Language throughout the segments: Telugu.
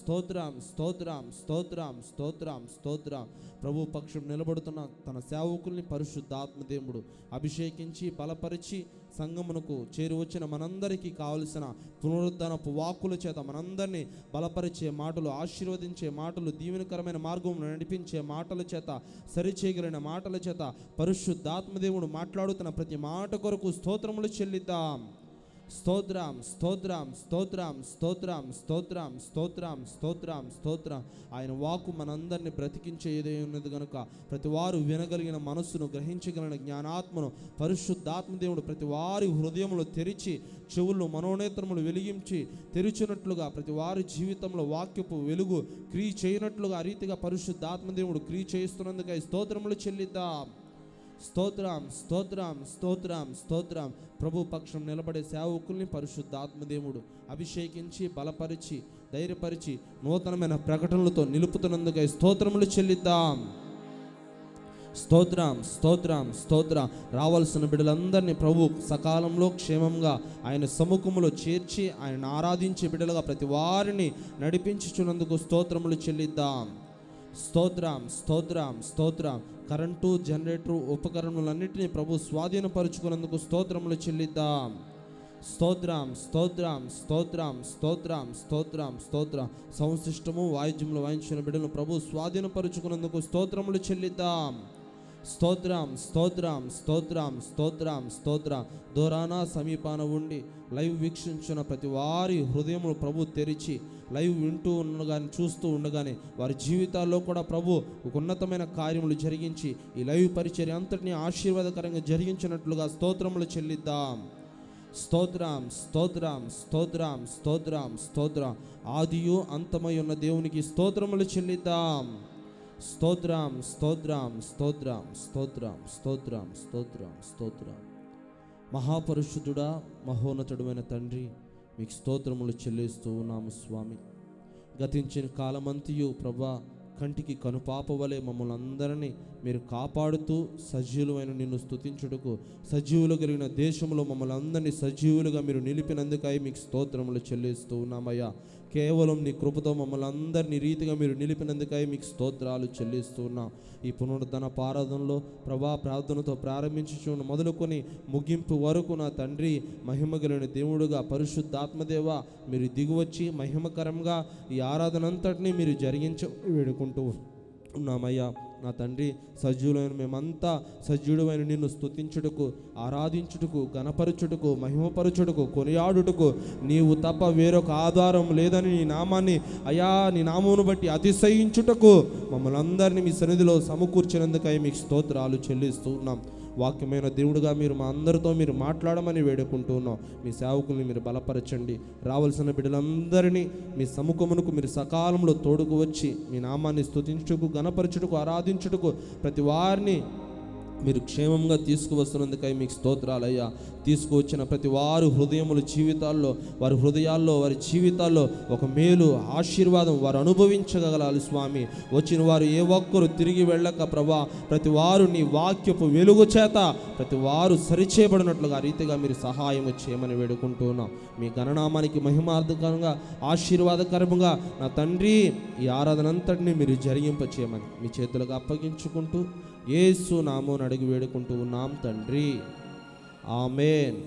స్తోత్రం స్తోత్రం స్తోత్రం స్తోత్రం స్తోత్రం ప్రభు పక్షం నిలబడుతున్న తన సేవకుల్ని పరిశుద్ధాత్మ దేవుడు అభిషేకించి బలపరిచి సంగమునకు చేరి వచ్చిన మనందరికీ కావలసిన పునరుద్ధరణపు వాక్కుల చేత మనందరినీ బలపరిచే మాటలు ఆశీర్వదించే మాటలు దీవెనకరమైన మార్గం నడిపించే మాటల చేత సరిచేయగలిగిన మాటల చేత పరిశుద్ధాత్మదేవుడు మాట్లాడుతున్న ప్రతి మాట కొరకు స్తోత్రములు చెల్లిద్దాం స్తోత్రం స్తోత్రం స్తోత్రం స్తోత్రం స్తోత్రం స్తోత్రం స్తోత్రం స్తోత్రం ఆయన వాకు మనందరిని బ్రతికించే ఏదై ఉన్నది కనుక ప్రతి వారు వినగలిగిన మనస్సును గ్రహించగలిగిన జ్ఞానాత్మను పరిశుద్ధాత్మదేవుడు ప్రతి వారి హృదయములు తెరిచి చెవులు మనోనేత్రములు వెలిగించి తెరిచినట్లుగా ప్రతి వారి జీవితంలో వాక్యపు వెలుగు క్రియ చేయనట్లుగా ఆ రీతిగా పరిశుద్ధాత్మదేవుడు క్రియ చేస్తున్నందుకై స్తోత్రములు చెల్లిద్దాం స్తోత్రం స్తోత్రం స్తోత్రం స్తోత్రం ప్రభు పక్షం నిలబడే సేవకుల్ని పరిశుద్ధాత్మదేవుడు అభిషేకించి బలపరిచి ధైర్యపరిచి నూతనమైన ప్రకటనలతో నిలుపుతున్నందుకై స్తోత్రములు చెల్లిద్దాం స్తోత్రం స్తోత్రం స్తోత్రం రావాల్సిన బిడ్డలందరినీ ప్రభు సకాలంలో క్షేమంగా ఆయన సముఖములో చేర్చి ఆయన ఆరాధించే బిడ్డలుగా ప్రతి వారిని నడిపించుచున్నందుకు స్తోత్రములు చెల్లిద్దాం స్తోత్రం స్తోత్రం స్తోత్రం కరెంటు జనరేటర్ ఉపకరణములన్నింటినీ ప్రభు స్వాధీనపరుచుకున్నందుకు స్తోత్రములు చెల్లిద్దాం స్తోత్రం స్తోత్రం స్తోత్రం స్తోత్రం స్తోత్రం స్తోత్రం సంశిష్టము వాయిద్యములు వాయించిన బిడ్డలను ప్రభు స్వాధీనపరుచుకున్నందుకు స్తోత్రములు చెల్లిద్దాం స్తోత్రం స్తోత్రం స్తోత్రం స్తోత్రం స్తోత్రం దూరాన సమీపాన ఉండి లైవ్ వీక్షించిన ప్రతి వారి హృదయములు ప్రభు తెరిచి లైవ్ వింటూ ఉండగానే చూస్తూ ఉండగానే వారి జీవితాల్లో కూడా ప్రభు ఒక ఉన్నతమైన కార్యములు జరిగించి ఈ లైవ్ పరిచర్య అంతటిని ఆశీర్వాదకరంగా జరిగించినట్లుగా స్తోత్రములు చెల్లిద్దాం స్తోత్రం స్తోత్రం స్తోత్రం స్తోత్రం స్తోత్రం ఆదియు అంతమై ఉన్న దేవునికి స్తోత్రములు చెల్లిద్దాం స్తోత్రం స్తోత్రం స్తోత్రం స్తోత్రం స్తోత్రం స్తోత్రం స్తోత్రం మహాపరిశుద్ధుడా మహోన్నతుడమైన తండ్రి మీకు స్తోత్రములు చెల్లిస్తూ ఉన్నాము స్వామి గతించిన కాలమంతియు ప్రభా కంటికి కనుపాప వలె మమ్మల్ని అందరినీ మీరు కాపాడుతూ సజీవులమైన నిన్ను స్తుతించుటకు సజీవులు కలిగిన దేశంలో మమ్మల్ని అందరినీ సజీవులుగా మీరు నిలిపినందుకై మీకు స్తోత్రములు చెల్లిస్తూ ఉన్నామయ్యా కేవలం నీ కృపతో మమ్మల్ని అందరినీ రీతిగా మీరు నిలిపినందుకై మీకు స్తోత్రాలు చెల్లిస్తూ ఉన్నాం ఈ పునరుద్ధరణ పారాధనలో ప్రభా ప్రార్థనతో ప్రారంభించుచు మొదలుకొని ముగింపు వరకు నా తండ్రి మహిమ కలిగిన దేవుడుగా పరిశుద్ధాత్మదేవ మీరు దిగువచ్చి మహిమకరంగా ఈ ఆరాధన అంతటినీ మీరు జరిగించ వేడుకుంటూ ఉన్నామయ్యా నా తండ్రి సజీవులైన మేమంతా సజీవుడమైన నిన్ను స్తుతించుటకు ఆరాధించుటకు గణపరచుటకు మహిమపరచుటకు కొనియాడుటకు నీవు తప్ప వేరొక ఆధారం లేదని నీ నామాన్ని అయా నీ నామమును బట్టి అతిశయించుటకు మమ్మల్ని అందరినీ మీ సన్నిధిలో సమకూర్చినందుకై మీకు స్తోత్రాలు చెల్లిస్తూ ఉన్నాం వాక్యమైన దేవుడుగా మీరు మా అందరితో మీరు మాట్లాడమని వేడుకుంటున్నాం మీ సేవకుల్ని మీరు బలపరచండి రావాల్సిన బిడ్డలందరినీ మీ సముఖమునకు మీరు సకాలంలో తోడుకు వచ్చి మీ నామాన్ని స్తుతించుటకు గణపరచుటకు ఆరాధించుటకు ప్రతి వారిని మీరు క్షేమంగా తీసుకువస్తున్నందుకై మీకు స్తోత్రాలయ్యా తీసుకువచ్చిన ప్రతి వారు హృదయముల జీవితాల్లో వారి హృదయాల్లో వారి జీవితాల్లో ఒక మేలు ఆశీర్వాదం వారు అనుభవించగలగాలి స్వామి వచ్చిన వారు ఏ ఒక్కరు తిరిగి వెళ్ళక ప్రభా ప్రతి వారు నీ వాక్యపు వెలుగు చేత ప్రతి వారు సరిచేయబడినట్లుగా ఆ రీతిగా మీరు సహాయం చేయమని వేడుకుంటున్నాం మీ గణనామానికి మహిమార్థకరంగా ఆశీర్వాదకరంగా నా తండ్రి ఈ ఆరాధన అంతటిని మీరు జరిగింప చేయమని మీ చేతులకు అప్పగించుకుంటూ యేసు నామోని అడిగి వేడుకుంటూ ఉన్నాం తండ్రి ఆమెన్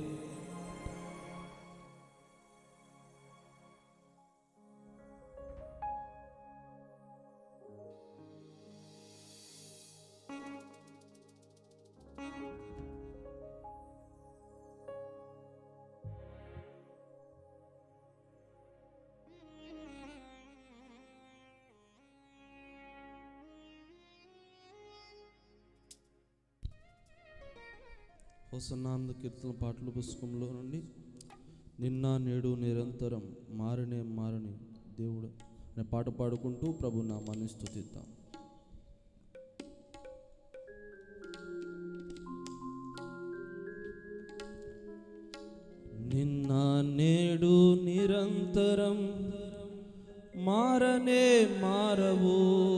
హోసన్నాంద కీర్తన పాటల పుస్తకంలో నుండి నిన్న నేడు నిరంతరం మారనే మారని దేవుడు అనే పాట పాడుకుంటూ ప్రభు నామాన్ని స్తుతిద్దాం నిన్న నేడు నిరంతరం మారనే మారవు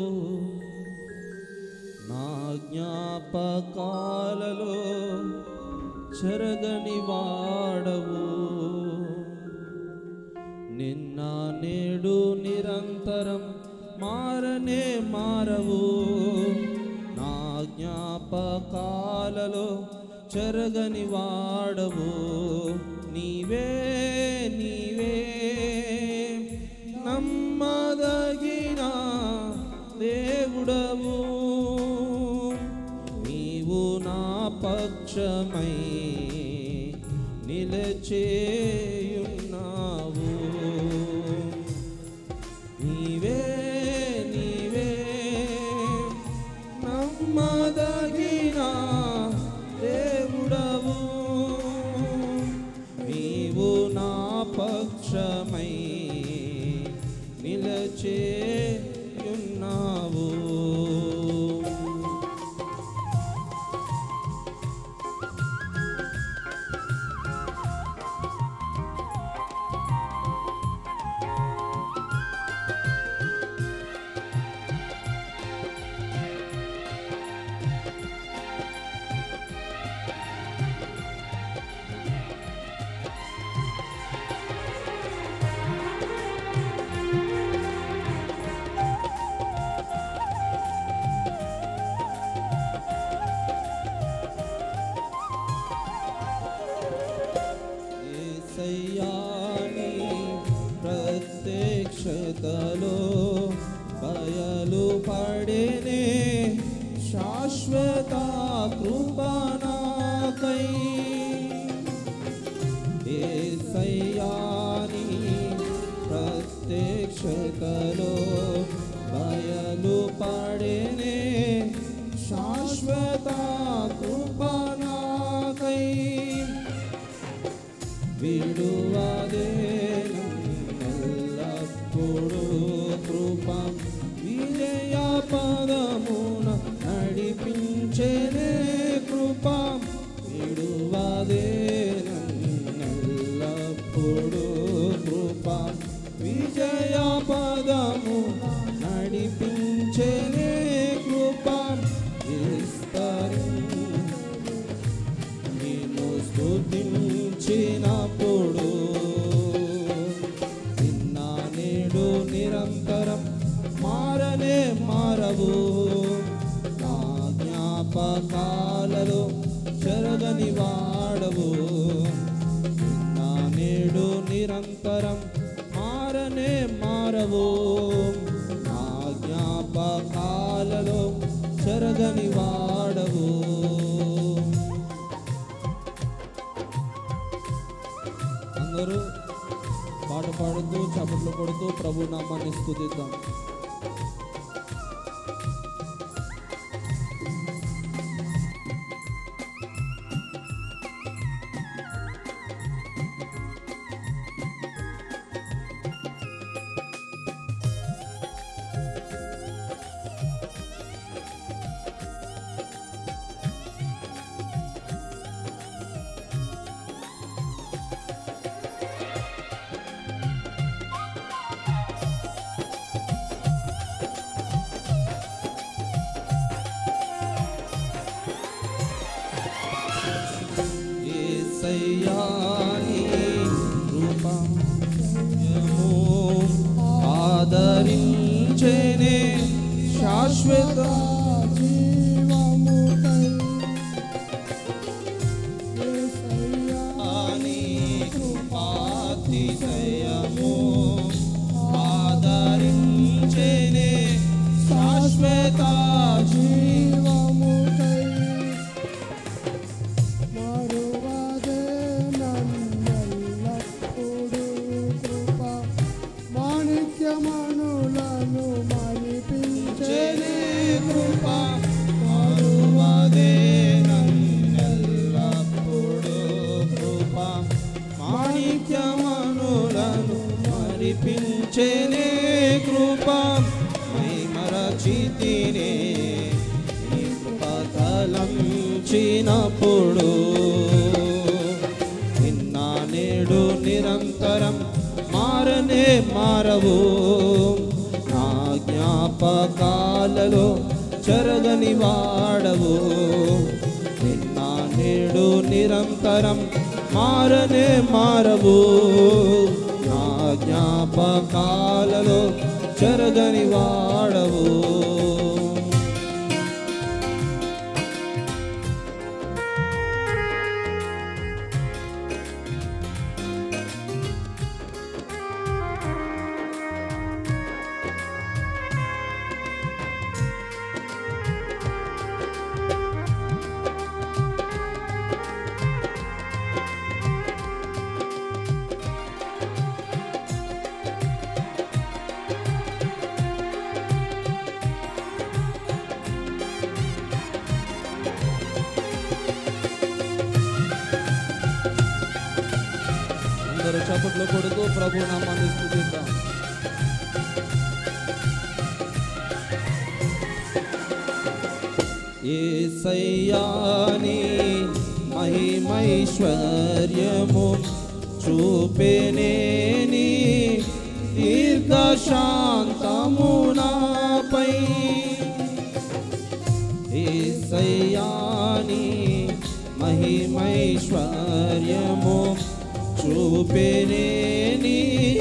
నా జ్ఞాపకాలలో చెరగని వాడవు నిన్న నేడు నిరంతరం నిరంతరం మారనే మారవు నా జ్ఞాపకాలలో చెరగని వాడవు నీవే నీవే నమ్మదగిన దేవుడవు నీవు నా పక్షమై నిలచేయున్నావు నీవే నీవే నమ్మదగిన దేవుడవు నీవు నా పక్షమై నిలచేయున్నావు ఏసయ్యాని ప్రత్యక్షతలో బయలు పడినే శాశ్వత కృపణకై ఏసయ్యాని ప్రత్యక్షతలో బయలు పడినే శాశ్వత కృపణకై విడువదే ఎల్లప్పుడూ కృప విజయ పదమున నడిపించేనే కృప విడువదే ఎల్లప్పుడూ కృప విజయ పదము నడిపించేనే కృప విస్తరి నిన్ను స్తుతించినప్పుడు నిన్న నేడు నిరంతరం మారనే మారవు నా జ్ఞాపకాలలో చెరగని వాడవు నిన్న నేడు నిరంతరం మారనే మారవు నా జ్ఞాపకాలలో చెరగని వాడవు అందరూ పాట పాడుతూ చప్పట్లు కొడుతూ ప్రభు నామాన్ని స్తుతిద్దాం ఏసయ్యాని కృపయము ఆదరించేనే శాశ్వత ఆని కృపాతిశయము ఆదరించేనే శాశ్వత మాణిక్యమణులను చేనే మరిపించనే కృప మరువదే నన్నెల్లప్పుడూ కృప మాణిక్యమనులను మరిపించేనే కృప మైమరచితినే నీ కృప తలంచినప్పుడు నిన్న నేడు నిరంతరం మారనే మారవు నా జ్ఞాపకాలలో చెరగని వాడవు నిన్న నేడు నిరంతరం మారనే మారవు నా జ్ఞాపకాలలో చెరగని వాడవు అందరూ చప్పట్లు కొడుతూ ప్రభు నామాన్ని స్థుతిద్దాం ఏసయ్యాని మహిమైశ్వర్యము చూపెనేని దీర్ఘశాంతము నాపై ఏసయ్యాని మహిమైశ్వర్యము చూపెనేని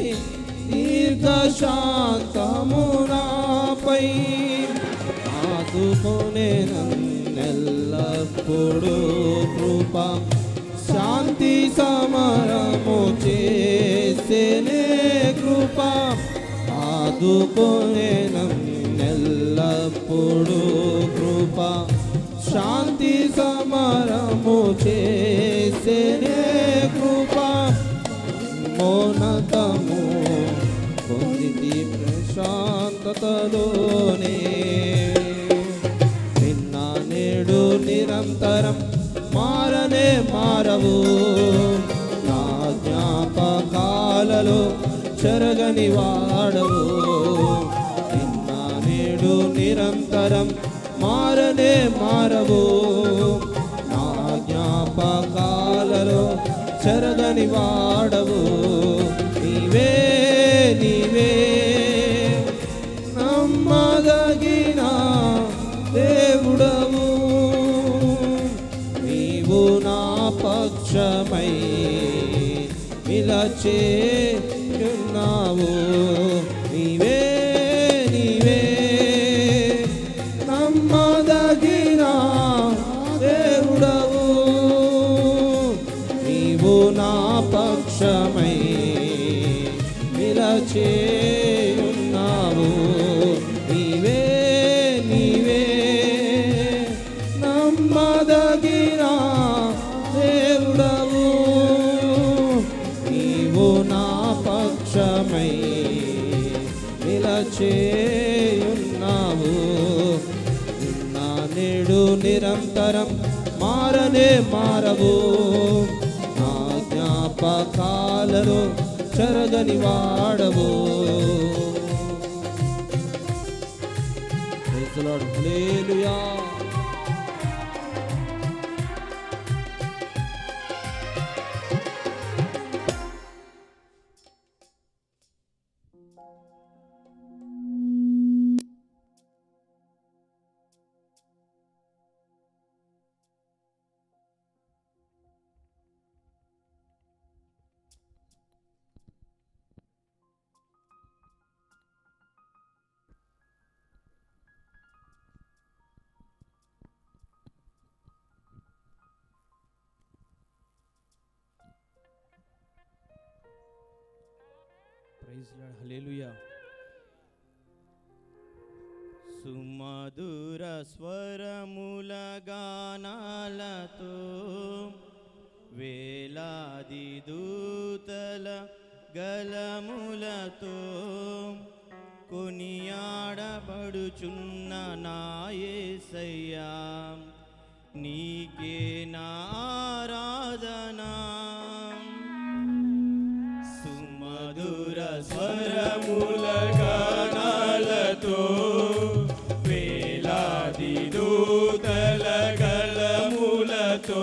దీర్ఘశాంతము నాపై ఆదుకొనే నన్నెల్లప్పుడు కృప శాంతి సమరము చేసేనే కృప ఆదుకొనే నన్నెల్లప్పుడు కృప శాంతి సమరము చేసేనే కృప మౌనతము పొందితి ప్రశాంతతలోనే నిన్న నేడు నిరంతరం మారనే మారవు నా జ్ఞాపకాలలో చెరగని వాడవు నిన్న నేడు నిరంతరం మారనే మారవు నా జ్ఞాపకాలలో చెరగని వాడవు నీవే నీవే నమ్మదగిన దేవుడవు నీవు నా పక్షమై నిలచేయున్నావు నీవే నీవే నమ్మదగిన దేవుడవు నీవు నా పక్షమై నిలచేయున్నావు నీవే నీవే నమ్మదగిన దేవుడవు నీవు నా పక్షమై నిలచేయున్నావు నా నేడు నిరంతరం మారనే మారవు నా జ్ఞాపకాలలో చెరగని వాడవు Praise the Lord. Hallelujah. Praise Lord hallelujah సుమధుర స్వరముల గానాలతో వేలాది దూతల గలములతో కొనియాడబడుచున్న నాయసయ్యా నీకే నారాధనా సుమధుర స్వరముల గానాలతో వేలాది దూతల గలములతో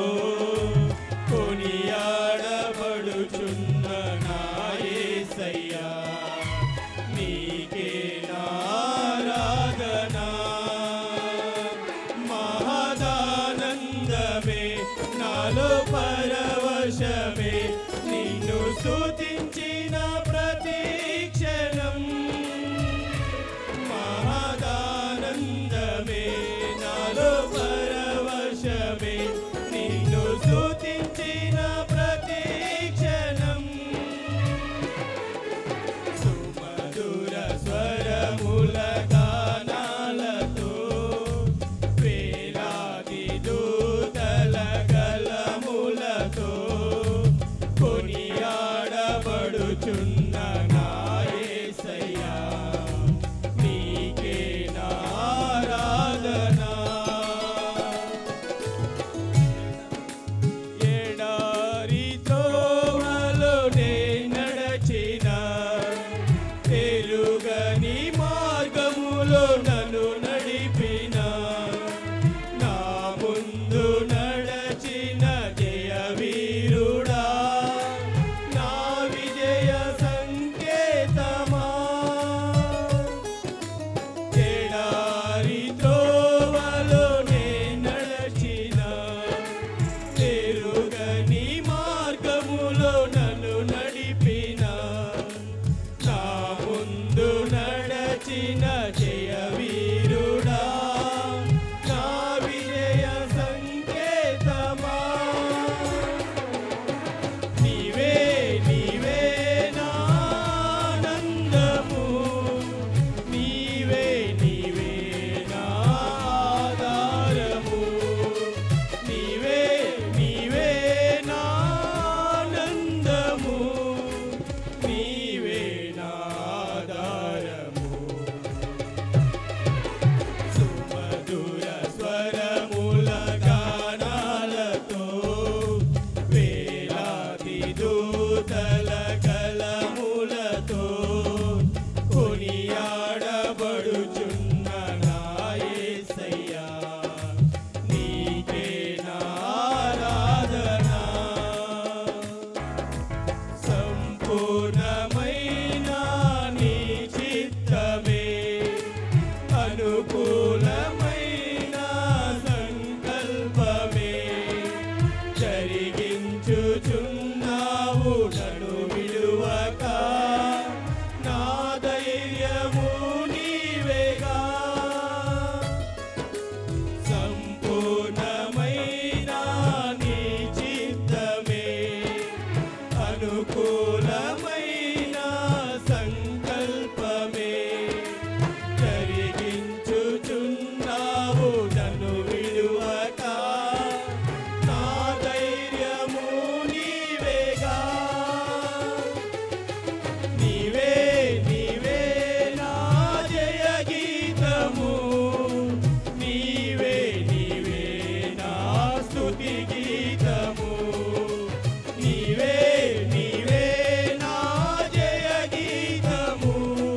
కొనియాడబడుచున్న నాయసయ్యా నీకే నారాధనా మహదానందమే నా మార్గములో నన్ను నడిపిన నా ముందు నడచిన జయ వీరుడా నా విజయ సంకేతమా ఎడారి త్రోవలో నే నడచిన తెరుగని మార్గములో నన్ను నడిపిన నా ముందు నడచిన జయ వీరుడా నా విజయ సంకేతమా నీవే నీవే నా ఆనందము నీవే నీవే నా ఆధారము నీవే నీవే నా ఆనందము నీవే నా ఆధారము సుమధుర స్వరముల గానాలతో వేలాది దూతల కలములతో కొనియాడబడుచున్న నా యేసయ్యా నీకే నా ఆరాధన సంపూర్ణమైన నీ చిత్తమే అనుకూలమైన సంకల్పమే జరిగించుచున్నావు నన్ను విడువక నా ధైర్యము నీవేగా సంపూర్ణమైన నీ చిత్తమే అనుకూలమైన సంకల్పమే జరిగించుచున్నావు నన్ను విడువక నా ధైర్యము నీవేగా నీవే నీవే నా జయ గీతము నీవే నీవే నా స్తుతి గీతము నీవే నీవే నా జయ గీతము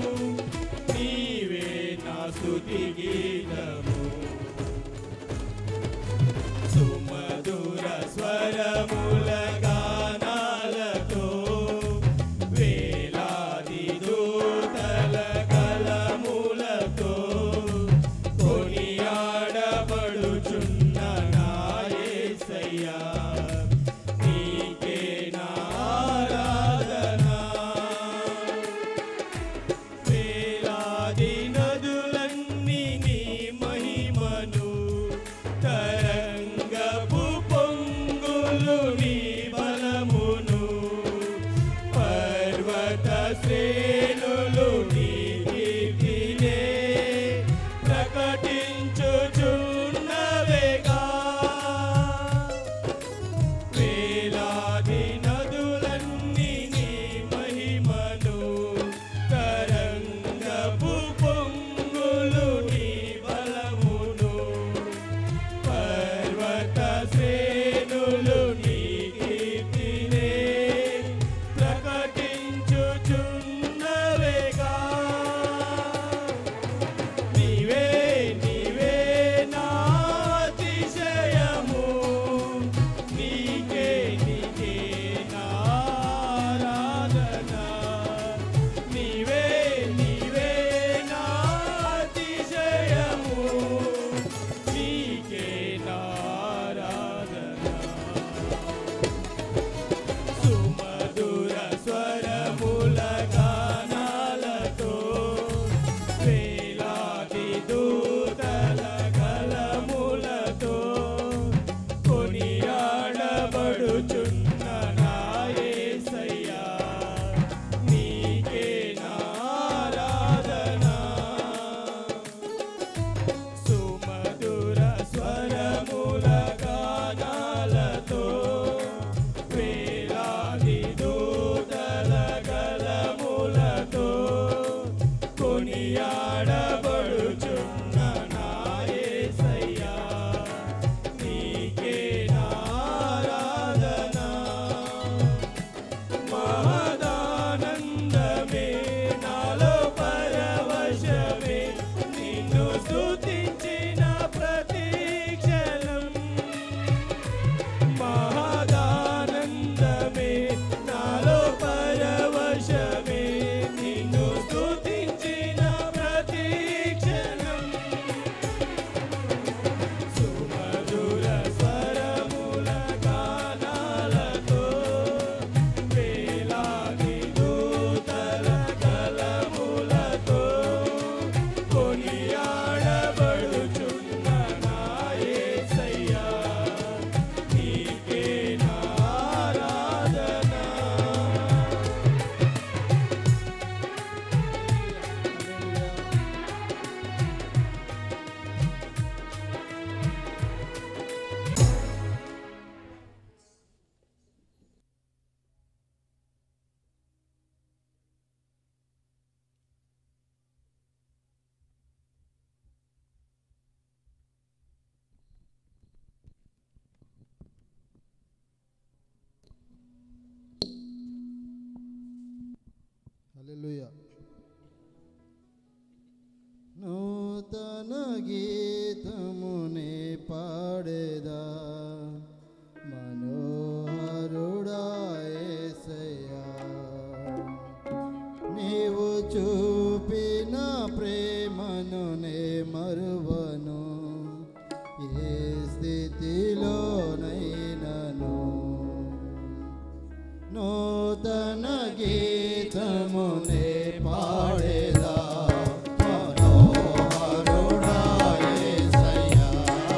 నీవే నా స్తుతి గీతము సుమధుర స్వరముల గానాలతో వేలాది దూతల కలములతో కొనియాడబడుచున్న నా యేసయ్యా నీకే నా ఆరాధన వేలాది నదులన్నీ నీ మహిమను తరంగపు పొంగులు నీ బలమును పర్వత శ్రేణులు నీ కీర్తినే ప్రకటించుచున్నవేగా వేలాది నదులన్నీ నీ మహిమను తరంగపు పొంగులు నీ బలమును పర్వత శ్రేణులు నీ కీర్తినే ప్రకటించుచున్నవేగా నీవే నీవే నా అతిశయము నీకే నీకే నా ఆరాధన నీవే నీవే నా అతిశయము నీకే నా ఆరాధన సుమధుర స్వరముల గానాలతో వేలాది దూతల కలములతో కొనియాడబడుచున్న నా యేసయ్యా నీకే నా ఆరాధన సుమధుర స్వరముల గానాలతో వేలాది దూతల గలములతో కొనియాడబడుచున్న నా యేసయ్యా నీకే నా ఆరాధన మహదానందమే నాలో పరవశమే నీ నూతన గీతమునే పాడేదా మనోహరుడాయేసయ్యా నీవు చూపిన ప్రేమను నే మరువను ఏ స్థితిలోనైనను నూతన గీతమునే పాడేదా మనోహరుడాయేసయ్యా.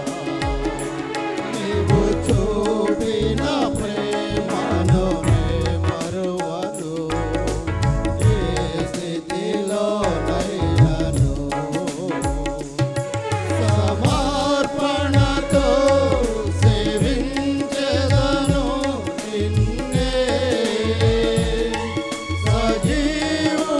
నీవు చూపిన ప్రేమను నే మరువను. ఏ స్థితిలోనైనను సమర్పణతో సేవించెదను నిన్నే సజీవ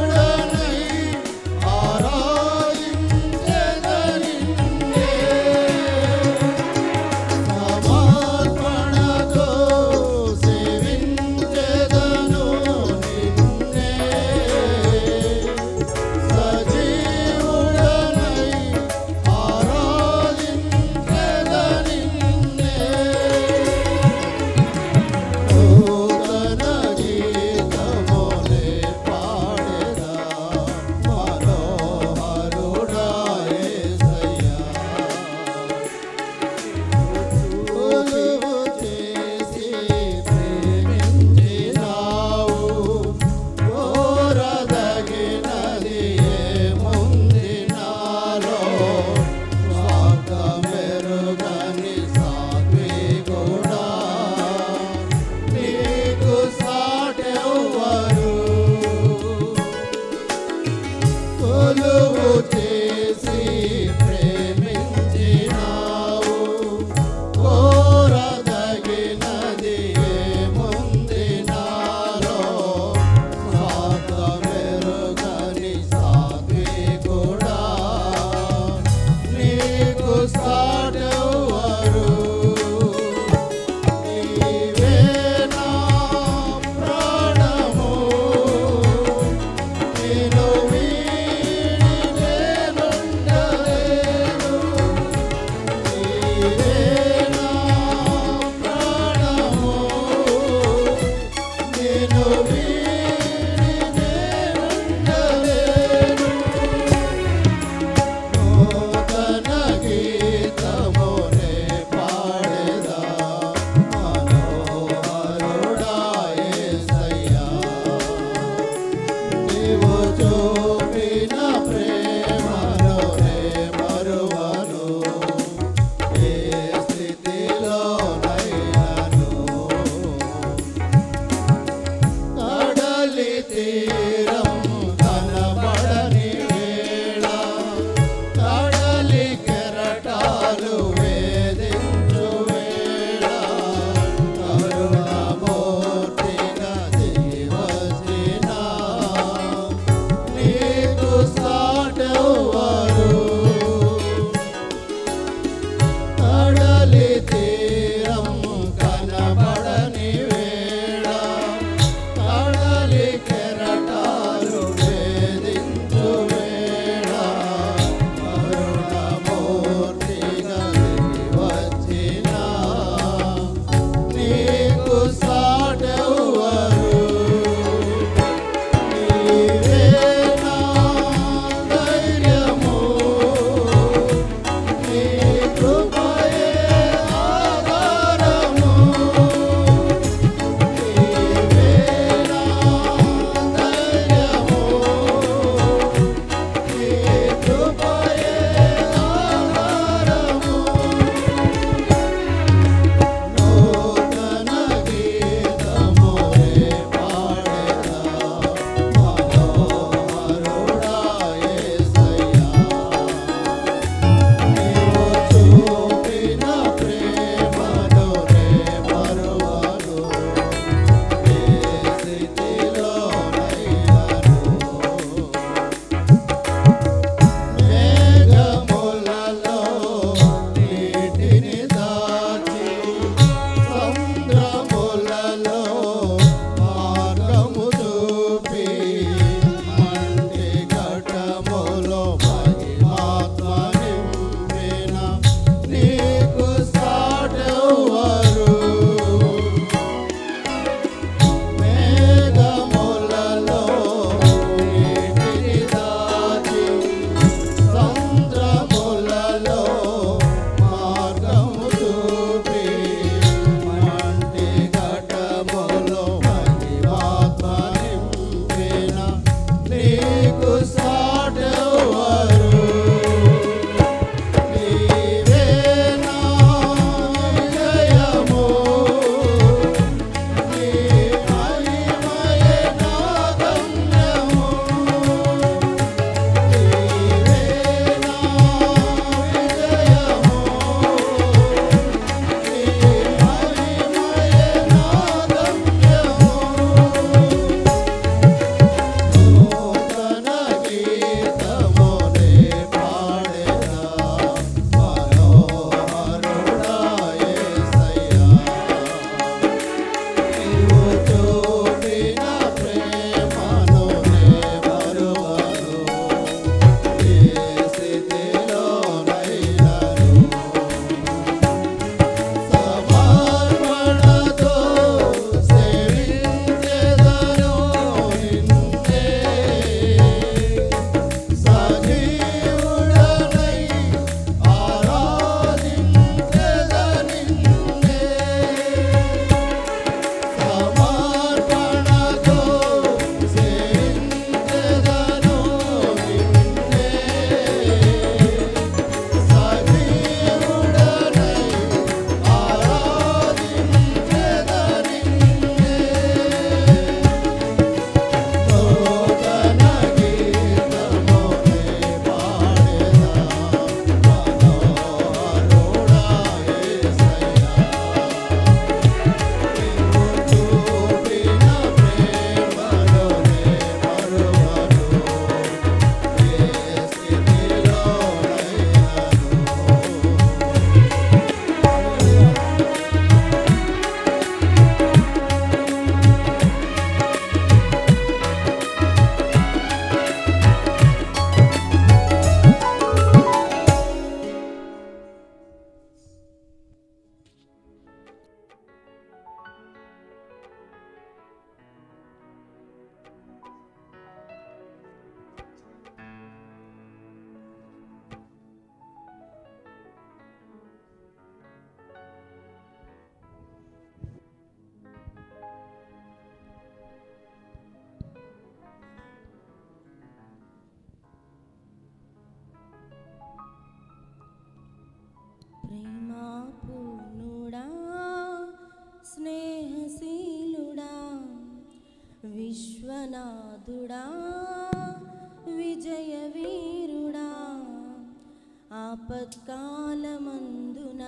ఆపత్కాలమందున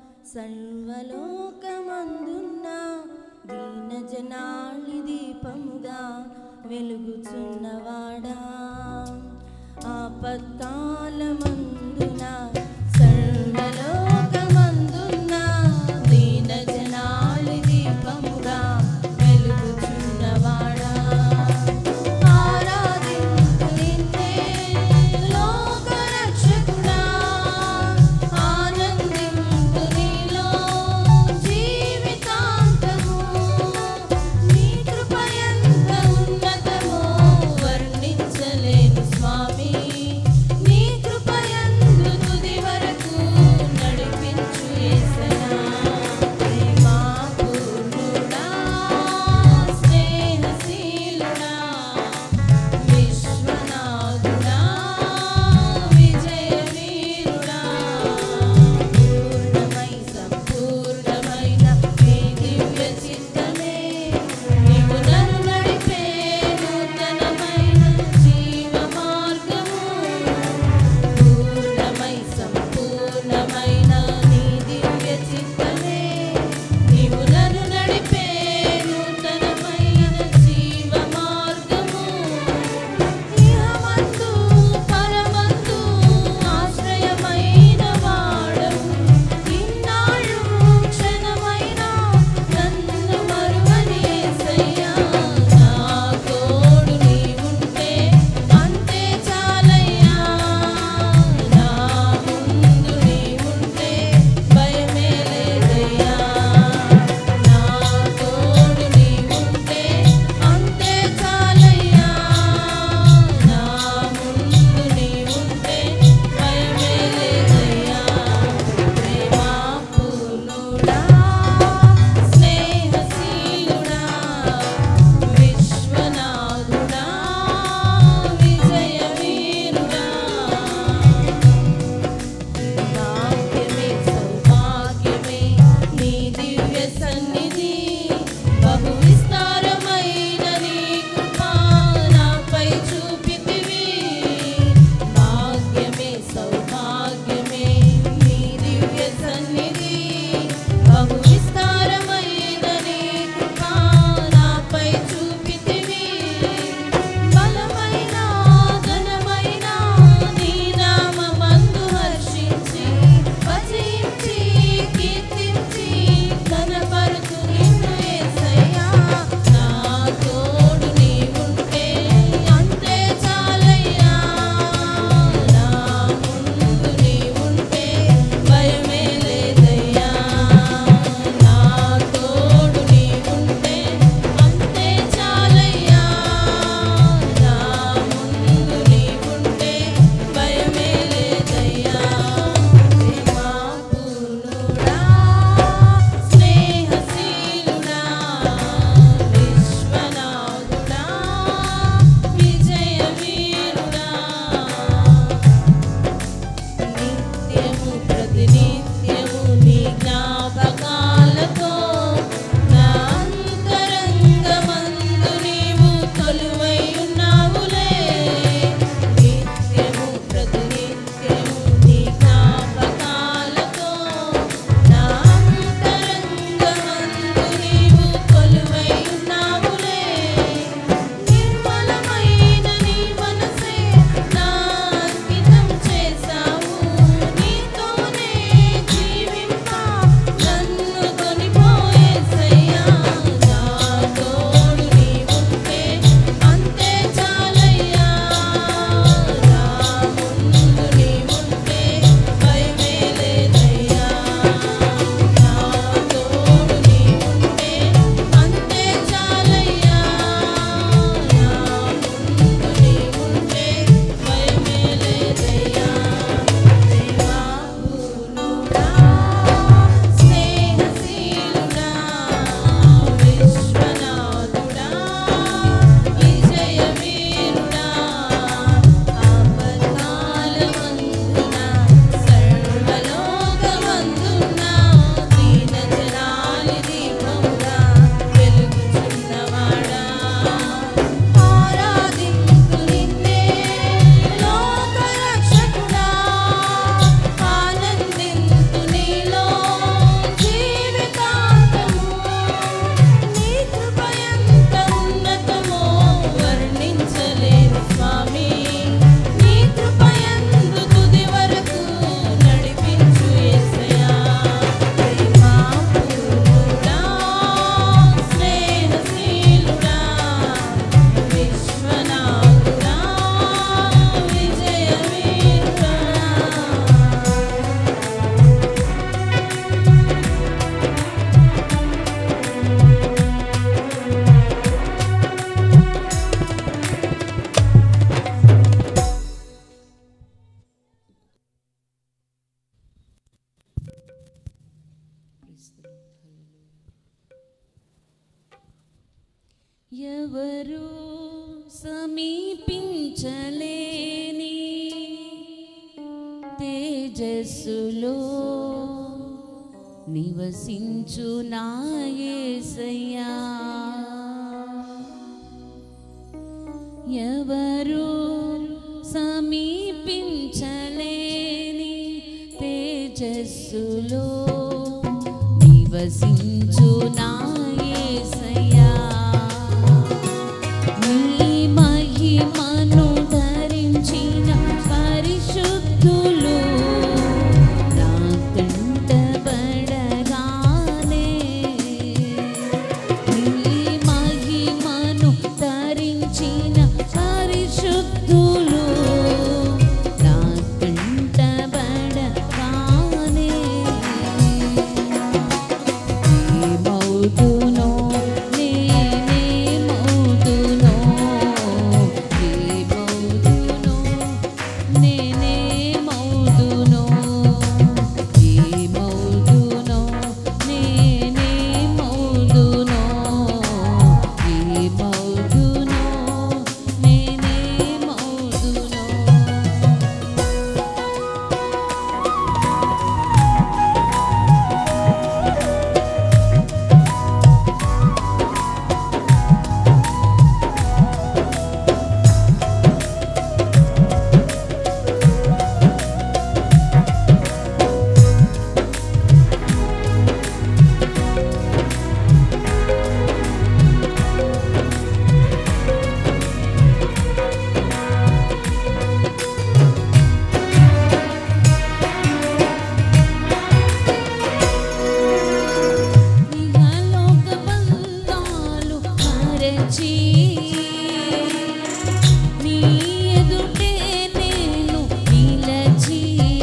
సర్వలోకమందున దీన జనాళి దీపముగా వెలుగుచున్నవాడా ఆపత్కాలమందున సర్వలోకమందున దీన జనాళి దీపముగా వెలుగుచున్నవాడా ఆరాధించు నిన్నే లోకరక్షకుడా ఆనందించు నీలో జీవితాంతము నీ కృప ఎంత ఉన్నతమో వర్ణించలేను స్వామి నీ కృప ఎవరు సమీపించలేని తేజస్సులో నివసించు నాయసయ్యా ఎవరు సమీపించలేని తేజస్సులో నివసించు నాయసయ్యా నీ మహిమను ధరించిన పరిశుద్ధులు నా కంటబడగానే నీ మహిమను ధరించిన పరిశుద్ధులు నా కంటబడగానే మౌతునో నేనే మౌతునో ఏ మౌతునో నేనే మౌతునో ఏ మౌతునో నేనే మౌతునో ఏ మౌతునో నేనే మౌతునో ఇహలోక బంధాలు మరచి నీ ఎదుటే నేను నిలచి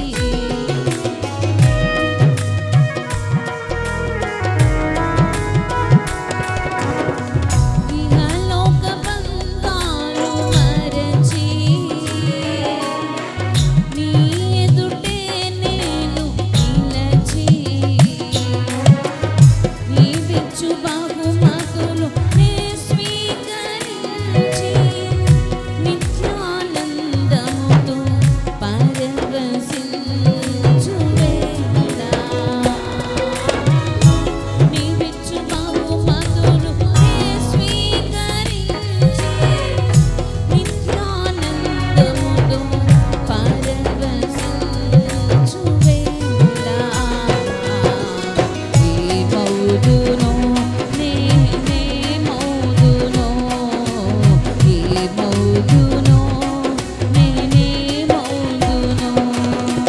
ఇహలోక బంధాలు మరచి నీ ఎదుటే నేను నిలచి నీవిచ్చు బహుమతులు నే స్వీకరించి నిత్యానందముతో పరవశించు వేళ. నీవిచ్చు బహుమతులు నే స్వీకరించి నిత్యానందముతో పరవశించు వేళ. ఏ మౌదునో నేనే మౌదునో ఏ మౌదునో నేనే మౌదునో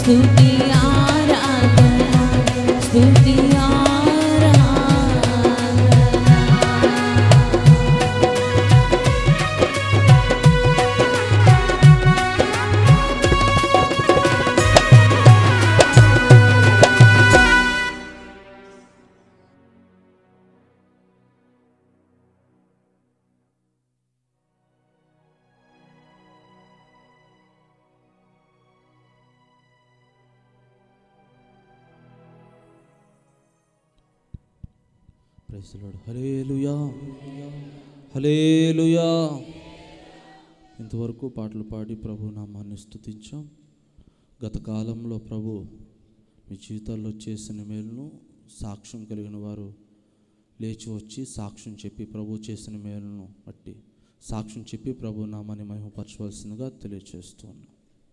స్తుతి ఆరాధన స్తుతి ఆరాధన ప్రైస్లాడు హలేలుయా హలేలుయా ఇంతవరకు పాటలు పాడి ప్రభు నామాన్ని స్తుతించాం గత కాలంలో ప్రభు మీ జీవితాల్లో చేసిన మేలును సాక్ష్యం కలిగిన వారు లేచి వచ్చి సాక్ష్యం చెప్పి ప్రభు చేసిన మేలును బట్టి సాక్ష్యం చెప్పి ప్రభు నామాన్ని మహిమపరచవలసిందిగా తెలియచేస్తూ ఉన్నాం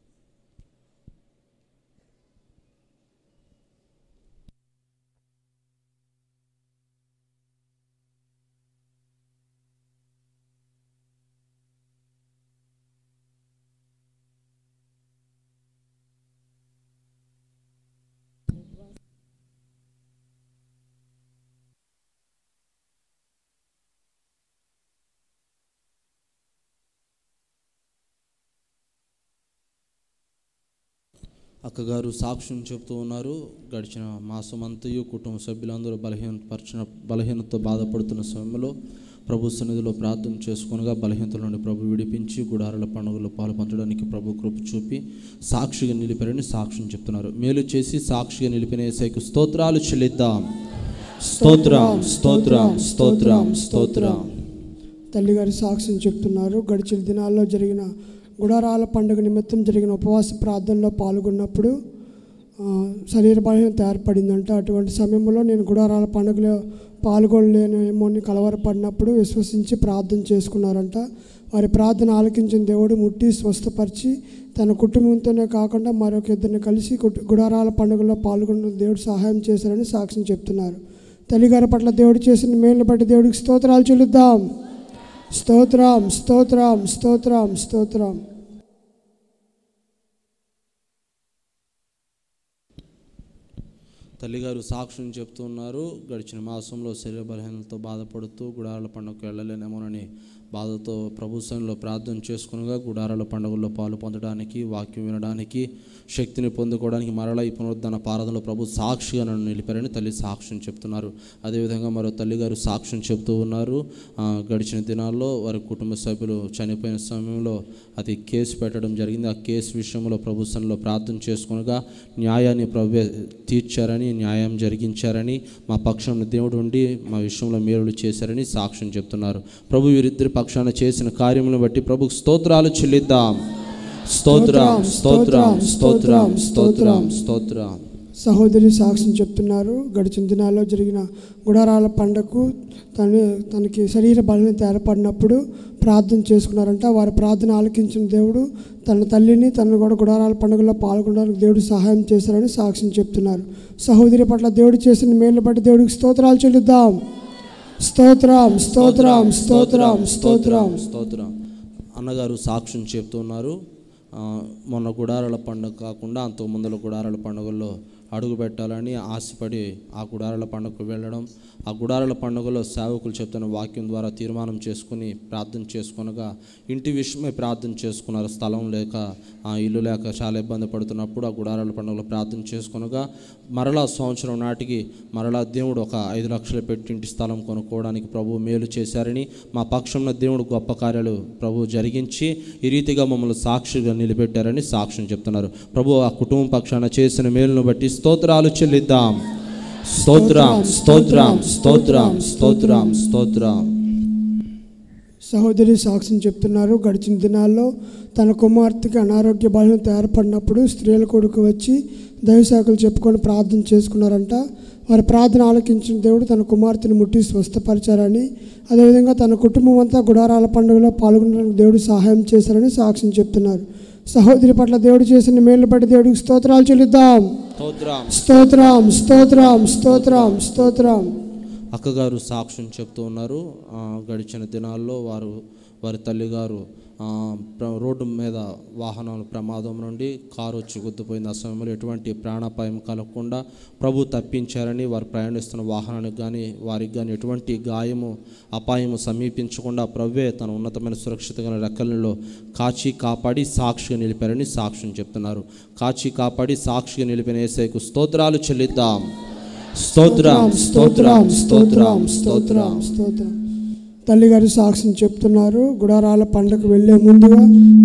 అక్కగారు సాక్ష్యం చెప్తూ ఉన్నారు గడిచిన మాసం అంతయు కుటుంబ సభ్యులందరూ బలహీనపరిచిన బలహీనతో బాధపడుతున్న సమయంలో ప్రభు సన్నిధిలో ప్రార్థన చేసుకొనగా బలహీనతల నుండి ప్రభు విడిపించి గుడారాల పండుగలో పాలు పంచడానికి ప్రభు కృప చూపి సాక్షిగా నిలిపారని సాక్ష్యం చెప్తున్నారు మేలు చేసి సాక్షిగా నిలిపిన ఏసైకు స్తోత్రాలు చెల్లిద్దాం స్తోత్రం స్తోత్రం స్తోత్రం స్తోత్రం తల్లిగారి సాక్ష్యం చెప్తున్నారు గడిచిన దినాల్లో జరిగిన గుడారాల పండుగ నిమిత్తం జరిగిన ఉపవాస ప్రార్థనలో పాల్గొన్నప్పుడు ఆ, శరీర బలహీనత ఏర్పడిందంట అటువంటి సమయంలో నేను గుడారాల పండుగలో పాల్గొనలేనేమో అని కలవరపడినప్పుడు విశ్వసించి ప్రార్థన చేసుకున్నారంట వారి ప్రార్థన ఆలకించిన దేవుడు ముట్టి స్వస్థపరిచి తన కుటుంబంతోనే కాకుండా మరొక ఇద్దరిని కలిసి కుట- గుడారాల పండుగలో పాల్గొన్న దేవుడు సహాయం చేశారని సాక్ష్యం చెప్తున్నారు తల్లిగారి పట్ల దేవుడు చేసిన మేలుని బట్టి దేవుడికి స్తోత్రాలు చెల్లిద్దాం స్తోత్రం స్తోత్రం స్తోత్రం స్తోత్రం తల్లిగారు సాక్ష్యం చెప్తున్నారు గడిచిన మాసంలో శరీర బలహీనతతో బాధపడుతూ గుడారాల పండుగకు వెళ్ళలేనేమోనని బాధతో ప్రభు సన్నిధిలో ప్రార్థన చేసుకునగా గుడారాల పండుగల్లో పాలు పొందడానికి వాక్యం వినడానికి శక్తిని పొందుకోవడానికి మరలా ఈ పునరుద్ధరణ పారాధనలో ప్రభు సాక్షిగా నన్ను నిలిపారని తల్లి సాక్ష్యం చెప్తున్నారు అదేవిధంగా మరో తల్లిగారు సాక్ష్యం చెప్తూ ఉన్నారు ఆ, గడిచిన దినాల్లో వారి కుటుంబ సభ్యులు చనిపోయిన సమయంలో అది కేసు పెట్టడం జరిగింది ఆ కేసు విషయంలో ప్రభు సన్నిధిలో ప్రార్థన చేసుకునగా న్యాయాన్ని ప్రభు తీర్చారని న్యాయం జరిగించారని మా పక్షంలో దేవుడు ఉండి మా విషయంలో మేలులు చేశారని సాక్ష్యం చెప్తున్నారు ప్రభు వీరిద్దరి పక్షాన చేసిన కార్యములను బట్టి ప్రభుకు స్తోత్రాలు చెల్లిద్దాం స్తోత్రం స్తోత్రం స్తోత్రం స్తోత్రం స్తోత్రం సహోదరి సాక్ష్యం చెప్తున్నారు గడిచిన దినాల్లో జరిగిన గుడారాల పండగకు తన తనకి శరీర బలహీనత ఏర్పడినప్పుడు ప్రార్థన చేసుకున్నారంట వారి ప్రార్థన ఆలకించిన దేవుడు తన తల్లిని తనను కూడా గుడారాల పండుగలో పాల్గొనడానికి దేవుడు సహాయం చేశారని సాక్ష్యం చెప్తున్నారు సహోదరి పట్ల దేవుడు చేసిన మేలు బట్టి దేవుడికి స్తోత్రాలు చెల్లిద్దాం స్తోత్రం స్తోత్రం స్తోత్రం స్తోత్రం స్తోత్రం అన్నగారు సాక్ష్యం చెప్తున్నారు ఆ, మొన్న గుడారాల పండుగ కాకుండా అంతకు ముందల గుడారాల పండుగల్లో అడుగు పెట్టాలని ఆశపడి ఆ గుడారాల పండుగకు వెళ్ళడం ఆ గుడారాల పండుగలో సేవకులు చెప్తున్న వాక్యం ద్వారా తీర్మానం చేసుకుని ప్రార్థన చేసుకొనగా ఇంటి విషయమై ప్రార్థన చేసుకున్నారు స్థలం లేక ఆ ఇల్లు లేక చాలా ఇబ్బంది పడుతున్నప్పుడు ఆ గుడారాల పండుగలో ప్రార్థన చేసుకొనగా మరలా సంవత్సరం నాటికి మరలా దేవుడు ఒక ఐదు లక్షలు పెట్టి ఇంటి స్థలం కొనుక్కోవడానికి ప్రభు మేలు చేశారని మా పక్షంలో దేవుడు గొప్ప కార్యాలు ప్రభు జరిగించి ఈ రీతిగా మమ్మల్ని సాక్షిగా నిలబెట్టారని సాక్ష్యం చెప్తున్నారు ప్రభు ఆ కుటుంబం పక్షాన చేసిన మేలును బట్టి స్తోత్రాలు చెల్లిద్దాం స్తోత్రం స్తోత్రం స్తోత్రం స్తోత్రం స్తోత్రం సహోదరి సాక్ష్యం చెప్తున్నారు గడిచిన దినాల్లో తన కుమార్తెకి అనారోగ్య బలహీనత ఏర్పడినప్పుడు స్త్రీల కొడుకు వచ్చి దైవశాఖలు చెప్పుకొని ప్రార్థన చేసుకున్నారంట వారి ప్రార్థన ఆలకించిన దేవుడు తన కుమార్తెను ముట్టి స్వస్థపరిచారని అదేవిధంగా తన కుటుంబం అంతా గుడారాల పండుగలో పాల్గొనడానికి దేవుడు సహాయం చేశారని సాక్ష్యం చెప్తున్నారు సహోదరి పట్ల దేవుడు చేసిన మేలు బట్టి దేవుడికి స్తోత్రాలు చెల్లిద్దాం స్తోత్రం స్తోత్రం స్తోత్రం స్తోత్రం స్తోత్రం అక్కగారు సాక్ష్యం చెప్తూ ఉన్నారు ఆ, గడిచిన దినాల్లో వారు వారి తల్లిగారు ఆ, ప్ర- రోడ్డు మీద వాహనాల ప్రమాదం నుండి కారు వచ్చి గుద్దుపోయింది ఆ సమయంలో ఎటువంటి ప్రాణాపాయం కలగకుండా ప్రభు తప్పించారని వారు ప్రయాణిస్తున్న వాహనానికి కానీ వారికి కానీ ఎటువంటి గాయము అపాయము సమీపించకుండా ప్రభువే తన ఉన్నతమైన సురక్షిత గల రెక్కలలో కాచి కాపాడి సాక్షిగా నిలిపారని సాక్ష్యం చెప్తున్నారు కాచి కాపాడి సాక్షిగా నిలిపిన ఏసైకు స్తోత్రాలు చెల్లిద్దాం స్తోత్రం స్తోత్రం స్తోత్రం స్తోత్రం స్తోత్రం తల్లిగారి సాక్ష్యం చెప్తున్నారు గుడారాల పండుగ వెళ్ళే ముందుగా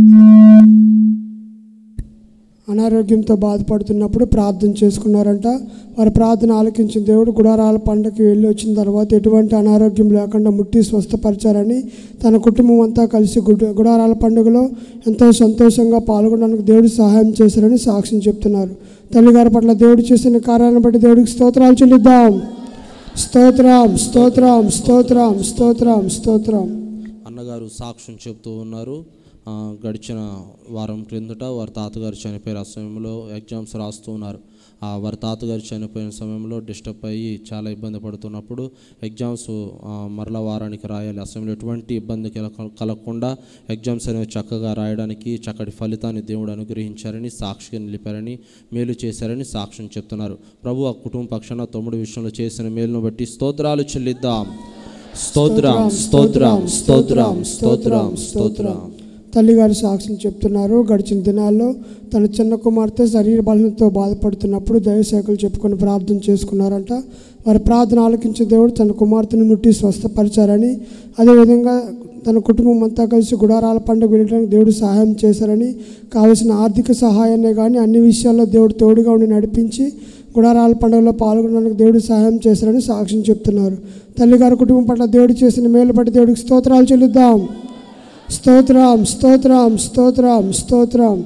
అనారోగ్యంతో బాధపడుతున్నప్పుడు ప్రార్థన చేసుకున్నారంట వారి ప్రార్థన ఆలకించిన దేవుడు గుడారాల పండగకి వెళ్ళి వచ్చిన తర్వాత ఎటువంటి అనారోగ్యం లేకుండా ముట్టి స్వస్థపరిచారని తన కుటుంబం అంతా కలిసి గుడ గుడారాల పండుగలో ఎంతో సంతోషంగా పాల్గొనడానికి దేవుడు సహాయం చేశారని సాక్ష్యం చెప్తున్నారు తల్లిగారి పట్ల దేవుడు చేసిన కార్యాలను బట్టి దేవుడికి స్తోత్రాలు చెల్లిద్దాం స్తోత్రం స్తోత్రం స్తోత్రం స్తోత్రం స్తోత్రం అన్నగారు సాక్ష్యం చెప్తూ ఉన్నారు ఆ, గడిచిన వారం క్రిందట వారి తాతగారు చనిపోయిన ఆ సమయంలో ఎగ్జామ్స్ రాస్తూ ఉన్నారు ఆ వారి తాతగారు చనిపోయిన సమయంలో డిస్టర్బ్ అయ్యి చాలా ఇబ్బంది పడుతున్నప్పుడు ఎగ్జామ్స్ ఆ, మరలా వారానికి రాయాలి ఆ సమయంలో ఎటువంటి ఇబ్బంది కల- కలగకుండా ఎగ్జామ్స్ అనేవి చక్కగా రాయడానికి చక్కటి ఫలితాన్ని దేవుడు అనుగ్రహించారని సాక్షిగా నిలిపారని మేలు చేశారని సాక్ష్యం చెప్తున్నారు ప్రభు ఆ కుటుంబ పక్షాన తమ్ముడు విషయంలో చేసిన మేలును బట్టి స్తోత్రాలు చెల్లిద్దాం స్తోత్రం స్తోత్రం స్తోత్రం స్తోత్రం స్తోత్రం తల్లిగారి సాక్ష్యం చెప్తున్నారు గడిచిన దినాల్లో తన చిన్న కుమార్తె శరీర బలంతో బాధపడుతున్నప్పుడు దైవశాఖలు చెప్పుకొని ప్రార్థన చేసుకున్నారంట వారి ప్రార్థన ఆలకించిన దేవుడు తన కుమార్తెను ముట్టి స్వస్థపరిచారని అదేవిధంగా తన కుటుంబం అంతా కలిసి గుడారాల పండుగ వెళ్ళడానికి దేవుడు సహాయం చేశారని కావలసిన ఆర్థిక సహాయాన్ని కానీ అన్ని విషయాల్లో దేవుడు తోడుగా ఉండి నడిపించి గుడారాల పండుగలో పాల్గొనడానికి దేవుడు సహాయం చేశారని సాక్ష్యం చెప్తున్నారు తల్లిగారి కుటుంబం పట్ల దేవుడు చేసిన మేలు బట్టి దేవుడికి స్తోత్రాలు చెల్లిద్దాం స్తోత్రం స్తోత్రం స్తోత్రం స్తోత్రం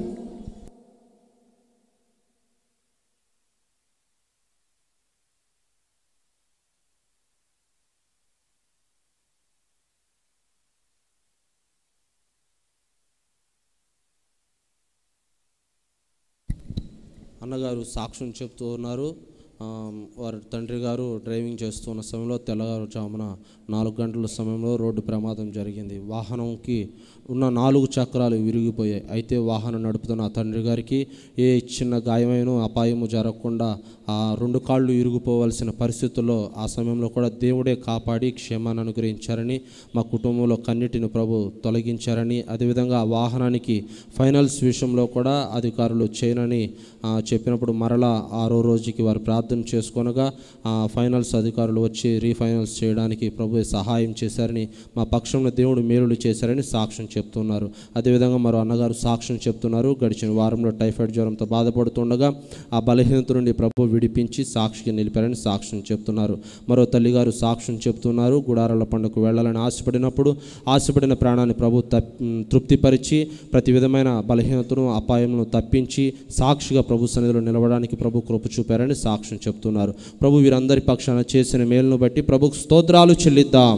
అన్నగారు సాక్ష్యం చెప్తూ ఉన్నారు ఆ, వారి తండ్రి గారు డ్రైవింగ్ చేస్తున్న సమయంలో తెల్లవారుజామున నాలుగు గంటల సమయంలో రోడ్డు ప్రమాదం జరిగింది వాహనంకి ఉన్న నాలుగు చక్రాలు విరిగిపోయాయి అయితే వాహనం నడుపుతున్న ఆ తండ్రి గారికి ఏ చిన్న గాయమైన అపాయము జరగకుండా ఆ రెండు కాళ్ళు ఇరిగిపోవలసిన పరిస్థితుల్లో ఆ సమయంలో కూడా దేవుడే కాపాడి క్షేమాన్ని అనుగ్రహించారని మా కుటుంబంలో కన్నిటిని ప్రభు తొలగించారని అదేవిధంగా ఆ వాహనానికి ఫైనల్స్ విషయంలో కూడా అధికారులు చేయనని ఆ, చెప్పినప్పుడు మరలా ఆరో రోజుకి వారు ప్రార్థన చేసుకొనగా ఆ ఫైనల్స్ అధికారులు వచ్చి రీఫైనల్స్ చేయడానికి ప్రభు సహాయం చేశారని మా పక్షంలో దేవుడు మేలులు చేశారని సాక్ష్యం చెప్తున్నారు అదేవిధంగా మరో అన్నగారు సాక్ష్యం చెప్తున్నారు గడిచిన వారంలో టైఫాయిడ్ జ్వరంతో బాధపడుతుండగా ఆ బలహీనత నుండి ప్రభు విడిపించి సాక్షిగా నిలిపారని సాక్ష్యం చెప్తున్నారు మరో తల్లిగారు సాక్ష్యం చెప్తున్నారు గుడారాల పండుగకు వెళ్ళాలని ఆశపడినప్పుడు ఆశపడిన ప్రాణాన్ని ప్రభు తప్ తృప్తిపరిచి ప్రతి విధమైన బలహీనతను అపాయమును తప్పించి సాక్షిగా ప్రభు సన్నిధిలో నిలవడానికి ప్రభు కృప చూపారని సాక్ష్యం చెప్తున్నారు ప్రభు వీరందరి పక్షాన చేసిన మేలును బట్టి ప్రభుకు స్తోత్రాలు చెల్లిద్దాం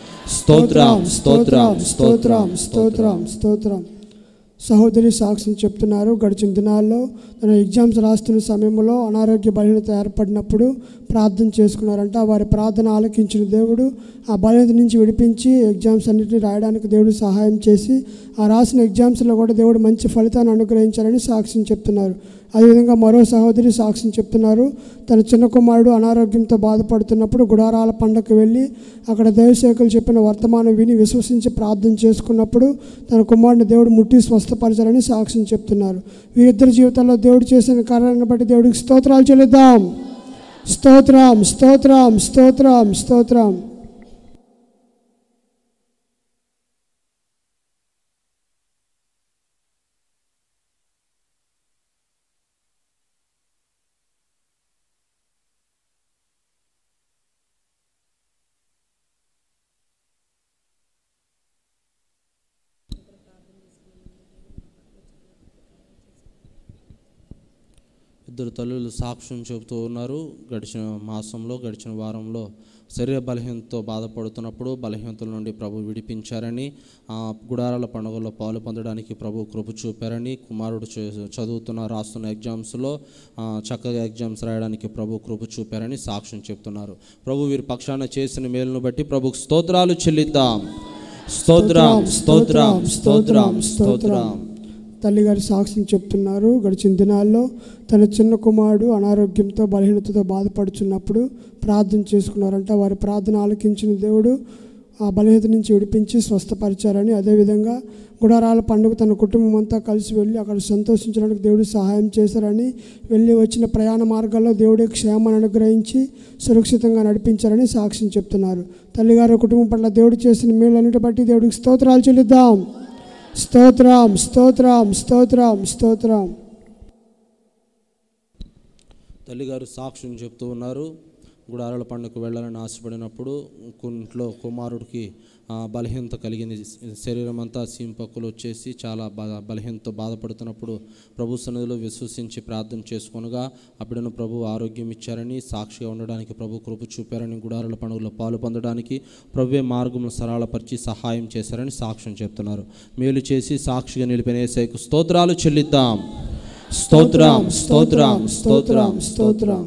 స్తోత్రం స్తోత్రం స్తోత్రం స్తోత్రం స్తోత్రం సహోదరి సాక్ష్యం చెప్తున్నారు గడిచిన దినాల్లో తన ఎగ్జామ్స్ రాస్తున్న సమయంలో అనారోగ్య బలహీనత ఏర్పడినప్పుడు ప్రార్థన చేసుకున్నారంట వారి ప్రార్థన ఆలకించిన దేవుడు ఆ బలహీనత నుంచి విడిపించి ఎగ్జామ్స్ అన్నిటిని రాయడానికి దేవుడు సహాయం చేసి ఆ రాసిన ఎగ్జామ్స్లో కూడా దేవుడు మంచి ఫలితాన్ని అనుగ్రహించారని సాక్ష్యం చెప్తున్నారు అదేవిధంగా మరో సహోదరి సాక్ష్యం చెప్తున్నారు తన చిన్న కుమారుడు అనారోగ్యంతో బాధపడుతున్నప్పుడు గుడారాల పండగకు వెళ్ళి అక్కడ దైవసేకులు చెప్పిన వర్తమానం విని విశ్వసించి ప్రార్థన చేసుకున్నప్పుడు తన కుమారుని దేవుడు ముట్టి స్వస్థపరచాలని సాక్ష్యం చెప్తున్నారు వీరిద్దరి జీవితాల్లో దేవుడు చేసిన కార్యాలను బట్టి దేవుడికి స్తోత్రాలు చెల్లిద్దాం స్తోత్రం స్తోత్రం స్తోత్రం స్తోత్రం ఇద్దరు తల్లులు సాక్ష్యం చెబుతూ ఉన్నారు గడిచిన మాసంలో గడిచిన వారంలో శరీర బలహీనతతో బాధపడుతున్నప్పుడు బలహీనతల నుండి ప్రభు విడిపించారని ఆ గుడారాల పండుగలో పాలు పొందడానికి ప్రభు కృప చూపారని కుమారుడు చే- చదువుతున్న రాస్తున్న ఎగ్జామ్స్లో ఆ, చక్కగా ఎగ్జామ్స్ రాయడానికి ప్రభు కృప చూపారని సాక్ష్యం చెప్తున్నారు ప్రభు వీరి పక్షాన చేసిన మేలును బట్టి ప్రభుకు స్తోత్రాలు చెల్లిద్దాం స్తోత్రం స్తోత్రం స్తోత్రం స్తోత్రం తల్లిగారి సాక్ష్యం చెప్తున్నారు గడిచిన దినాల్లో తన చిన్న కుమారుడు అనారోగ్యంతో బలహీనతతో బాధపడుచున్నప్పుడు ప్రార్థన చేసుకున్నారంట వారి ప్రార్థన ఆలకించిన దేవుడు ఆ బలహీనత నుంచి విడిపించి స్వస్థపరిచారని అదేవిధంగా గుడారాల పండుగ తన కుటుంబం అంతా కలిసి వెళ్ళి అక్కడ సంతోషించడానికి దేవుడు సహాయం చేశారని వెళ్ళి వచ్చిన ప్రయాణ మార్గాల్లో దేవుడే క్షేమాన్ని అనుగ్రహించి సురక్షితంగా నడిపించారని సాక్ష్యం చెప్తున్నారు తల్లిగారి కుటుంబం పట్ల దేవుడు చేసిన మేలన్నిటి బట్టి దేవుడికి స్తోత్రాలు చెల్లిద్దాం స్తోత్రం స్తోత్రం స్తోత్రం స్తోత్రం తల్లిగారు సాక్ష్యం చెప్తూ ఉన్నారు గుడారాల పండుగకు వెళ్ళాలని ఆశపడినప్పుడు ఇంట్లో కుమారుడికి ఆ, బలహీనత కలిగింది శరీరం అంతా సీంపక్కులు వచ్చేసి చాలా బల బలహీనతో బాధపడుతున్నప్పుడు ప్రభు సన్నిధిలో విశ్వసించి ప్రార్థన చేసుకొనగా అప్పుడును ప్రభు ఆరోగ్యం ఇచ్చారని సాక్షిగా ఉండడానికి ప్రభు కృప చూపారని గుడారాల పండుగలో పాలు పొందడానికి ప్రభువే మార్గములు సరళపరిచి సహాయం చేశారని సాక్ష్యం చెప్తున్నారు మేలు చేసి సాక్షిగా నిలిపిన ఏసైకు స్తోత్రాలు చెల్లిద్దాం స్తోత్రం స్తోత్రం స్తోత్రం స్తోత్రం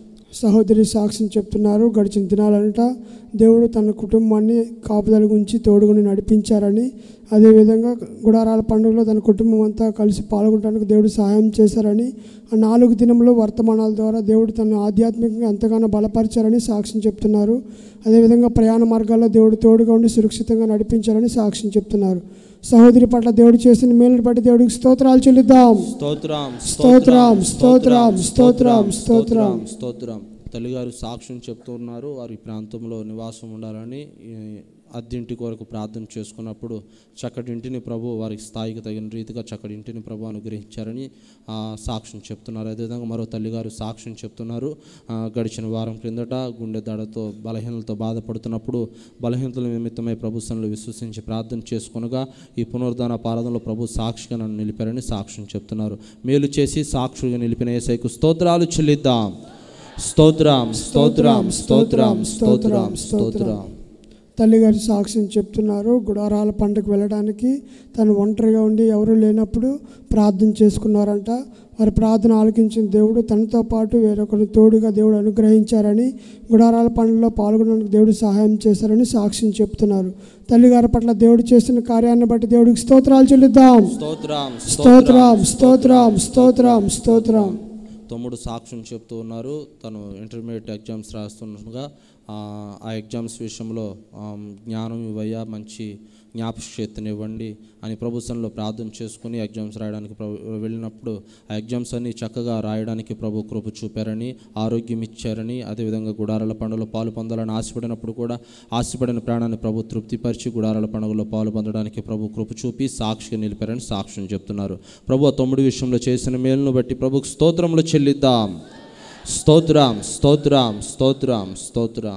సహోదరి సాక్ష్యం చెప్తున్నారు గడిచిన దినాలంట దేవుడు తన కుటుంబాన్ని కాపుదల గురించి తోడుగుని నడిపించారని అదేవిధంగా గుడారాల పండుగలో తన కుటుంబం అంతా కలిసి పాల్గొనడానికి దేవుడు సహాయం చేశారని ఆ నాలుగు దినంలో వర్తమానాల ద్వారా దేవుడు తను ఆధ్యాత్మికంగా ఎంతగానో బలపరిచారని సాక్ష్యం చెప్తున్నారు అదేవిధంగా ప్రయాణ మార్గాల్లో దేవుడు తోడుగా ఉండి సురక్షితంగా నడిపించారని సాక్ష్యం చెప్తున్నారు సహోదరి పట్ల దేవుడు చేసిన మేలుని బట్టి దేవుడికి స్తోత్రాలు చెల్లిద్దాం స్తోత్రం స్తోత్రం, స్తోత్రం, స్తోత్రం, స్తోత్రం. స్తోత్రం తల్లిగారు సాక్ష్యం చెప్తున్నారు వారు ఈ ప్రాంతంలో నివాసం ఉండాలని ఈ అద్దెంటి కొరకు ప్రార్థన చేసుకున్నప్పుడు చక్కటి ఇంటిని ప్రభు వారికి స్థాయికి తగిన రీతిగా చక్కటి ఇంటిని ప్రభు అనుగ్రహించారని ఆ, సాక్ష్యం చెప్తున్నారు అదేవిధంగా మరో తల్లిగారు సాక్ష్యం చెప్తున్నారు ఆ, గడిచిన వారం క్రిందట గుండె దడతో బలహీనలతో బాధపడుతున్నప్పుడు బలహీనతల నిమిత్తమై ప్రభు సన్నిధిలో విశ్వసించి ప్రార్థన చేసుకొనగా ఈ పునరుద్ధాన పారాధనలో ప్రభు సాక్షిగా నన్ను నిలిపారని సాక్ష్యం చెప్తున్నారు మేలు చేసి సాక్షిగా నిలిపిన ఏసైకు స్తోత్రాలు చెల్లిద్దాం స్తోత్రం స్తోత్రం స్తోత్రం స్తోత్రం స్తోత్రం తల్లిగారి సాక్ష్యం చెప్తున్నారు గుడారాల పండుగ వెళ్ళడానికి తను ఒంటరిగా ఉండి ఎవరు లేనప్పుడు ప్రార్థన చేసుకున్నారంట వారి ప్రార్థన ఆలకించిన దేవుడు తనతో పాటు వేరొకరి తోడుగా దేవుడు అనుగ్రహించారని గుడారాల పండుగలో పాల్గొనడానికి దేవుడు సహాయం చేశారని సాక్ష్యం చెప్తున్నారు తల్లిగారి పట్ల దేవుడు చేసిన కార్యాన్ని బట్టి దేవుడికి స్తోత్రాలు చెల్లిద్దాం స్తోత్రం స్తోత్రం స్తోత్రం స్తోత్రం స్తోత్రం తమ్ముడు సాక్ష్యం చెప్తూ ఉన్నారు తను ఇంటర్మీడియట్ ఎగ్జామ్స్ రాస్తుండగా ఆ, ఆ ఎగ్జామ్స్ విషయంలో ఆ, జ్ఞానం ఇవ్వయ్యా మంచి జ్ఞాపకశక్తిని ఇవ్వండి అని ప్రభుత్వంలో ప్రార్థన చేసుకుని ఎగ్జామ్స్ రాయడానికి ప్రభు వెళ్ళినప్పుడు ఆ ఎగ్జామ్స్ అన్ని చక్కగా రాయడానికి ప్రభు కృప చూపారని ఆరోగ్యం ఇచ్చారని అదేవిధంగా గుడారాల పండుగలో పాలు పొందాలని ఆశపడినప్పుడు కూడా ఆశపడిన ప్రాణాన్ని ప్రభు తృప్తిపరిచి గుడారాల పండుగలో పాలు పొందడానికి ప్రభు కృప చూపి సాక్షిగా నిలిపారని సాక్ష్యం చెప్తున్నారు ప్రభు ఆ తమ్ముడి విషయంలో చేసిన మేలును బట్టి ప్రభుకు స్తోత్రములు చెల్లిద్దాం స్తోత్రం స్తోత్రం స్తోత్రం స్తోత్రం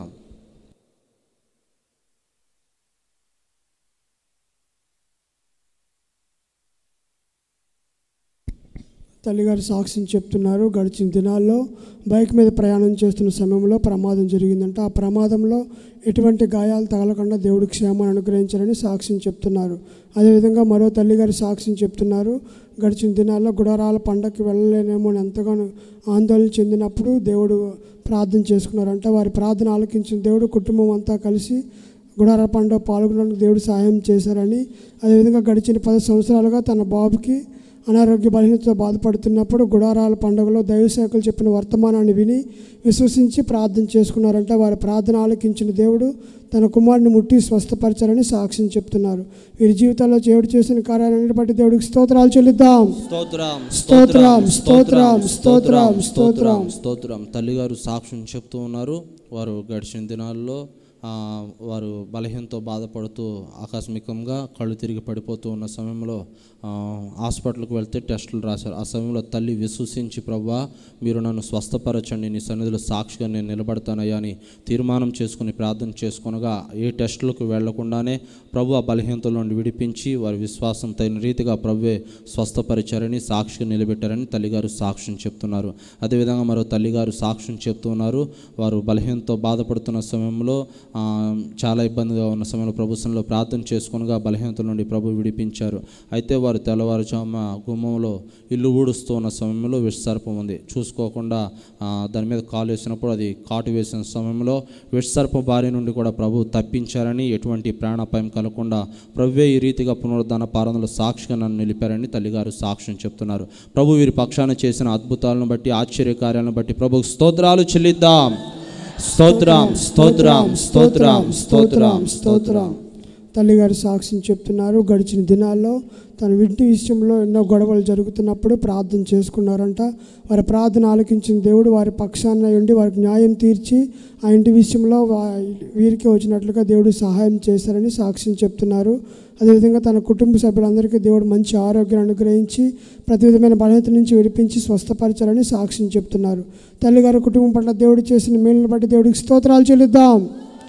తల్లిగారు సాక్ష్యం చెప్తున్నారు గడిచిన దినాల్లో బైక్ మీద ప్రయాణం చేస్తున్న సమయంలో ప్రమాదం జరిగిందంట ఆ ప్రమాదంలో ఎటువంటి గాయాలు తగలకుండా దేవుడు క్షేమాన్ని అనుగ్రహించారని సాక్ష్యం చెప్తున్నారు అదేవిధంగా మరో తల్లిగారి సాక్ష్యం చెప్తున్నారు గడిచిన దినాల్లో గుడారాల పండగకి వెళ్ళలేనేమో అని ఎంతగానో ఆందోళన చెందినప్పుడు దేవుడు ప్రార్థన చేసుకున్నారంట వారి ప్రార్థన ఆలకించిన దేవుడు కుటుంబం అంతా కలిసి గుడార పండుగ పాల్గొనడానికి దేవుడు సహాయం చేశారని అదేవిధంగా గడిచిన పది సంవత్సరాలుగా తన బాబుకి అనారోగ్య బలహీనతతో బాధపడుతున్నప్పుడు గుడారాల పండుగలో దైవసేవకులు చెప్పిన వర్తమానాన్ని విని విశ్వసించి ప్రార్థన చేసుకున్నారంట వారి ప్రార్థన ఆలకించిన దేవుడు తన కుమారుని ముట్టి స్వస్థపరిచారని సాక్ష్యం చెప్తున్నారు వీరి జీవితాల్లో దేవుడు చేసిన కార్యాలన్నిటి బట్టి దేవుడికి స్తోత్రాలు చెల్లిద్దాం స్తోత్రం స్తోత్రం, స్తోత్రం, స్తోత్రం, స్తోత్రం. స్తోత్రం తల్లిగారు సాక్ష్యం చెప్తూ ఉన్నారు వారు గడిచిన దినాల్లో ఆ, వారు బలహీనతో బాధపడుతూ ఆకస్మికంగా కళ్ళు తిరిగి పడిపోతూ ఉన్న సమయంలో ఆ, హాస్పిటల్కి వెళ్తే టెస్టులు రాశారు ఆ సమయంలో తల్లి విశ్వసించి ప్రవ్వా మీరు నన్ను స్వస్థపరచండి నీ సన్నిధిలో సాక్షిగా నేను నిలబడతానయ్యా అని తీర్మానం చేసుకుని ప్రార్థన చేసుకొనగా ఏ టెస్టులకు వెళ్లకుండానే ప్రభు ఆ బలహీనతల నుండి విడిపించి వారి విశ్వాసం తగిన రీతిగా ప్రభువే స్వస్థపరిచారని సాక్షిగా నిలబెట్టారని తల్లిగారు సాక్ష్యం చెప్తున్నారు అదేవిధంగా మరో తల్లిగారు సాక్ష్యం చెప్తున్నారు వారు బలహీనతో బాధపడుతున్న సమయంలో ఆ, ఆ, చాలా ఇబ్బందిగా ఉన్న సమయంలో ప్రభుత్వంలో ప్రార్థన చేసుకునగా బలహీనతల నుండి ప్రభు విడిపించారు అయితే వారు తెల్లవారుజామున గుమ్మంలో ఇల్లు ఊడుస్తూ ఉన్న సమయంలో విషసర్పం ఉంది చూసుకోకుండా ఆ, దాని మీద కాలు వేసినప్పుడు అది కాటు వేసిన సమయంలో విషసర్పం బారి నుండి కూడా ప్రభు తప్పించారని ఎటువంటి ప్రాణాపాయం కలగకుండా ప్రభువే ఈ రీతిగా పునరుద్ధాన పాలనలో సాక్షిగా నన్ను నిలిపారని తల్లిగారు సాక్ష్యం చెప్తున్నారు ప్రభు వీరి పక్షాన చేసిన అద్భుతాలను బట్టి ఆశ్చర్యకార్యాలను బట్టి ప్రభుకు స్తోత్రాలు చెల్లిద్దాం స్తోత్రం స్తోత్రం స్తోత్రం స్తోత్రం స్తోత్రం తల్లిగారు సాక్ష్యం చెప్తున్నారు గడిచిన దినాల్లో తన ఇంటి విషయంలో ఎన్నో గొడవలు జరుగుతున్నప్పుడు ప్రార్థన చేసుకున్నారంట వారి ప్రార్థన ఆలకించిన దేవుడు వారి పక్షాన ఉండి వారికి న్యాయం తీర్చి ఆ ఇంటి విషయంలో వా- వీరికి వచ్చినట్లుగా దేవుడు సహాయం చేశారని సాక్ష్యం చెప్తున్నారు అదేవిధంగా తన కుటుంబ సభ్యులందరికీ దేవుడు మంచి ఆరోగ్యం అనుగ్రహించి ప్రతి విధమైన బలహీనత నుంచి విడిపించి స్వస్థపరచారని సాక్ష్యం చెప్తున్నారు తల్లిగారు కుటుంబం పట్ల దేవుడు చేసిన మేలును బట్టి దేవుడికి స్తోత్రాలు చెల్లిద్దాం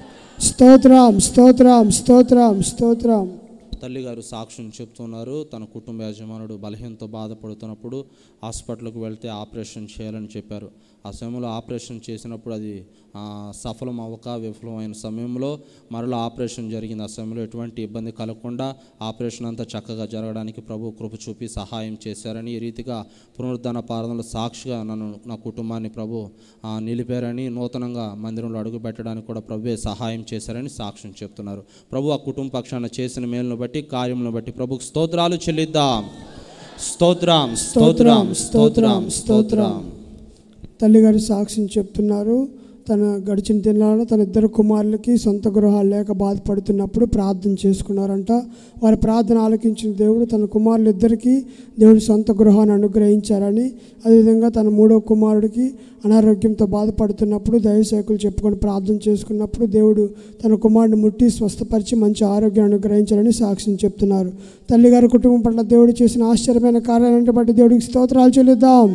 స్తోత్రం స్తోత్రం స్తోత్రం స్తోత్రం తల్లిగారు సాక్ష్యం చెప్తున్నారు తన కుటుంబ యజమానుడు బలహీనతో బాధపడుతున్నప్పుడు హాస్పిటల్కి వెళ్తే ఆపరేషన్ చేయాలని చెప్పారు ఆ సమయంలో ఆపరేషన్ చేసినప్పుడు అది ఆ, సఫలం అవ్వక విఫలమైన సమయంలో మరలా ఆపరేషన్ జరిగింది ఆ సమయంలో ఎటువంటి ఇబ్బంది కలగకుండా ఆపరేషన్ అంతా చక్కగా జరగడానికి ప్రభు కృప చూపి సహాయం చేశారని ఈ రీతిగా పునరుద్ధరణ పాలనలో సాక్షిగా నన్ను నా కుటుంబాన్ని ప్రభు ఆ, నిలిపారని నూతనంగా మందిరంలో అడుగు పెట్టడానికి కూడా ప్రభువే సహాయం చేశారని సాక్ష్యం చెప్తున్నారు ప్రభు ఆ కుటుంబ పక్షాన చేసిన మేలును బట్టి కార్యములను బట్టి ప్రభుకు స్తోత్రాలు చెల్లిద్దాం స్తోత్రం స్తోత్రం స్తోత్రం స్తోత్రం తల్లిగారు సాక్ష్యం చెప్తున్నారు తన గడిచిన దినాల్లో తన ఇద్దరు కుమారులకి సొంత గృహాలు లేక బాధపడుతున్నప్పుడు ప్రార్థన చేసుకున్నారంట వారి ప్రార్థన ఆలకించిన దేవుడు తన కుమారులు ఇద్దరికి దేవుడు సొంత గృహాన్ని అనుగ్రహించారని అదేవిధంగా తన మూడో కుమారుడికి అనారోగ్యంతో బాధపడుతున్నప్పుడు దైవసేకులు చెప్పుకొని ప్రార్థన చేసుకున్నప్పుడు దేవుడు తన కుమారుడిని ముట్టి స్వస్థపరిచి మంచి ఆరోగ్యం అనుగ్రహించారని సాక్ష్యం చెప్తున్నారు తల్లిగారి కుటుంబం పట్ల దేవుడు చేసిన ఆశ్చర్యమైన కార్యాలను బట్టి దేవుడికి స్తోత్రాలు చెల్లిద్దాం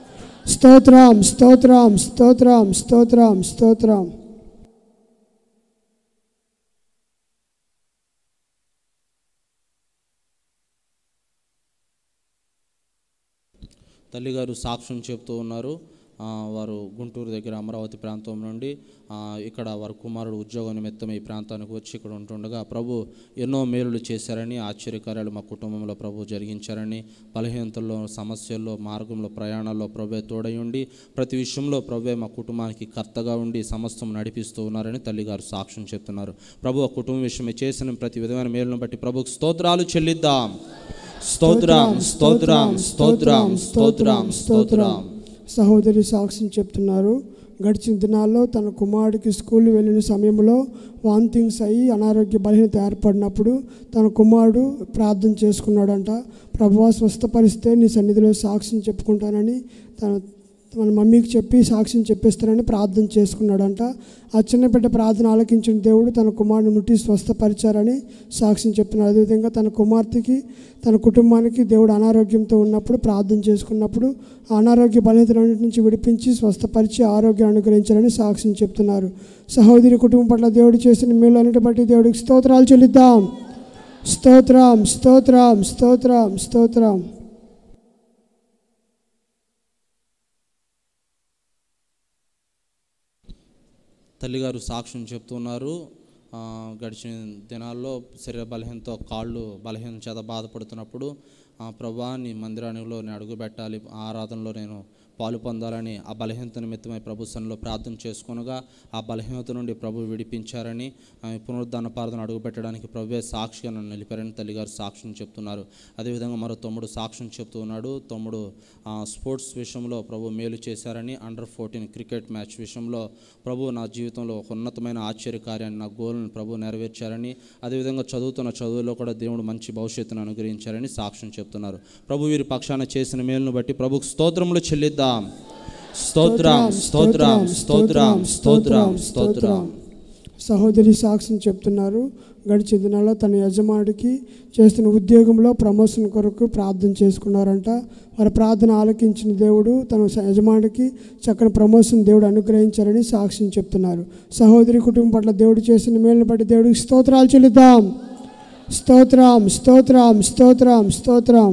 స్తోత్రం స్తోత్రం స్తోత్రం స్తోత్రం స్తోత్రం తల్లిగారు సాక్ష్యం చెప్తూ ఉన్నారు ఆ, వారు గుంటూరు దగ్గర అమరావతి ప్రాంతం నుండి ఆ, ఇక్కడ వారి కుమారుడు ఉద్యోగ నిమిత్తం ఈ ప్రాంతానికి వచ్చి ఇక్కడ ఉంటుండగా ప్రభు ఎన్నో మేలులు చేశారని ఆశ్చర్యకార్యాలు మా కుటుంబంలో ప్రభు జరిగించారని బలహీనతల్లో సమస్యల్లో మార్గంలో ప్రయాణాల్లో ప్రభే తోడై ఉండి ప్రతి విషయంలో ప్రభే మా కుటుంబానికి కర్తగా ఉండి సమస్తం నడిపిస్తూ ఉన్నారని తల్లిగారు సాక్ష్యం చెప్తున్నారు ప్రభు ఆ కుటుంబం విషయమే చేసిన ప్రతి విధమైన మేలును బట్టి ప్రభుకు స్తోత్రాలు చెల్లిద్దాం స్తోత్రం స్తోత్రం స్తోత్రం స్తోత్రం స్తోత్రం సహోదరి సాక్ష్యం చెప్తున్నారు గడిచిన దినాల్లో తన కుమారుడికి స్కూల్ వెళ్ళిన సమయంలో వాంతింగ్స్ అయ్యి అనారోగ్య బలహీనత ఏర్పడినప్పుడు తన కుమారుడు ప్రార్థన చేసుకున్నాడంట ప్రభువా స్వస్థపరిస్తే నీ సన్నిధిలో సాక్ష్యం చెప్పుకుంటానని తన మన మమ్మీకి చెప్పి సాక్ష్యం చెప్పేస్తానని ప్రార్థన చేసుకున్నాడంట ఆ చిన్న బిడ్డ ప్రార్థన ఆలకించిన దేవుడు తన కుమారుని ముట్టి స్వస్థపరిచారని సాక్ష్యం చెప్తున్నాడు అదేవిధంగా తన కుమార్తెకి తన కుటుంబానికి దేవుడు అనారోగ్యంతో ఉన్నప్పుడు ప్రార్థన చేసుకున్నప్పుడు ఆ అనారోగ్య బలహీనతలన్నిటి నుంచి విడిపించి స్వస్థపరిచి ఆరోగ్యం అనుగ్రహించారని సాక్ష్యం చెప్తున్నారు సహోదరి కుటుంబం పట్ల దేవుడు చేసిన మేలు అన్నిటి బట్టి దేవుడికి స్తోత్రాలు చెల్లిద్దాం స్తోత్రం స్తోత్రం స్తోత్రం స్తోత్రం తల్లిగారు సాక్ష్యం చెప్తున్నారు ఆ, గడిచిన దినాల్లో శరీర బలహీనతో కాళ్ళు బలహీన చేత బాధపడుతున్నప్పుడు ఆ, ప్రభా నీ మందిరానిలో నేను అడుగు పెట్టాలి ఆరాధనలో నేను పాలు పొందాలని ఆ బలహీనత నిమిత్తమై ప్రభు సన్నిలో ప్రార్థన చేసుకొనగా ఆ బలహీనత నుండి ప్రభు విడిపించారని ఆ, పునరుద్ధాన ప్రార్థన అడుగు పెట్టడానికి ప్రభువే సాక్షిగా నన్ను నిలిపారని తల్లిగారు సాక్ష్యం చెప్తున్నారు అదేవిధంగా మరో తమ్ముడు సాక్ష్యం చెప్తూ ఉన్నాడు తమ్ముడు ఆ, స్పోర్ట్స్ విషయంలో ప్రభు మేలు చేశారని అండర్ ఫోర్టీన్ క్రికెట్ మ్యాచ్ విషయంలో ప్రభు నా జీవితంలో ఒక ఉన్నతమైన ఆశ్చర్యకార్యాన్ని నా గోల్ని ప్రభు నెరవేర్చారని అదేవిధంగా చదువుతున్న చదువులో కూడా దేవుడు మంచి భవిష్యత్తును అనుగ్రహించారని సాక్ష్యం చెప్తున్నారు ప్రభు వీరి పక్షాన చేసిన మేలును బట్టి ప్రభుకు స్తోత్రములు చెల్లిద్దాం స్తోత్రం స్తోత్రం స్తోత్రం స్తోత్రం స్తోత్రం సహోదరి సాక్ష్యం చెప్తున్నారు గడిచిన దినాల్లో తన యజమానుడికి చేస్తున్న ఉద్యోగంలో ప్రమోషన్ కొరకు ప్రార్థన చేసుకున్నారంట వారి ప్రార్థన ఆలకించిన దేవుడు తన స- యజమానుడికి చక్కని ప్రమోషన్ దేవుడు అనుగ్రహించారని సాక్ష్యం చెప్తున్నారు సహోదరి కుటుంబం పట్ల దేవుడు చేసిన మేలును బట్టి దేవుడికి స్తోత్రాలు చెల్లిద్దాం స్తోత్రం స్తోత్రం స్తోత్రం స్తోత్రం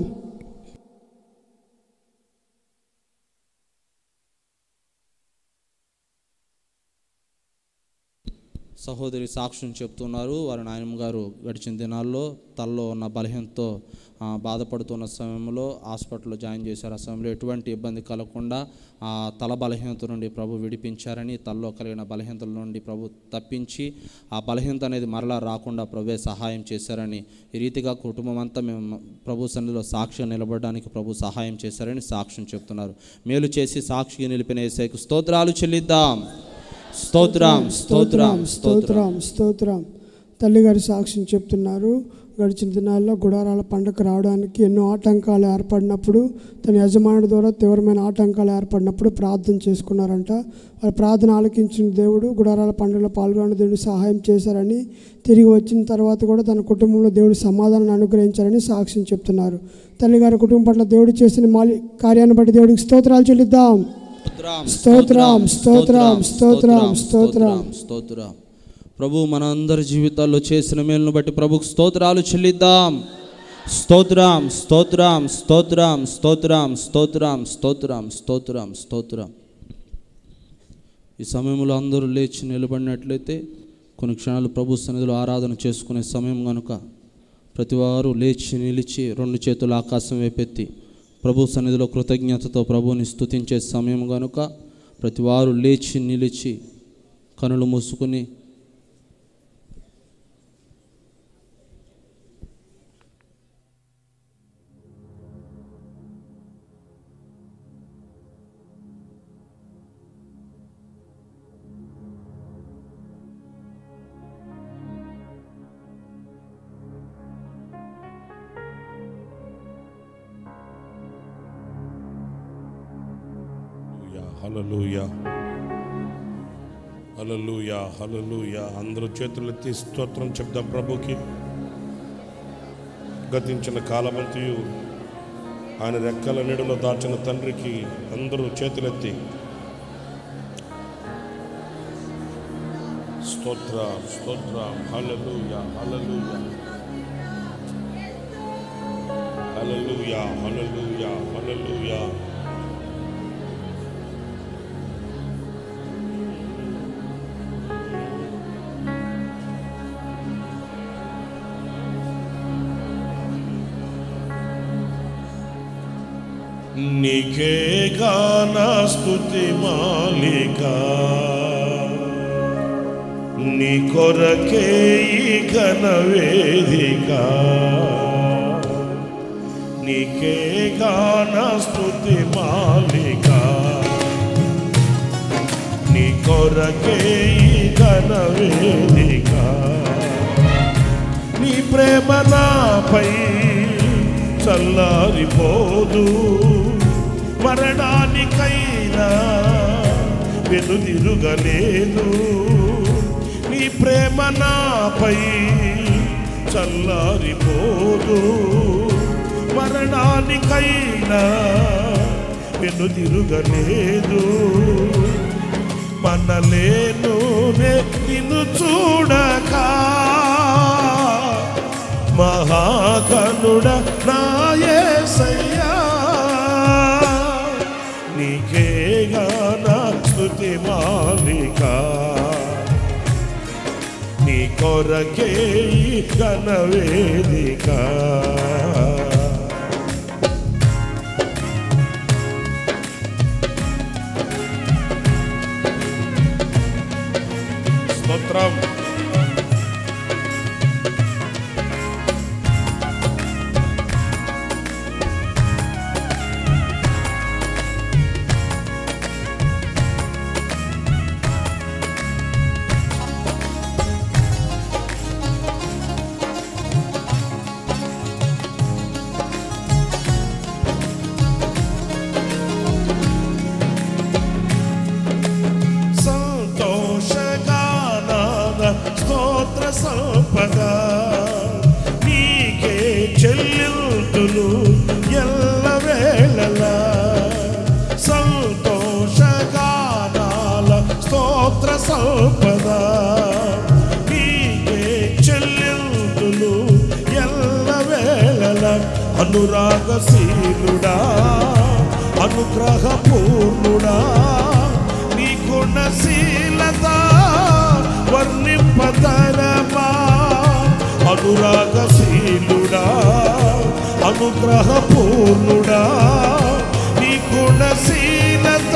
సహోదరి సాక్ష్యం చెప్తున్నారు వారి నాయనమ్మ గారు గడిచిన దినాల్లో తలలో ఉన్న బలహీనతో ఆ, బాధపడుతున్న సమయంలో హాస్పిటల్లో జాయిన్ చేశారు ఆ సమయంలో ఎటువంటి ఇబ్బంది కలగకుండా ఆ తల బలహీనత నుండి ప్రభు విడిపించారని తలలో కలిగిన బలహీనతల నుండి ప్రభు తప్పించి ఆ బలహీనత అనేది మరలా రాకుండా ప్రభువే సహాయం చేశారని ఈ రీతిగా కుటుంబం అంతా మేము ప్రభు సన్నిధిలో సాక్ష్యం నిలబడడానికి ప్రభు సహాయం చేశారని సాక్ష్యం చెప్తున్నారు మేలు చేసి సాక్షిగా నిలిపిన ఏసైకు స్తోత్రాలు చెల్లిద్దాం స్తోత్రం స్తోత్రం స్తోత్రం స్తోత్రం స్తోత్రం తల్లిగారి సాక్ష్యం చెప్తున్నారు గడిచిన దినాల్లో గుడారాల పండుగ రావడానికి ఎన్నో ఆటంకాలు ఏర్పడినప్పుడు తన యజమానుడి ద్వారా తీవ్రమైన ఆటంకాలు ఏర్పడినప్పుడు ప్రార్థన చేసుకున్నారంట వారి ప్రార్థన ఆలకించిన దేవుడు గుడారాల పండుగలో పాల్గొన్న దేవుడు సహాయం చేశారని తిరిగి వచ్చిన తర్వాత కూడా తన కుటుంబంలో దేవుడు సమాధానం అనుగ్రహించారని సాక్ష్యం చెప్తున్నారు తల్లిగారి కుటుంబం పట్ల దేవుడు చేసిన మాలి కార్యాన్ని బట్టి దేవుడికి స్తోత్రాలు చెల్లిద్దాం స్తోత్రం, స్తోత్రం, స్తోత్రం, స్తోత్రం. స్తోత్రం ప్రభు మన అందరి జీవితాల్లో చేసిన మేలును బట్టి ప్రభుకు స్తోత్రాలు చెల్లిద్దాం స్తోత్రం స్తోత్రం స్తోత్రం స్తోత్రం స్తోత్రం స్తోత్రం స్తోత్రం స్తోత్రం ఈ సమయంలో అందరూ లేచి నిలబడినట్లయితే కొన్ని క్షణాలు ప్రభు సన్నిధిలో ఆరాధన చేసుకునే సమయం కనుక ప్రతివారు లేచి నిలిచి రెండు చేతులు ఆకాశం వైపెత్తి ప్రభు సన్నిధిలో కృతజ్ఞతతో ప్రభువుని స్తుతించే సమయం కనుక ప్రతివారు లేచి నిలిచి కనులు మూసుకుని హల్లెలూయా హల్లెలూయా హల్లెలూయా అందరూ చేతులెత్తి స్తోత్రం చెప్దాం ప్రభుకి గతించిన కాలమంతయు ఆయన రెక్కల నీడలో దాచిన తండ్రికి అందరూ చేతులెత్తి స్తోత్ర స్తోత్ర హల్లెలూయా హల్లెలూయా హల్లెలూయా హల్లెలూయా హల్లెలూయా నీకే గాన స్తుతి మాలిక నీ కొరకే ఈ ఘన వేదిక నీకే గాన స్తుతి మాలిక నీ కొరకే ఈ ఘన వేదిక నీ ప్రేమ నాపై చల్లారిపోదు మరణానికైనా వెనుదిరుగలేదు నీ ప్రేమ నాపై చల్లారిపోదు మరణానికైనా వెనుదిరుగలేదు మనలేను నిన్ను చూడక మహాకనుడ నాయసయ్యా నీకేగా నా స్తుతి మాలిక నీ కొరకే ఈ ఘన వేదిక స్తోత్రం సంతోషగానాద స్తోత్ర సంపద నీకే చెల్లింతులు ఎల్ల వేళలా సంతోషగానాల స్తోత్ర సంపద నీకే చెల్లింతులు ఎల్ల వేళల అనురాగశీలుడా అనుగ్రహపూర్ణుడా నీ గుణశీలత వర్ణింప వర్ణింపతరమా అనురాగశీలుడా అనుగ్రహ పూర్ణుడా నీ గుణశీలత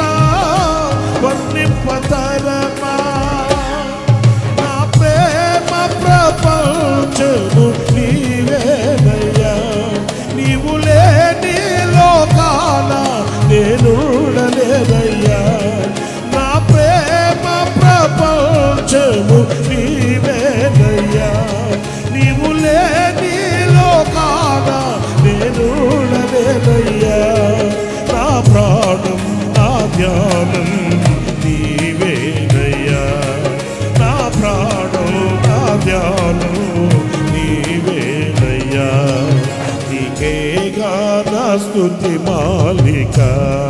వర్ణింపతరమా నా ప్రేమ ప్రపంచము నీవేనయ్యా నీవు లేని లోకాల నేనుడలేదయ్యా నా ప్రేమ ప్రపంచము నీవేనయ్యా నీవు లేని లోకాల నేనుడలేదయ్యా నా ప్రాణం నా ధ్యానం నీవేనయ్యా నా ప్రాణం నా ధ్యానం నీవేనయ్యా నీకేగా నా స్తుతి మాలిక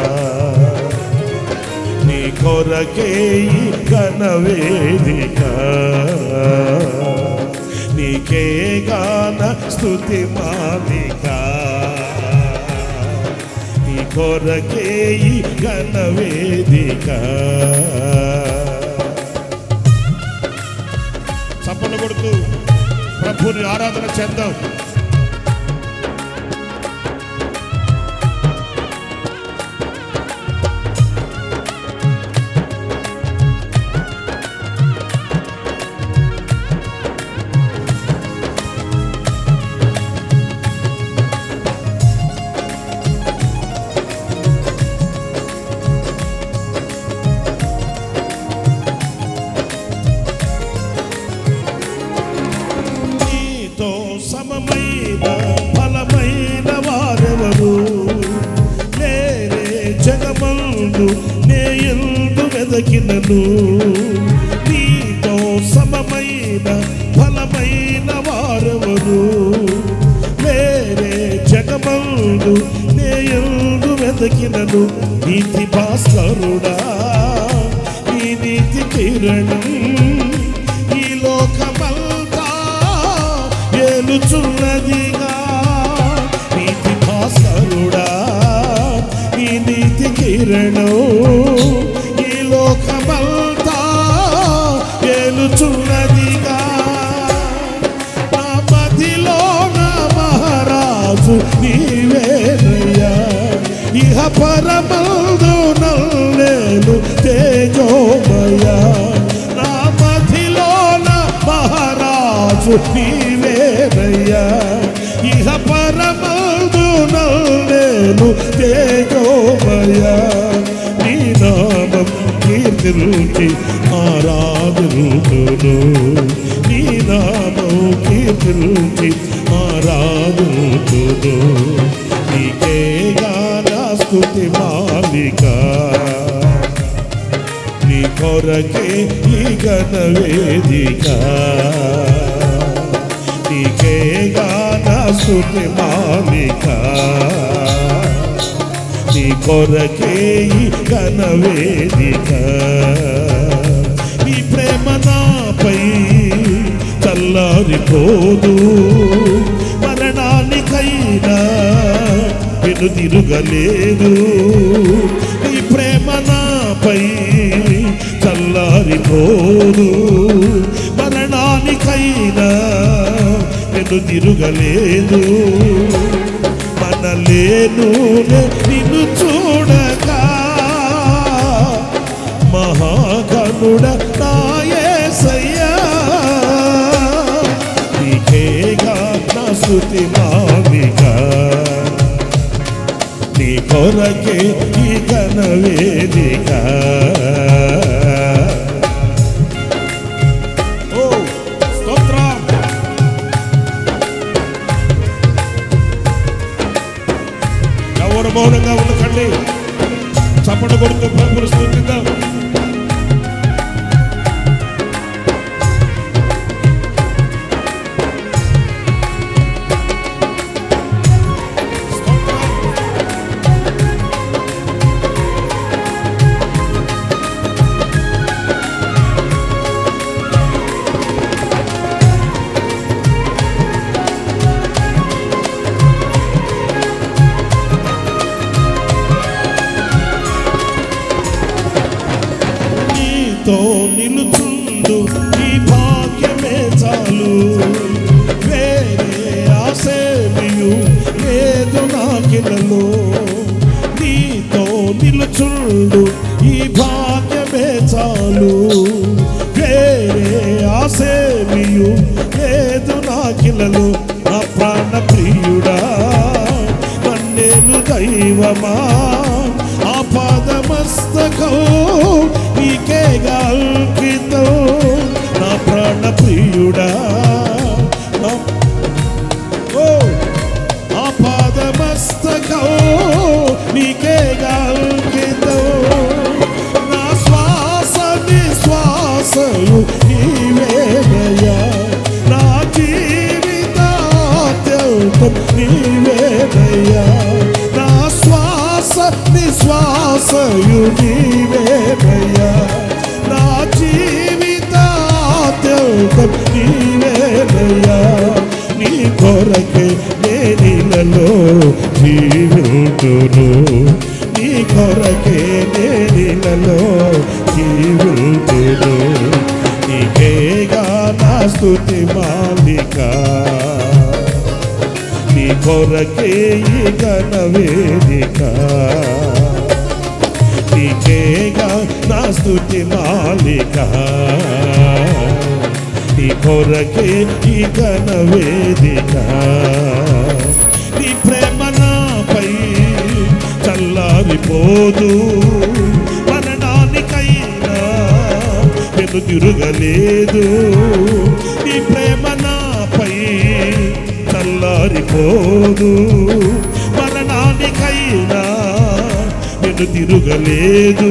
నీ కొరకే ఈ ఘన వేదిక నీకేగా నా స్తుతి మాలిక నీ కొరకే ఈ ఘన వేదిక చప్పలు కొడుతూ ప్రభుని ఆరాధన చేద్దాం నీతో సమమైన ఫలమైన వారెవరు నేనే జగమందు నే ఎందు వెదకినను నీతో సమమైన ఫలమైన వారెవరు నేనే జగమందు నే ఎందు వెదకినను నీతి భాస్కరుడా ఈ నీతి కిరణం ఈ లోకమంతా ఏలుచున్నదిగా నీతి భాస్కరుడా ఈ నీతి కిరణం ఈ లోకమంతా ఏలుచున్నదిగా నా మదిలో నా మహారాజు నీవేనయ్యా ఇహ పరమందు నల్లేను తేజోమయ నా మదిలో నా మహారాజు నీవేనయ్యా ఇహ పరమందు నల్లేను తేజోమయ నీ నామం కీర్తించి ఆరాధుడును నీ నామం కీర్తించి ఆరాధుడును నీకే గానా స్తుతి మాలిక నీ కొరకే ఈ గణ వేదిక నీకే గానా స్తుతి మాలిక నీ కొరకే ఈ ఘన వేదిక నీ ప్రేమ నాపై చల్లారిపోదు మరణానికైనా వెను తిరుగలేదు నీ ప్రేమ నాపై చల్లారిపోదు మరణానికైనా వెను తిరుగలేదు మనలేను నిన్ను చూడగా మహాగణుడ నాయసయ్యా నీకేగా నా శృతి మావిక నీ కొరకే ఈ ఘన వేదిక ఓ స్తోత్రం ఎవరు మౌనంగా ఉండకండి చప్పట కొడుతూ ప్రభులు స్థుతిద్దాం నీతో నిలుచుండు ఈ భాగ్య వేరే ఆసేమియు లేదు నాకిలలో నీతో నిలుచుండు ఈ భాగ్యమే చాలు వేరే ఆసేమియు లేదు నాకిలలో నా ప్రాణ ప్రియుడా నన్నేను దైవమా ఆపాదమస్తకం నీకే గల్పితం నా ప్రాణ ప్రియుడా నా ఓ ఆపాదమస్తకం నీకే గల్పితం నా శ్వాస నిశ్వాసయు నీవేనయ్యా నా జీవితాత్యంతం నీవేనయ్యా నా శ్వాస నిశ్వాసయు నీవేనయ్యా నా జీవితాత్యంతం నీవేనయ్యా నీ కొరకే నేనిలలో జీవితును నీ కొరకే నేనిలలో జీవితును నీకేగా నా స్తుతి మాలిక నీ కొరకే ఈ ఘన వేదిక నీకేగా నా స్తుతి మాలిక నీ కొరకే ఈ ఘన వేదిక నీ ప్రేమ నాపై చల్లారిపోదు మరణానికైనా వెను తిరగలేదు నీ ప్రేమ నాపై చల్లారిపోదు మరణానికైనా వెను తిరగలేదు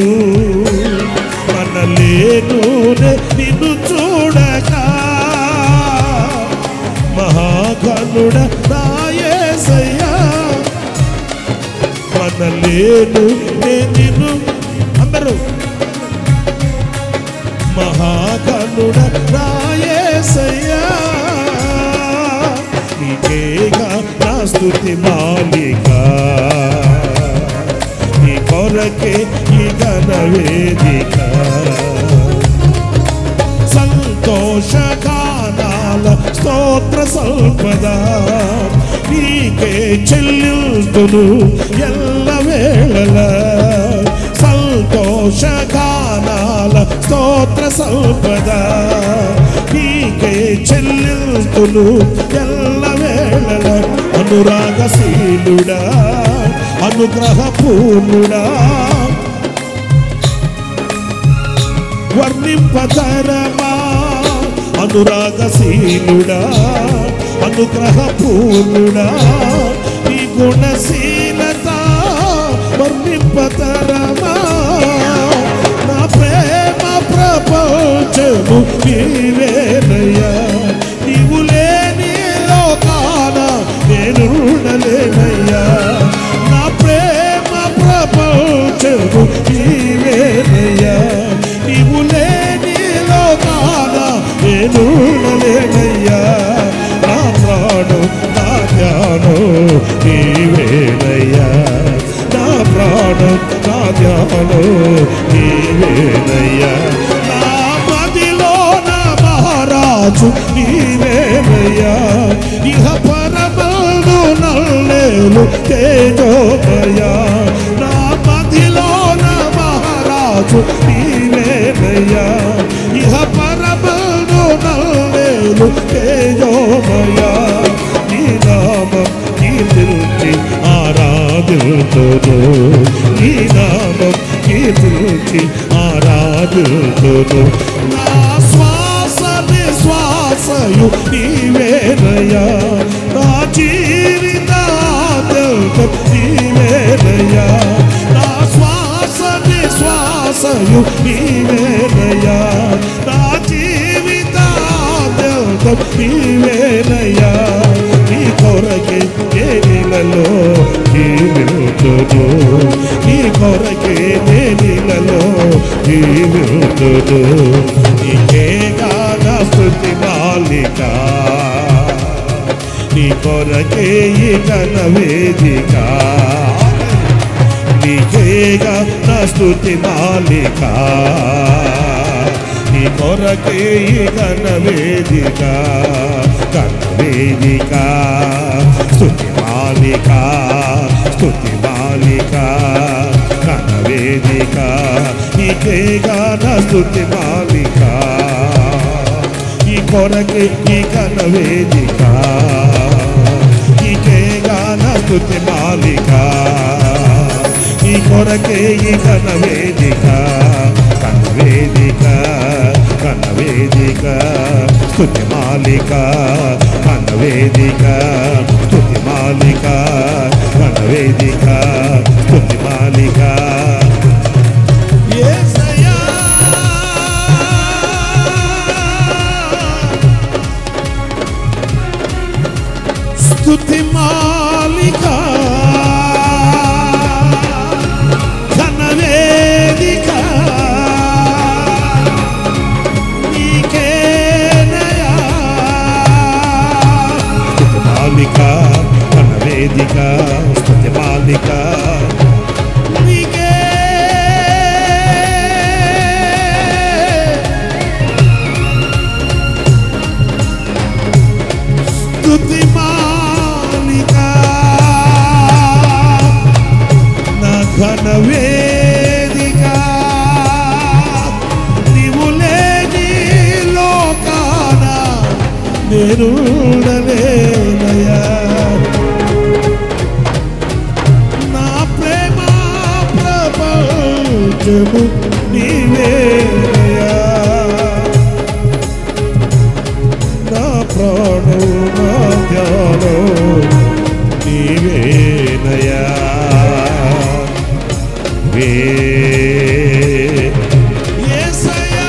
మనలేను నిన్ను చూడక మహాగణుడ నాయసయ్యా మనలేను నిన్ను అందరూ మహాగణుడ రాయేసయ్యా నీకేగా నా స్తుతి మాలిక నీ కొరకే ఈ ఘన వేదిక సంతోషగానాల స్తోత్ర సంపద నీకే చెల్లింతును ఎల్ల వేళల సంతోషగానాల స్తోత్ర సంపద నీకే చెల్లింతును ఎల్ల వేళల అనురాగశీలుడా అనుగ్రహ పూర్ణుడా వర్ణింపతరమా అనురాగశీలుడా అనుగ్రహ పూర్ణుడా నీ గుణశీలత వర్ణింపతరమా నా ప్రేమ ప్రపంచము నీవేనయ్యా నీవు లేని లోకాన నేనుండలేనయ్యా నా ప్రేమ ప్రపంచము నీవేనయ్యా నీవు లేని లోకాన నేనుండలేనయ్యా నా ప్రాణం నా ధ్యానం నీవేనయ్యా నా ప్రాణం నా ధ్యానం నీవేనయ్యా నా మదిలో నా మహారాజు నీవేనయ్యా ఇహ పరమను నల్లేలు తేజోమయా నా మదిలో నా మహారాజు నీవేనయ్యా ఇహ పరమను నల్లేలు తేజోమయా నీ నామం కీర్తించి ఆరాధిల్తును నీ నామం కీర్తించి ఆరాధిల్తును నా శ్వాస నిశ్వాసయు నీవేనయ్యా నా జీవితాంతం నీవేనయ్యా నా శ్వాస నిశ్వాసయు నీవేనయ్యా నా జీవితాంతం నీవేనయ్యా నీ కొరకే ఏ నీళ్ళలో జీవితుడు నీ కొరకే నే నీళ్ళలో జీవితుడు నీకే గాన స్థుతి మాలిక నీ కొరకే ఈ ఘన వేదిక నీకేగా నా స్థుతి మాలిక నీ కొరకే ఈ ఘనవేదిక ఘనవేదిక స్తుతి మాలిక స్తుతి మాలిక ఘనవేదిక నీకే గాన స్తుతి మాలిక ఈ కొరకే ఈ ఘనవేదిక నీకే గాన స్తుతి మాలిక ఈ కొరకే ఈ ఘనవేదిక కనవేదిక కనవేదిక స్తుతి మాలిక కనవేదిక స్తుతి మాలిక కనవేదిక స్తుతి మాలిక యేసయ్యా స్తుతి మాలిక ఘనవేదిక నీకేనయా స్తుతి మాలిక ఘనవేదిక స్తుతి మాలిక నీకే స్తుతి మాలిక నా ఘన వేదిక నీవు లేని లోకాన నేను ఉండలేనయ్యా నా ప్రేమ ప్రపంచము నీవేనయ్యా నా ప్రాణం నా ధ్యానం నీవేనయా వే యేసయ్యా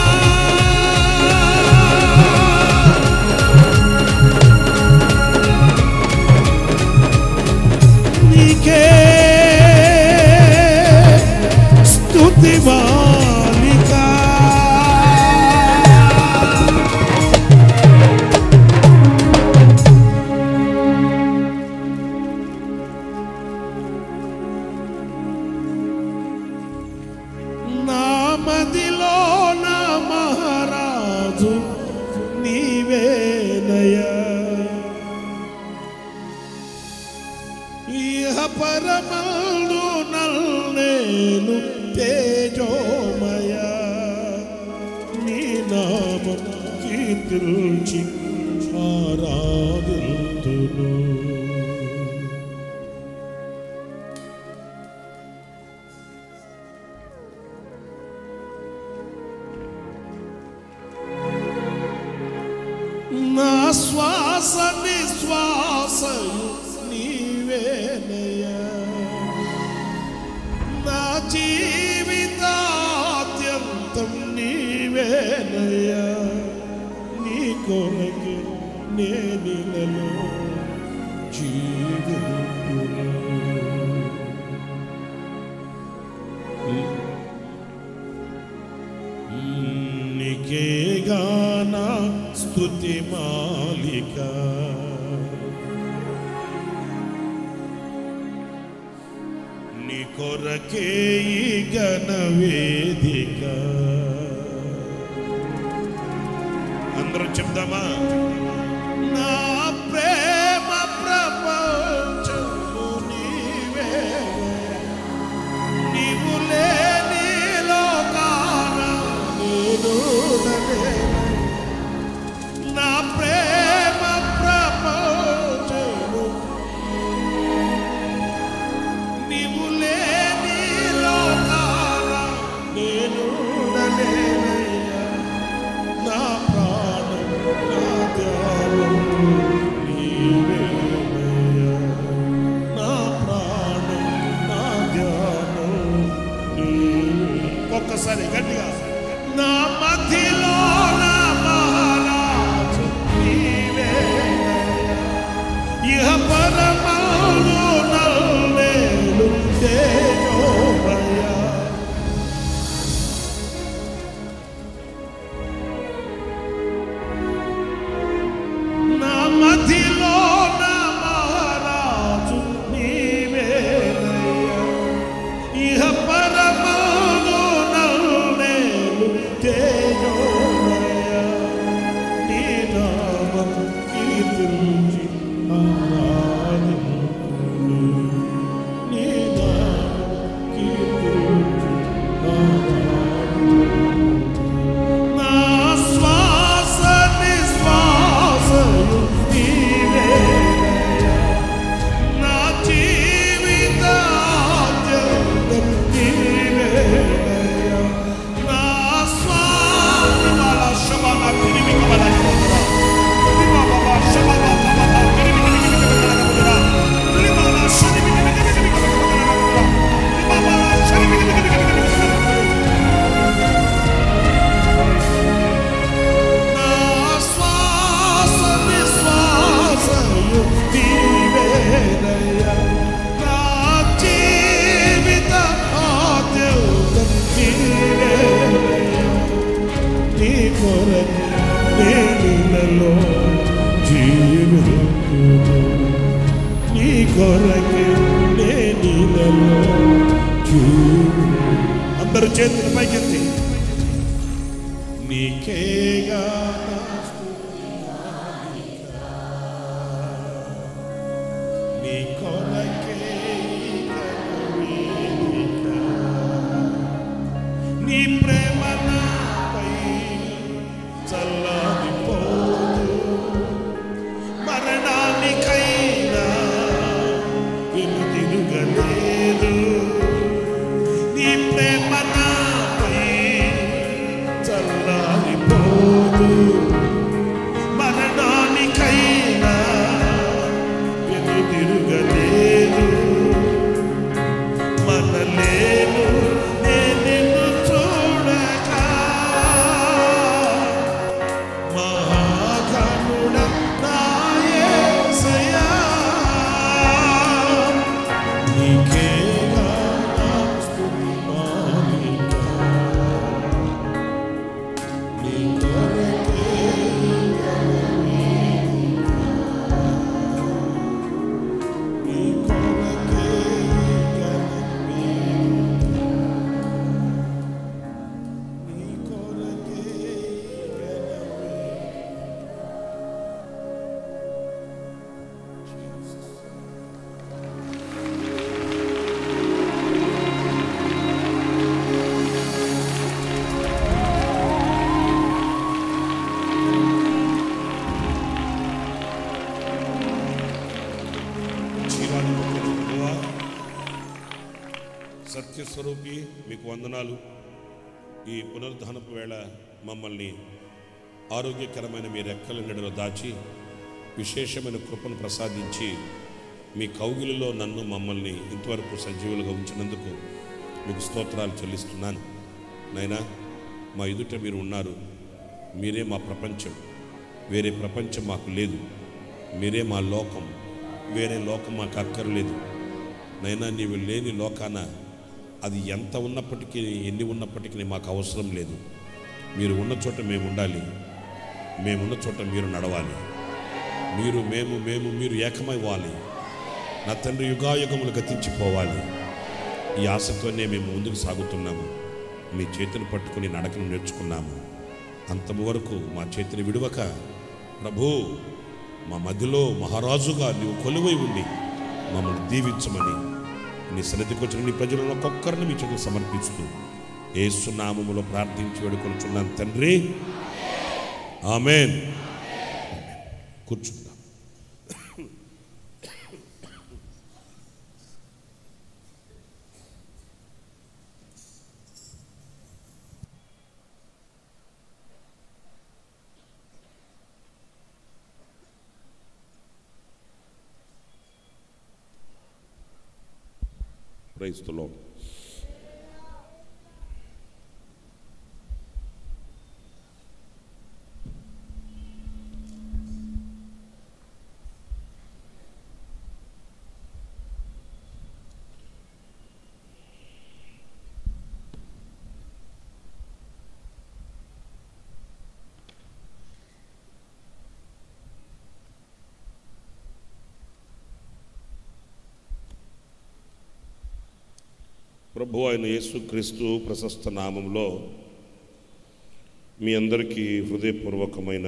నీకే స్తుతి మాలికా నా మదిలో నా మహారాజు నీవేనయా ఇహ పరమందు నల్లేను తేజోమయ నీ నామం కీర్తించి ఆరాధింతును నా శ్వాస నిశ్వాస నీవేనయ్యా నా జీవితాత్యంతం నీవేనయ్యా నీ కొరకు నేనిలలో జీవితును నీకే గాన స్తుతి మాలిక నీ కొరకే ఈ గణ వేదిక అందరూ చెప్దామా నా ప్రేమ ప్రపంచము నీవే నీవు లేని లోకాన నేను ఉండలేను. నా ప్రేమ ప్రపంచము నీవు లేని లోకాన నేను ఉండలేనయ్యా. నా ప్రాణం నా ధ్యానం నీవేనయ్యా. నా ప్రాణం నా ధ్యానం నీవే. ఒక్కసారి గట్టిగా నా మధ్యలో నా మహారాజు నీవేనయ్యా. ఇహ పరమాలు నల్లేలు తేజోమయ్యా. నా మధ్యలో నా మహారాజు నీవేనయ్యా. ఇహ పరమాలు నల్లేలు తేజో కొరకు నేనిలలో జీవితును నీ కొరకే నేనిలలో జీవి అందరూ చేతులు పైకెత్తి నీకేగా నా స్తుతి మాలిక. నీ కొరకే కనువేదిక. నీ ప్రేమ నాపై చల్లారిపోదు మరణానికైనా వెనుదిరుగలేదు నీ ప్రేమ నాపై చల్లారిపోదు మరణానికైనా వెనుదిరుగలేదు మనలేను నేను చూడగా మహాగణుడ నాయసయా నీకేగా నా స్తుతి మాలిక. నీ కొరకే నీ కొరకే నీ కొరకే జీవాన్ని పొందిన ప్రభువా, సత్యస్వరూపి మీకు వందనాలు ఈ పునరుద్ధానపు వేళ మమ్మల్ని ఆరోగ్యకరమైన మీ రెక్కల నీడలో దాచి విశేషమైన కృపను ప్రసాదించి మీ కౌగిలిలో నన్ను మమ్మల్ని ఇంతవరకు సజీవులుగా ఉంచినందుకు మీకు స్తోత్రాలు చెల్లిస్తున్నాను నైనా మా ఎదుట మీరు ఉన్నారు మీరే మా ప్రపంచం వేరే ప్రపంచం మాకు లేదు మీరే మా లోకం వేరే లోకం మాకు అక్కర్లేదు నైనా నీవు లేని లోకాన అది ఎంత ఉన్నప్పటికీ ఎన్ని ఉన్నప్పటికీ మాకు అవసరం లేదు మీరు ఉన్న చోట మేము ఉండాలి మేమున్న చోట మీరు నడవాలి మీరు మేము మేము మీరు ఏకమైవ్వాలి నా తండ్రి యుగాయుగములు గతించిపోవాలి ఈ ఆశతోనే మేము ముందుకు సాగుతున్నాము మీ చేతిని పట్టుకుని నడకను నేర్చుకున్నాము అంతము వరకు మా చేతిని విడవక ప్రభు మా మధ్యలో మహారాజుగా నీవు కొలువై ఉండి మమ్మల్ని దీవించమని నీ సన్నిధికి వచ్చిన నీ ప్రజలను ఒక్కొక్కరిని మీ చేతులు సమర్పిస్తూ ఏసునామములో ప్రార్థించి వేడుకొనుచున్నాను తండ్రి ఆమెన్ కూర్చుందాం ప్రైజ్ ద లార్డ్ ప్రభు అయిన యేసుక్రీస్తు ప్రశస్త నామంలో మీ అందరికీ హృదయపూర్వకమైన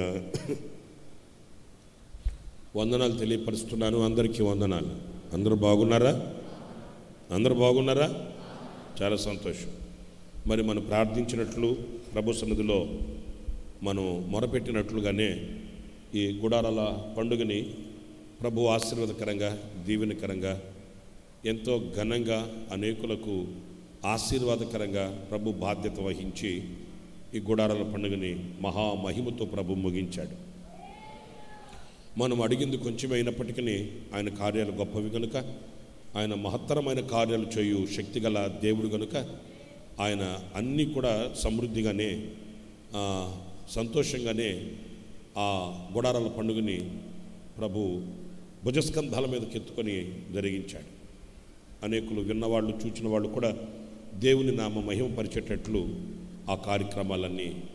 వందనాలు తెలియపరుస్తున్నాను అందరికీ వందనాలు అందరూ బాగున్నారా అందరూ బాగున్నారా చాలా సంతోషం మరి మనం ప్రార్థించినట్లు ప్రభు సన్నిధిలో మనం మొరపెట్టినట్లుగానే ఈ గుడారాల పండుగని ప్రభు ఆశీర్వాదకరంగా దీవెనకరంగా ఎంతో ఘనంగా అనేకులకు ఆశీర్వాదకరంగా ప్రభు బాధ్యత వహించి ఈ గుడారాల పండుగని మహామహిమతో ప్రభు ముగించాడు మనం అడిగింది కొంచెమైనప్పటికీ ఆయన కార్యాలు గొప్పవి కనుక ఆయన మహత్తరమైన కార్యాలు చేయు శక్తిగల దేవుడు కనుక ఆయన అన్నీ కూడా సమృద్ధిగానే ఆ, సంతోషంగానే ఆ గుడారాల పండుగని ప్రభు భుజస్కంధాల మీదకి ఎత్తుకొని జరిగించాడు అనేకులు విన్నవాళ్ళు చూచిన వాళ్ళు కూడా దేవుని నామ మహిమపరిచేటట్లు ఆ కార్యక్రమాలన్నీ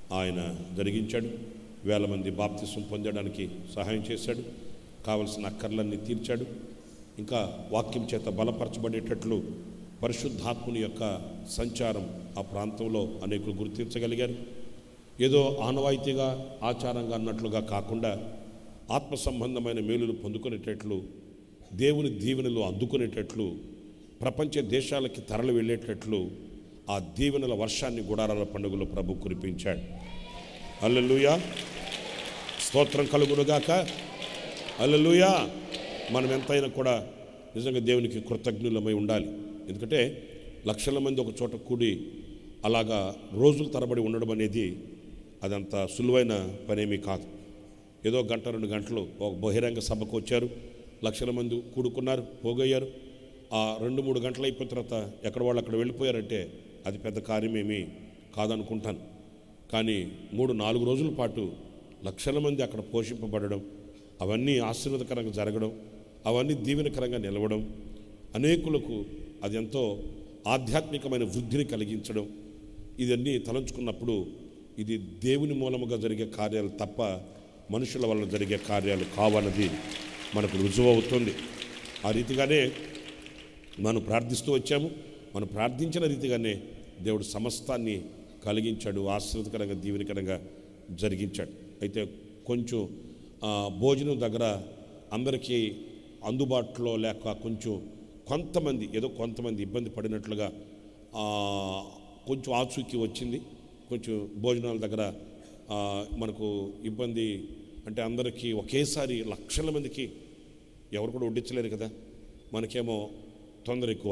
ఆయన జరిగించాడు వేల మంది బాప్తిసం పొందడానికి సహాయం చేశాడు కావలసిన అక్కర్లన్నీ తీర్చాడు ఇంకా వాక్యం చేత బలపరచబడేటట్లు పరిశుద్ధాత్ముని యొక్క సంచారం ఆ ప్రాంతంలో అనేకులు గుర్తించగలిగారు ఏదో ఆనవాయితీగా ఆచారంగా అన్నట్లుగా కాకుండా ఆత్మ సంబంధమైన మేలులు పొందుకునేటట్లు దేవుని దీవెనలు అందుకునేటట్లు ప్రపంచ దేశాలకి తరలి వెళ్ళేటట్లు ఆ దీవెనల వర్షాన్ని గుడారాల పండుగలో ప్రభు కురిపించాడు అల్లెలుయా స్తోత్రం కలుగునుగాక అల్లెలుయా మనం ఎంతైనా కూడా నిజంగా దేవునికి కృతజ్ఞులమై ఉండాలి ఎందుకంటే లక్షల మంది ఒక చోట కూడి అలాగా రోజుల తరబడి ఉండడం అనేది అదంత సులువైన పనేమీ కాదు ఏదో గంట రెండు గంటలు ఒక బహిరంగ సభకు వచ్చారు లక్షల మంది కూడుకున్నారు పోగయ్యారు ఆ రెండు మూడు గంటలు అయిపోయిన తర్వాత ఎక్కడ వాళ్ళు అక్కడ వెళ్ళిపోయారంటే అది పెద్ద కార్యమేమీ కాదనుకుంటాను కానీ మూడు నాలుగు రోజుల పాటు లక్షల మంది అక్కడ పోషింపబడడం అవన్నీ ఆశీర్వదకరంగా జరగడం అవన్నీ దీవెనకరంగా నిలవడం అనేకులకు అది ఎంతో ఆధ్యాత్మికమైన వృద్ధిని కలిగించడం ఇదన్నీ తలంచుకున్నప్పుడు ఇది దేవుని మూలముగా జరిగే కార్యాలు తప్ప మనుషుల వల్ల జరిగే కార్యాలు కావన్నది మనకు రుజువు అవుతుంది ఆ రీతిగానే మనం ప్రార్థిస్తూ వచ్చాము మనం ప్రార్థించిన రీతిగానే దేవుడు సమస్తాన్ని కలిగించాడు ఆశీర్వదకరంగా దీవెనకరంగా జరిగించాడు అయితే కొంచెం ఆ, భోజనం దగ్గర అందరికీ అందుబాటులో లేక కొంచెం కొంతమంది ఏదో కొంతమంది ఇబ్బంది పడినట్లుగా ఆ, కొంచెం ఆచూకీ వచ్చింది కొంచెం భోజనాల దగ్గర ఆ, మనకు ఇబ్బంది అంటే అందరికీ ఒకేసారి లక్షల మందికి ఎవరు కూడా వడ్డించలేరు కదా మనకేమో తొందర ఎక్కువ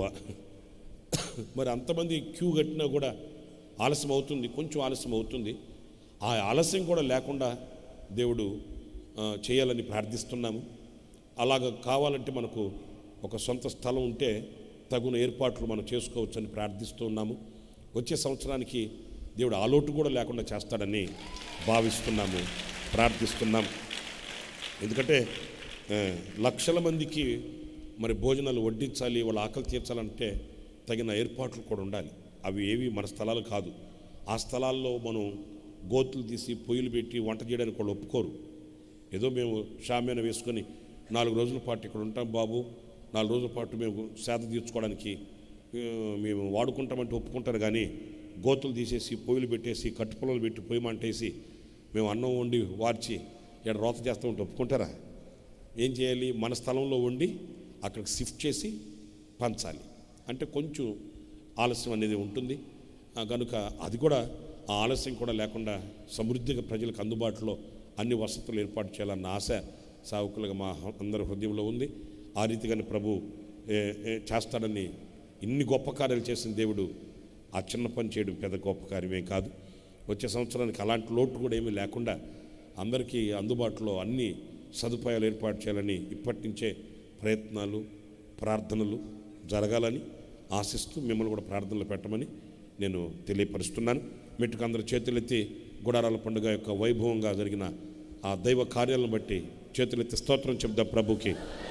మరి అంతమంది క్యూ కట్టినా కూడా ఆలస్యం అవుతుంది కొంచెం ఆలస్యం అవుతుంది ఆ ఆలస్యం కూడా లేకుండా దేవుడు ఆ, చేయాలని ప్రార్థిస్తున్నాము అలాగ కావాలంటే మనకు ఒక సొంత స్థలం ఉంటే తగున ఏర్పాట్లు మనం చేసుకోవచ్చని ప్రార్థిస్తున్నాము వచ్చే సంవత్సరానికి దేవుడు ఆలోటు కూడా లేకుండా చేస్తాడని భావిస్తున్నాము ప్రార్థిస్తున్నాము ఎందుకంటే ఆ, లక్షల మందికి మరి భోజనాలు వడ్డించాలి వాళ్ళ ఆకలి తీర్చాలంటే తగిన ఏర్పాట్లు కూడా ఉండాలి అవి ఏవి మన స్థలాలు కాదు ఆ స్థలాల్లో మనం గోతులు తీసి పొయ్యిలు పెట్టి వంట చేయడానికి వాళ్ళు ఒప్పుకోరు ఏదో మేము షామ్యాన వేసుకొని నాలుగు రోజుల పాటు ఇక్కడ ఉంటాం బాబు నాలుగు రోజుల పాటు మేము సేద తీర్చుకోవడానికి ఆ, మేము వాడుకుంటామంటే ఒప్పుకుంటారు కానీ గోతులు తీసేసి పొయ్యిలు పెట్టేసి కట్టుపొలలు పెట్టి పొయ్యి మంటేసి మేము అన్నం వండి వార్చి ఇక్కడ రోత చేస్తూ ఉంటే ఒప్పుకుంటారా ఏం చేయాలి మన స్థలంలో వండి అక్కడికి షిఫ్ట్ చేసి పంచాలి అంటే కొంచెం ఆలస్యం అనేది ఉంటుంది ఆ, కనుక అది కూడా ఆ ఆలస్యం కూడా లేకుండా సమృద్ధిగా ప్రజలకు అందుబాటులో అన్ని వసతులు ఏర్పాటు చేయాలన్న ఆశ సావుకులుగా మా అందరి హృదయంలో ఉంది ఆ రీతిగానే ప్రభు ఏ, ఏ, చేస్తాడని ఇన్ని గొప్ప కార్యాలు చేసిన దేవుడు ఆ చిన్న పని చేయడం పెద్ద గొప్ప కార్యమే కాదు వచ్చే సంవత్సరానికి అలాంటి లోటు కూడా ఏమీ లేకుండా అందరికీ అందుబాటులో అన్ని సదుపాయాలు ఏర్పాటు చేయాలని ఇప్పటి నుంచే ప్రయత్నాలు ప్రార్థనలు జరగాలని ఆశిస్తూ మిమ్మల్ని కూడా ప్రార్థనలు పెట్టమని నేను తెలియపరుస్తున్నాను మెట్టుకు అందరు చేతులెత్తి గుడారాల పండుగ యొక్క వైభవంగా జరిగిన ఆ దైవ కార్యాలను బట్టి చేతులెత్తి స్తోత్రం చెప్దాం ప్రభుకి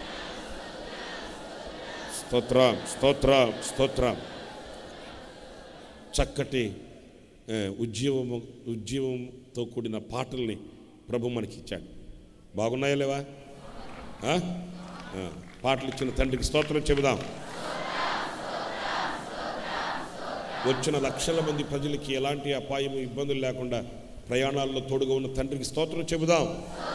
స్తోత్ర స్తోత్ర స్తోత్ర చక్కటి ఏ, ఉజ్జీవము ఉజ్జీవంతో కూడిన పాటల్ని ప్రభు మనకి ఇచ్చాడు బాగున్నాయా లేవా ఆ? ఆ, పాటలు ఇచ్చిన తండ్రికి స్తోత్రం చెబుదాం వచ్చిన లక్షల మంది ప్రజలకి ఎలాంటి అపాయము ఇబ్బందులు లేకుండా ప్రయాణాల్లో తోడుగా ఉన్న తండ్రికి స్తోత్రం చెబుదాం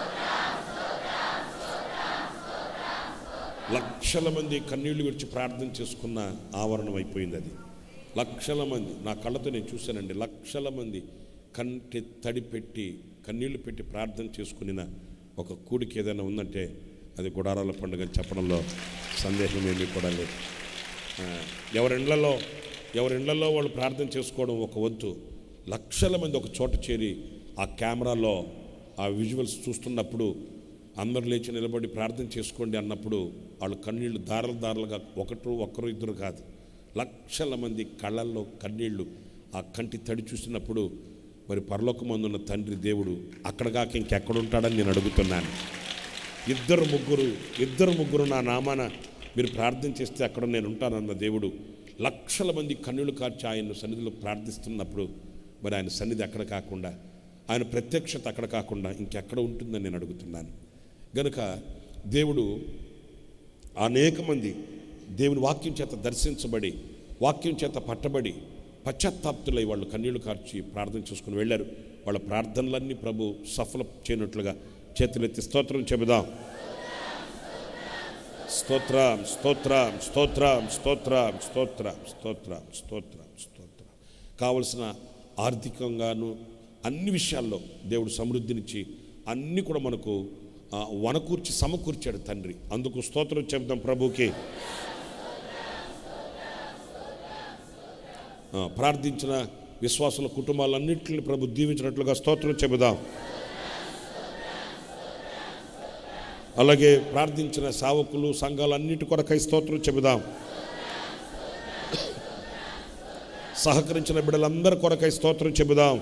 లక్షల మంది కన్నీళ్లు విడిచి ప్రార్థన చేసుకున్న ఆవరణం అయిపోయింది అది లక్షల మంది నా కళ్ళతో నేను చూశానండి లక్షల మంది కంటి తడి పెట్టి కన్నీళ్లు పెట్టి ప్రార్థన చేసుకునిన ఒక కూడికి ఏదైనా ఉందంటే అది గుడారాల పండుగ అని చెప్పడంలో సందేహం ఏమీ కూడా లేదు ఆ, ఎవరిండ్లలో ఎవరిండ్లలో వాళ్ళు ప్రార్థన చేసుకోవడం ఒక వంతు లక్షల మంది ఒక చోట చేరి ఆ కెమెరాలో ఆ విజువల్స్ చూస్తున్నప్పుడు అందరు లేచి నిలబడి ప్రార్థన చేసుకోండి అన్నప్పుడు వాళ్ళు కన్నీళ్లు దారలు దారలుగా ఒకరు ఒకరు ఇద్దరు కాదు లక్షల మంది కళ్ళల్లో కన్నీళ్లు ఆ కంటి తడి చూసినప్పుడు మరి పరలోకమందున్న తండ్రి దేవుడు అక్కడ కాక ఇంకెక్కడుంటాడని నేను అడుగుతున్నాను ఇద్దరు ముగ్గురు ఇద్దరు ముగ్గురు నా నామాన మీరు ప్రార్థన చేస్తే అక్కడ నేను ఉంటానన్న దేవుడు లక్షల మంది కన్నులు కార్చి ఆయన సన్నిధిలో ప్రార్థిస్తున్నప్పుడు మరి ఆయన సన్నిధి అక్కడ కాకుండా ఆయన ప్రత్యక్షత అక్కడ కాకుండా ఇంకెక్కడ ఉంటుందని నేను అడుగుతున్నాను గనుక దేవుడు అనేక మంది దేవుని వాక్యం చేత దర్శించబడి వాక్యం చేత పట్టబడి పశ్చాత్తాప్తులై వాళ్ళు కన్నీళ్లు కార్చి ప్రార్థన చేసుకుని వెళ్ళారు వాళ్ళ ప్రార్థనలన్నీ ప్రభు సఫలం చేయనట్లుగా చేతులెత్తి స్తోత్రం చెబుదాం స్తోత్రం స్తోత్రం స్తోత్రం స్తోత్రం స్తోత్రం స్తోత్రం స్తోత్రం స్తోత్రం కావలసిన ఆర్థికంగాను అన్ని విషయాల్లో దేవుడు సమృద్ధినిచ్చి అన్నీ కూడా మనకు ఆ, వనకూర్చి సమకూర్చాడు తండ్రి అందుకు స్తోత్రం చెబుదాం ప్రభుకి ఆ, ప్రార్థించిన విశ్వాసుల కుటుంబాలన్నింటిని ప్రభు దీవించినట్లుగా స్తోత్రం చెబుదాం అలాగే ప్రార్థించిన సేవకులు సంఘాలన్నిటి కొరకై స్తోత్రం చెబుదాం సహకరించిన బిడ్డలందరి కొరకై స్తోత్రం చెబుదాం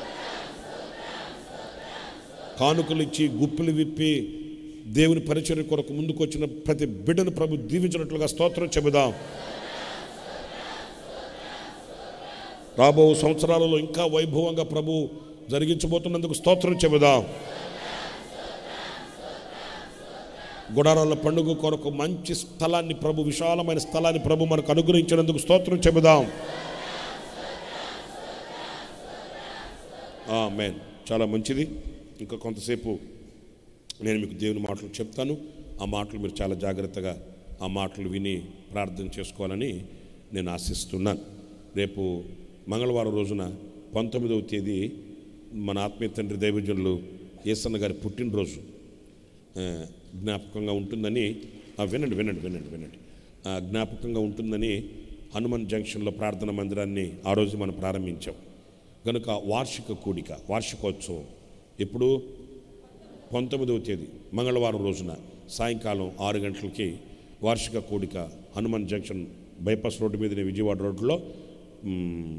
కానుకలు ఇచ్చి గుప్పులు విప్పి దేవుని పరిచర్య కొరకు ముందుకు వచ్చిన ప్రతి బిడ్డను ప్రభు దీవించినట్లుగా స్తోత్రం చెబుదాం రాబో సంవత్సరాలలో ఇంకా వైభవంగా ప్రభు జరిగించబోతున్నందుకు స్తోత్రం చెబుదాం గుడారాల పండుగ కొరకు మంచి స్థలాన్ని ప్రభు విశాలమైన స్థలాన్ని ప్రభు మనకు అనుగ్రహించినందుకు స్తోత్రం చెబుదాం మేన్ చాలా మంచిది ఇంకా కొంతసేపు నేను మీకు దేవుని మాటలు చెప్తాను ఆ మాటలు మీరు చాలా జాగ్రత్తగా ఆ మాటలు విని ప్రార్థన చేసుకోవాలని నేను ఆశిస్తున్నాను రేపు మంగళవారం రోజున పంతొమ్మిదవ తేదీ మన ఆత్మీయ తండ్రి దైవజనులు ఏసన్న గారి పుట్టినరోజు ఆ, జ్ఞాపకంగా ఉంటుందని ఆ, వినండి వినండి వినండి వినండి ఆ, జ్ఞాపకంగా ఉంటుందని హనుమాన్ జంక్షన్లో ప్రార్థన మందిరాన్ని ఆ రోజు మనం ప్రారంభించాం కనుక వార్షిక కూడిక వార్షికోత్సవం ఇప్పుడు పంతొమ్మిదవ తేదీ మంగళవారం రోజున సాయంకాలం ఆరు గంటలకి వార్షిక కూడిక హనుమాన్ జంక్షన్ బైపాస్ రోడ్డు మీదనే విజయవాడ రోడ్లో మ్,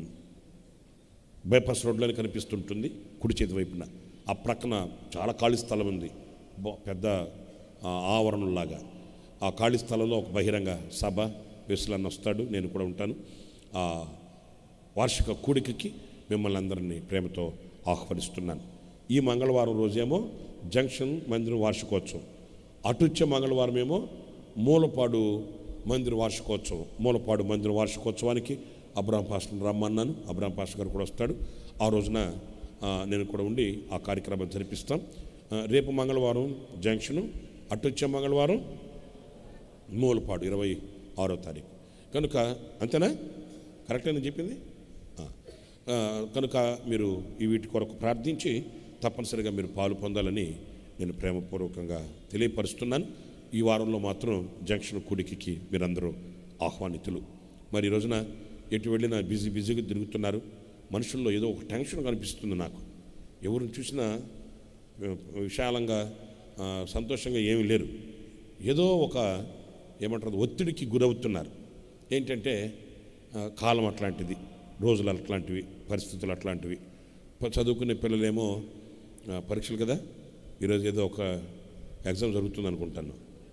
బైపాస్ రోడ్లోనే కనిపిస్తుంటుంది కుడి చేతి వైపున ఆ ప్రక్కన చాలా ఖాళీ స్థలం ఉంది బో- పెద్ద ఆ, ఆవరణలాగా ఆ ఖాళీ స్థలంలో ఒక బహిరంగ సభ వెసులన్న వస్తాడు నేను కూడా ఉంటాను ఆ వార్షిక కూడికకి మిమ్మల్ని అందరినీ ప్రేమతో ఆహ్వానిస్తున్నాను ఈ మంగళవారం రోజేమో జంక్షన్ మందిరం వార్షికోత్సవం అటుచ్చే మంగళవారం ఏమో మూలపాడు మందిర వార్షికోత్సవం మూలపాడు మందిర వార్షికోత్సవానికి అబ్రాహం పాస్టర్ రమ్మన్నాను అబ్రాహం పాస్టర్ గారు కూడా వస్తాడు ఆ రోజున ఆ, నేను కూడా ఉండి ఆ కార్యక్రమం జరిపిస్తాం ఆ, రేపు మంగళవారం జంక్షను అటొచ్చే మంగళవారం మూలపాడు ఇరవై ఆరో తారీఖు కనుక అంతేనా కరెక్టే నేను చెప్పింది ఆ. ఆ, కనుక మీరు ఈ వీటి కొరకు ప్రార్థించి తప్పనిసరిగా మీరు పాలు పొందాలని నేను ప్రేమపూర్వకంగా తెలియపరుస్తున్నాను ఈ వారంలో మాత్రం జంక్షన్ కుడికి మీరందరూ ఆహ్వానితులు మరి ఈ రోజున ఎటు వెళ్ళినా బిజీ బిజీగా తిరుగుతున్నారు మనుషుల్లో ఏదో ఒక టెన్షన్ కనిపిస్తుంది నాకు ఎవరిని చూసినా ఆ, విశాలంగా ఆ, సంతోషంగా ఏమీ లేరు ఏదో ఒక ఏమంటారు ఒత్తిడికి గురవుతున్నారు ఏంటంటే ఆ, కాలం అట్లాంటిది రోజులు అట్లాంటివి పరిస్థితులు అట్లాంటివి ప- చదువుకునే పిల్లలేమో ఆ, పరీక్షలు కదా ఈరోజు ఏదో ఒక ఎగ్జామ్ జరుగుతుంది అనుకుంటాను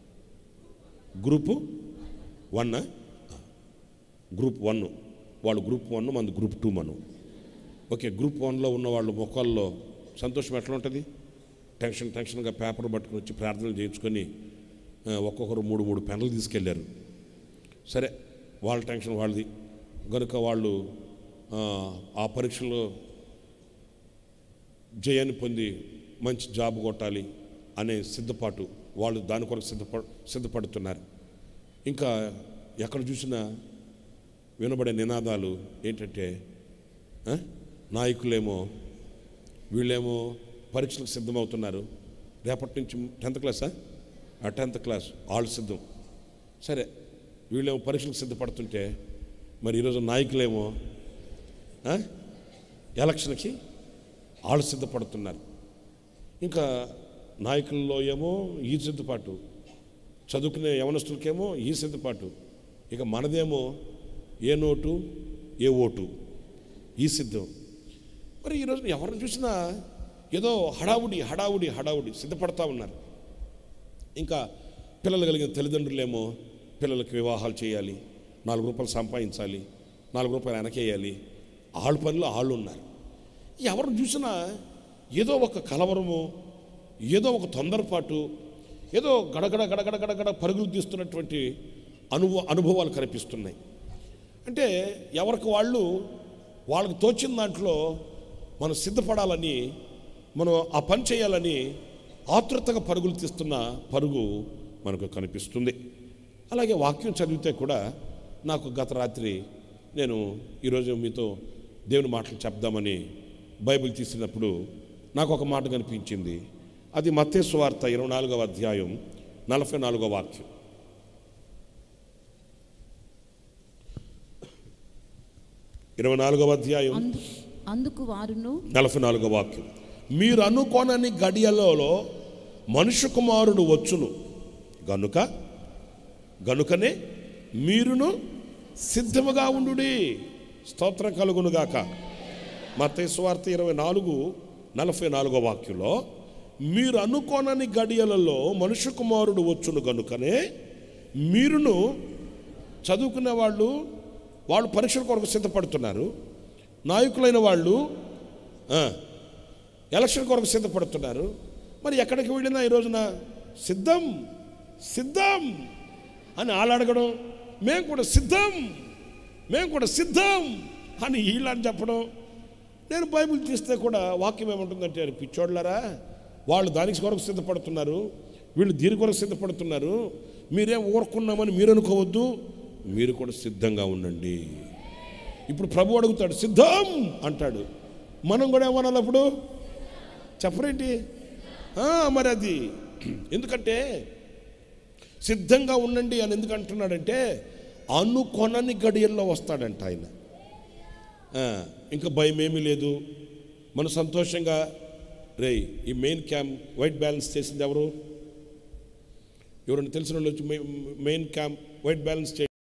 గ్రూపు వన్ గ్రూప్ వన్ వాళ్ళు గ్రూప్ వన్ మనది గ్రూప్ టూ మనం ఓకే గ్రూప్ వన్లో ఉన్న వాళ్ళ ముఖాల్లో సంతోషం ఎట్లా ఉంటుంది టెన్షన్ టెన్షన్గా పేపర్ పట్టుకుని వచ్చి ప్రార్థనలు చేయించుకొని ఆ, ఒక్కొక్కరు మూడు మూడు పెన్నులు తీసుకెళ్ళారు సరే వాళ్ళ టెన్షన్ వాళ్ళది కనుక వాళ్ళు ఆ, ఆ పరీక్షలో జయాన్ని పొంది మంచి జాబ్ కొట్టాలి అనే సిద్ధపాటు వాళ్ళు దాని కొరకు సిద్ధప సిద్ధపడుతున్నారు ఇంకా ఎక్కడ చూసినా వినబడే నినాదాలు ఏంటంటే ఆ? నాయకులేమో వీళ్ళేమో పరీక్షలకు సిద్ధమవుతున్నారు రేపటి నుంచి టెన్త్ క్లాసా ఆ టెన్త్ క్లాస్ వాళ్ళు సిద్ధం సరే వీళ్ళేమో పరీక్షలకు సిద్ధపడుతుంటే మరి ఈరోజు నాయకులేమో ఆ? ఎలక్షన్కి వాళ్ళు సిద్ధపడుతున్నారు ఇంకా నాయకుల్లో ఏమో ఈ సిద్ధపాటు చదువుకునే యవనస్తులకేమో ఈ సిద్ధపాటు ఇక మనదేమో ఏ నోటు ఏ ఓటు ఈ సిద్ధం మరి ఈరోజు ఎవరిని చూసినా ఏదో హడావుడి హడావుడి హడావుడి సిద్ధపడతా ఉన్నారు ఇంకా పిల్లలు కలిగిన తల్లిదండ్రులేమో పిల్లలకి వివాహాలు చేయాలి నాలుగు రూపాయలు సంపాదించాలి నాలుగు రూపాయలు వెనకేయాలి ఆళ్ళ పనిలో ఆళ్ళు ఉన్నారు ఎవరిని చూసినా ఏదో ఒక కలవరము ఏదో ఒక తొందరపాటు ఏదో గడగడ గడగడ గడగడ పరుగులు తీస్తున్నటువంటి అనుభవ అనుభవాలు కనిపిస్తున్నాయి అంటే ఎవరికి వాళ్ళు వాళ్ళకి తోచిన దాంట్లో మనం సిద్ధపడాలని మనం ఆ పని చేయాలని ఆతృతగా పరుగులు తీస్తున్న పరుగు మనకు కనిపిస్తుంది అలాగే వాక్యం చదివితే కూడా నాకు గత రాత్రి నేను ఈరోజు మీతో దేవుని మాటలు చెప్దామని బైబిల్ తీసినప్పుడు నాకు ఒక మాట కనిపించింది అది మత్తేసు వార్త ఇరవై నాలుగవ అధ్యాయం నలభై నాలుగవ వాక్యం ఇరవై నాలుగవ అధ్యాయం అందు అందుకు వారును నలభై నాలుగవ వాక్యం మీరు అనుకోనని గడియలలో మనుష్య కుమారుడు వచ్చును గనుక గనుకనే మీరును సిద్ధముగా ఉండుడి స్తోత్రం కలుగునుగాక మత్తయి సువార్త ఇరవై నాలుగు నలభై నాలుగో వాక్యంలో మీరు అనుకోనని గడియలలో మనుష్య కుమారుడు వచ్చును గనుకనే మీరును చదువుకునే వాళ్ళు వాళ్ళు పరీక్షల కొరకు సిద్ధపడుతున్నారు నాయకులైన వాళ్ళు ఆ, ఎలక్షన్ కొరకు సిద్ధపడుతున్నారు మరి ఎక్కడికి వెళ్ళినా ఈ రోజున సిద్ధం సిద్ధం అని ఆలాడగడం మేము కూడా సిద్ధం మేము కూడా సిద్ధం అని వీళ్ళని చెప్పడం నేను బైబిల్ తీస్తే కూడా వాక్యం ఏముంటుందంటే "అరే పిచ్చోళ్ళరా వాళ్ళు దానికి కొరకు సిద్ధపడుతున్నారు వీళ్ళు దీని కొరకు సిద్ధపడుతున్నారు మీరేం ఊరుకున్నామని మీరు అనుకోవద్దు మీరు కూడా సిద్ధంగా ఉండండి ఇప్పుడు ప్రభు అడుగుతాడు సిద్ధం అంటాడు మనం కూడా ఏమనాలి అప్పుడు చెప్పరేంటి ఆ, మరి అది ఎందుకంటే సిద్ధంగా ఉండండి అని ఎందుకు అంటున్నాడంటే అనుకొనని గడియల్లో వస్తాడంట ఆయన ఆ, ఇంకా భయం ఏమీ లేదు మనం సంతోషంగా రేయ్ ఈ మెయిన్ క్యాంప్ వైట్ బ్యాలెన్స్ చేసింది ఎవరు ఎవరైనా తెలిసిన వాళ్ళు వచ్చి మె- మెయిన్ క్యాంప్ వైట్ బ్యాలెన్స్ చే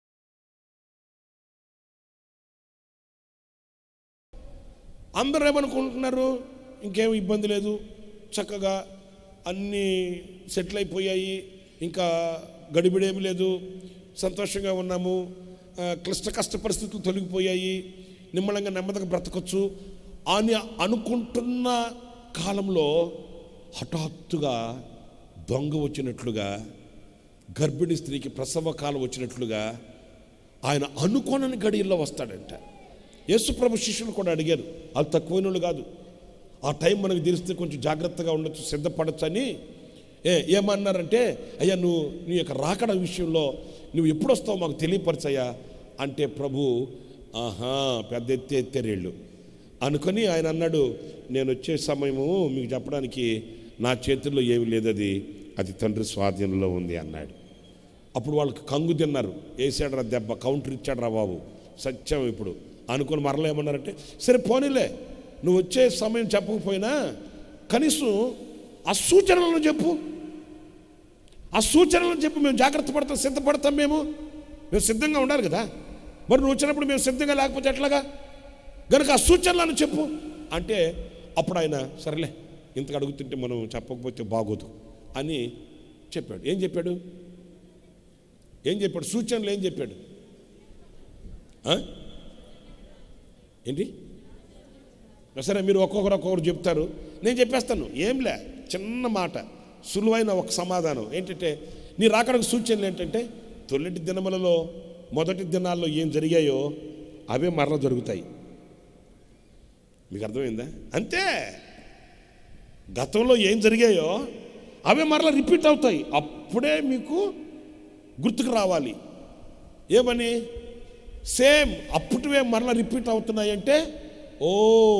అందరూ ఏమనుకుంటున్నారు ఇంకేం ఇబ్బంది లేదు చక్కగా అన్నీ సెటిల్ అయిపోయాయి ఇంకా గడిబిడేమి లేదు సంతోషంగా ఉన్నాము ఆ, క్లిష్ట కష్ట పరిస్థితులు తొలగిపోయాయి నిమ్మలంగా నెమ్మదిగా బ్రతకొచ్చు అని అనుకుంటున్న కాలంలో హఠాత్తుగా దొంగ వచ్చినట్లుగా గర్భిణీ స్త్రీకి ప్రసవ కాలం వచ్చినట్లుగా ఆయన అనుకోనని గడియల్లో వస్తాడంట యేసుప్రభు శిష్యులు కూడా అడిగారు వాళ్ళు తక్కువైన వాళ్ళు కాదు ఆ టైం మనకు తెలిస్తే కొంచెం జాగ్రత్తగా ఉండొచ్చు సిద్ధపడచ్చు అని ఏ ఏమన్నారంటే అయ్యా నువ్వు నీ యొక్క రాకడ విషయంలో నువ్వు ఎప్పుడు వస్తావు మాకు తెలియపరచయ్యా అంటే ప్రభు ఆహా పెద్ద ఎత్తే ఎత్తేరేళ్ళు అనుకొని ఆయన అన్నాడు నేను వచ్చే సమయము మీకు చెప్పడానికి నా చేతుల్లో ఏమి లేదు అది అది తండ్రి స్వాధీనంలో ఉంది అన్నాడు అప్పుడు వాళ్ళకి కంగు తిన్నారు వేసాడు దెబ్బ కౌంటర్ ఇచ్చాడు రా బాబు సత్యం ఇప్పుడు అనుకుని మరలా ఏమన్నారంటే సరే పోనీలే నువ్వు వచ్చే సమయం చెప్పకపోయినా కనీసం ఆ సూచనలను చెప్పు ఆ సూచనలను చెప్పు మేము జాగ్రత్త పడతాం సిద్ధపడతాం మేము మేము సిద్ధంగా ఉండాలి కదా మరి నువ్వు వచ్చినప్పుడు మేము సిద్ధంగా లేకపోతే ఎట్లాగా కనుక ఆ సూచనలను చెప్పు అంటే అప్పుడు ఆయన సరేలే ఇంతకు అడుగుతుంటే మనం చెప్పకపోతే బాగోదు అని చెప్పాడు ఏం చెప్పాడు ఏం చెప్పాడు సూచనలు ఏం చెప్పాడు ఆ? ఏంటి సరే మీరు ఒక్కొక్కరు ఒక్కొక్కరు చెప్తారు నేను చెప్పేస్తాను ఏంలే చిన్న మాట సులువైన ఒక సమాధానం ఏంటంటే నీ రాకడకు సూచనలు ఏంటంటే తొలిటి దినములలో మొదటి దినాల్లో ఏం జరిగాయో అవే మరల జరుగుతాయి మీకు అర్థమైందా అంతే గతంలో ఏం జరిగాయో అవే మరలా రిపీట్ అవుతాయి అప్పుడే మీకు గుర్తుకు రావాలి ఏమని సేమ్ అప్పటివే మరలా రిపీట్ అవుతున్నాయి అంటే ఓ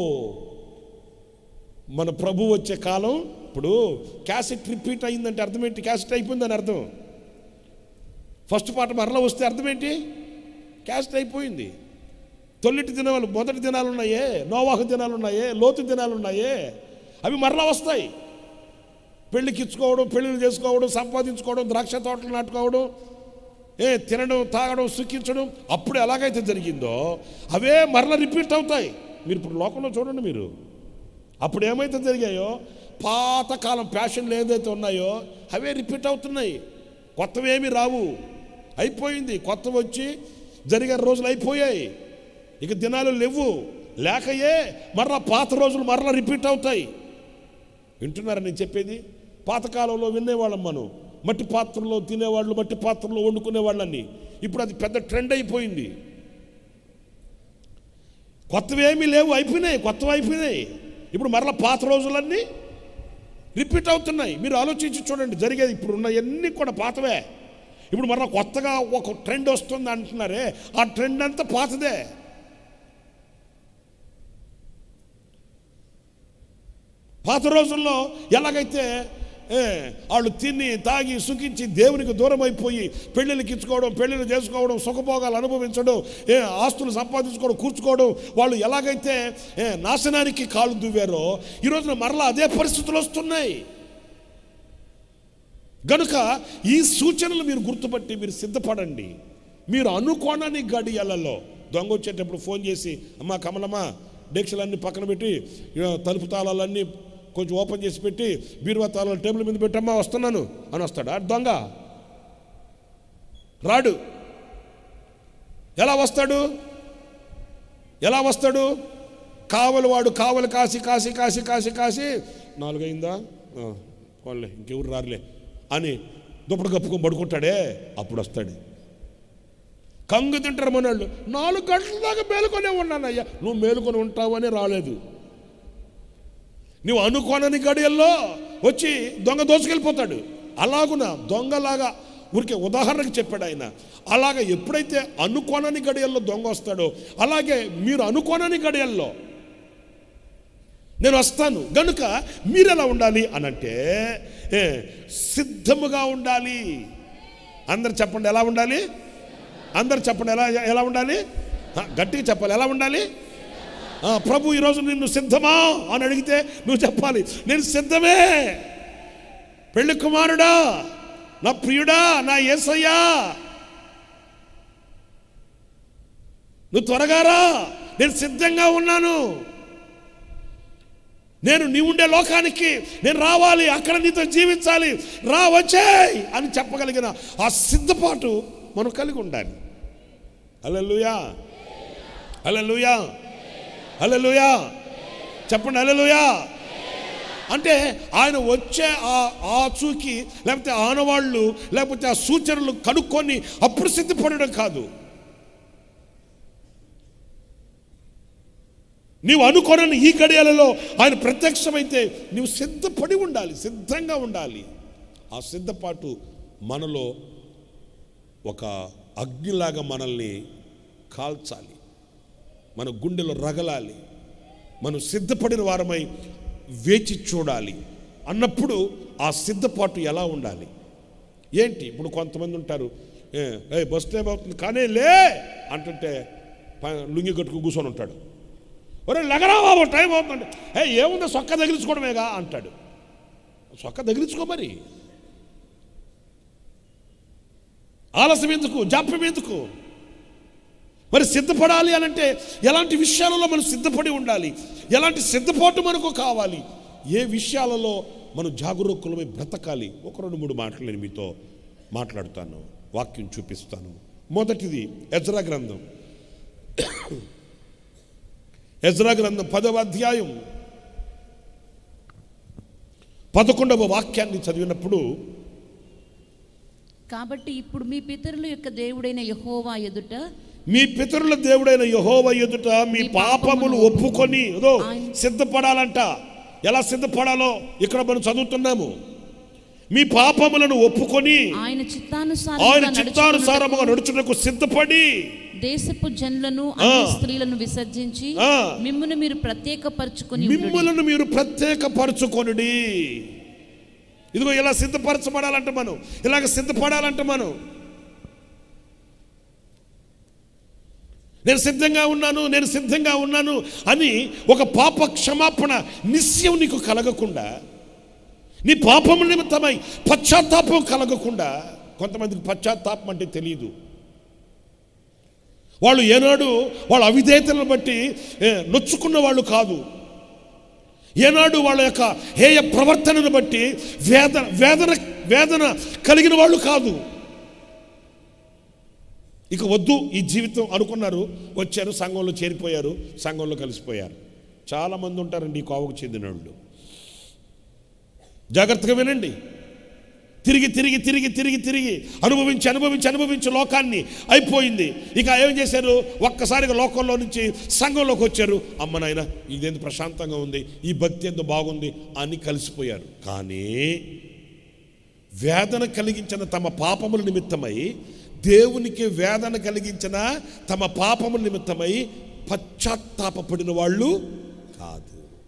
మన ప్రభు వచ్చే కాలం ఇప్పుడు క్యాసెట్ రిపీట్ అయిందంటే అర్థం ఏంటి క్యాసెట్ అయిపోయిందని అర్థం ఫస్ట్ పాట మరలా వస్తే అర్థం ఏంటి క్యాసెట్ అయిపోయింది తొలిటి దినాలు మొదటి దినాలు ఉన్నాయే నోవాహు దినాలు ఉన్నాయే లోతు దినాలు ఉన్నాయే అవి మరలా వస్తాయి పెళ్ళికి ఇచ్చుకోవడం పెళ్ళిళ్ళు చేసుకోవడం సంపాదించుకోవడం ద్రాక్ష తోటలు నాటుకోవడం ఏ తినడం తాగడం సుఖించడం అప్పుడు ఎలాగైతే జరిగిందో అవే మరలా రిపీట్ అవుతాయి మీరు ఇప్పుడు లోకంలో చూడండి మీరు అప్పుడు ఏమైతే జరిగాయో పాతకాలం ఫ్యాషన్లు ఏదైతే ఉన్నాయో అవే రిపీట్ అవుతున్నాయి కొత్తవి ఏమీ రావు అయిపోయింది కొత్తవి వచ్చి జరిగే రోజులు అయిపోయాయి ఇక దినాలు లేవు లేకయే మరలా పాత రోజులు మరలా రిపీట్ అవుతాయి వింటున్నారా నేను చెప్పేది పాతకాలంలో వినేవాళ్ళం మనం మట్టి పాత్రలో తినేవాళ్ళు మట్టి పాత్రలో వండుకునేవాళ్ళని ఇప్పుడు అది పెద్ద ట్రెండ్ అయిపోయింది కొత్తవి ఏమీ లేవు అయిపోయినాయి కొత్తవి అయిపోయినాయి ఇప్పుడు మరలా పాత రోజులన్నీ రిపీట్ అవుతున్నాయి మీరు ఆలోచించి చూడండి జరిగేది ఇప్పుడు ఉన్నవన్నీ కూడా పాతవే ఇప్పుడు మరలా కొత్తగా ఒక ట్రెండ్ వస్తుంది అంటున్నారే ఆ ట్రెండ్ అంతా పాతదే పాత రోజుల్లో ఎలాగైతే ఏ, వాళ్ళు తిని తాగి సుఖించి దేవునికి దూరం అయిపోయి పెళ్ళిళ్ళకి ఇచ్చుకోవడం పెళ్ళిళ్ళు చేసుకోవడం సుఖభోగాలు అనుభవించడం ఏ ఆస్తులు సంపాదించుకోవడం కూర్చుకోవడం వాళ్ళు ఎలాగైతే ఏ, నాశనానికి కాలు దువ్వారో ఈ రోజున మరలా అదే పరిస్థితులు వస్తున్నాయి గనుక ఈ సూచనలు మీరు గుర్తుపట్టి మీరు సిద్ధపడండి మీరు అనుకోనని గడియలలో దొంగ వచ్చేటప్పుడు ఫోన్ చేసి అమ్మా కమలమ్మ డేక్షలన్నీ పక్కన పెట్టి ఇక తలుపు తాళాలన్నీ కొంచెం ఓపెన్ చేసి పెట్టి బీరువా తాళాలు టేబుల్ మీద పెట్టమ్మా వస్తున్నాను అని వస్తాడు ఆ దొంగ రాడు ఎలా వస్తాడు ఎలా వస్తాడు కావలి వాడు కావలి కాసి కాసి కాసి కాసి కాసి నాలుగైందా ఆ, పోన్లే ఇంకెవరు రారులే అని దుప్పటి కప్పుకొని పడుకుంటాడే అప్పుడు వస్తాడు కంగు తింటారు మనోళ్ళు నాలుగు గంటల దాకా మేలుకొనే ఉన్నానయ్యా నువ్వు మేలుకొని ఉంటావని రాలేదు నువ్వు అనుకోనని గడియల్లో వచ్చి దొంగ దోచుకెళ్ళిపోతాడు అలాగున దొంగలాగా ఊరికే ఉదాహరణకు చెప్పాడు ఆయన అలాగ ఎప్పుడైతే అనుకోనని గడియల్లో దొంగ వస్తాడో అలాగే మీరు అనుకోనని గడియల్లో నేను వస్తాను గనుక మీరు ఎలా ఉండాలి అనంటే ఏ, సిద్ధముగా ఉండాలి అందరు చెప్పండి ఎలా ఉండాలి అందరు చెప్పండి ఎలా ఎలా ఉండాలి ఆ, గట్టిగా చెప్పాలి ఎలా ఉండాలి ఆ, ప్రభు ఈరోజు నిన్ను సిద్ధమా అని అడిగితే నువ్వు చెప్పాలి నేను సిద్ధమే పెళ్లి కుమారుడా నా ప్రియుడా నా ఏసయ్యా నువ్వు త్వరగా రా నేను సిద్ధంగా ఉన్నాను నేను నీ ఉండే లోకానికి నేను రావాలి అక్కడ నీతో జీవించాలి రా వచ్చేయ్ అని చెప్పగలిగిన ఆ సిద్ధపాటు మనం కలిగి ఉండాలి అలలుయా అలలుయా అలలుయా చెప్పండి అలలుయా అంటే ఆయన వచ్చే ఆ ఆచూకి లేకపోతే ఆనవాళ్ళు లేకపోతే ఆ సూచనలు కనుక్కొని అప్పుడు సిద్ధపడడం కాదు నీవు అనుకోనని ఈ గడియలలో ఆయన ప్రత్యక్షమైతే నీవు సిద్ధపడి ఉండాలి సిద్ధంగా ఉండాలి ఆ సిద్ధపాటు మనలో ఒక అగ్నిలాగా మనల్ని కాల్చాలి మన గుండెలో రగలాలి మనం సిద్ధపడిన వారమై వేచి చూడాలి అన్నప్పుడు ఆ సిద్ధపాటు ఎలా ఉండాలి ఏంటి ఇప్పుడు కొంతమంది ఉంటారు ఏ ఏ బస్ టైం అవుతుంది కానీ లే అంటుంటే ప- లుంగి కట్టుకు కూర్చొని ఉంటాడు ఒరే లగరా బాబు టైం అవుతుందంటే ఏ ఏముందో సొక్క తగిలించుకోవడమేగా అంటాడు సొక్క తగిలించుకో మరి ఆలస్యం ఎందుకు జాప్యం ఎందుకు మరి సిద్ధపడాలి అని అంటే ఎలాంటి విషయాలలో మనం సిద్ధపడి ఉండాలి ఎలాంటి సిద్ధపాటు మనకు కావాలి ఏ విషయాలలో మనం జాగరూకులమై బ్రతకాలి ఒక రెండు మూడు మాటలు నేను మీతో మాట్లాడుతాను వాక్యం చూపిస్తాను మొదటిది ఎజ్రా గ్రంథం ఎజ్రా గ్రంథం పదవ అధ్యాయం పదకొండవ వాక్యాన్ని చదివినప్పుడు కాబట్టి ఇప్పుడు మీ పితరుల యొక్క దేవుడైన యహోవా ఎదుట మీ పితరుల దేవుడైన యహోవ ఎదుట మీ పాపములు ఒప్పుకొని ఏదో సిద్ధపడాలంట ఎలా సిద్ధపడాలో ఇక్కడ మనం చదువుతున్నాము మీ పాపములను ఒప్పుకొని ఆయన ఆయన చిత్తానుసారంగా చిత్తానుసారముగా నడుచుకొనుటకు నడుచుటకు సిద్ధపడి దేశపు జనులను అన్ని స్త్రీలను విసర్జించి ఆ. మిమ్మును మీరు ప్రత్యేకపరచుకొని మిమ్ములను మీరు ప్రత్యేకపరచుకొనుడి ఇదిగో ఇలా సిద్ధపరచబడాలంట మనం ఇలాగ సిద్ధపడాలంట మనం నేను సిద్ధంగా ఉన్నాను నేను సిద్ధంగా ఉన్నాను అని ఒక పాప క్షమాపణ నిశ్చయం నీకు కలగకుండా నీ పాపము నిమిత్తమై పశ్చాత్తాపం కలగకుండా కొంతమందికి పశ్చాత్తాపం అంటే తెలియదు వాళ్ళు ఏనాడు వాళ్ళ అవిధేయతలను బట్టి ఏ, నొచ్చుకున్న వాళ్ళు కాదు ఏనాడు వాళ్ళ యొక్క హేయ ప్రవర్తనను బట్టి వేదన వేదన వేదన కలిగిన వాళ్ళు కాదు ఇక వద్దు ఈ జీవితం అనుకున్నారు వచ్చారు సంఘంలో చేరిపోయారు సంఘంలో కలిసిపోయారు చాలామంది ఉంటారండి ఈ కోవకు చెందిన వాళ్ళు జాగ్రత్తగా వినండి తిరిగి తిరిగి తిరిగి తిరిగి తిరిగి అనుభవించి అనుభవించి అనుభవించి లోకాన్ని అయిపోయింది ఇక ఏం చేశారు ఒక్కసారిగా లోకంలో నుంచి సంఘంలోకి వచ్చారు అమ్మ నాయన ఇదేంది ప్రశాంతంగా ఉంది ఈ భక్తి ఎంతో బాగుంది అని కలిసిపోయారు కానీ వేదన కలిగించిన తమ పాపముల నిమిత్తమై దేవునికి వేదన కలిగించిన తమ పాపముల నిమిత్తమై పశ్చాత్తాపపడిన వాళ్ళు కాదు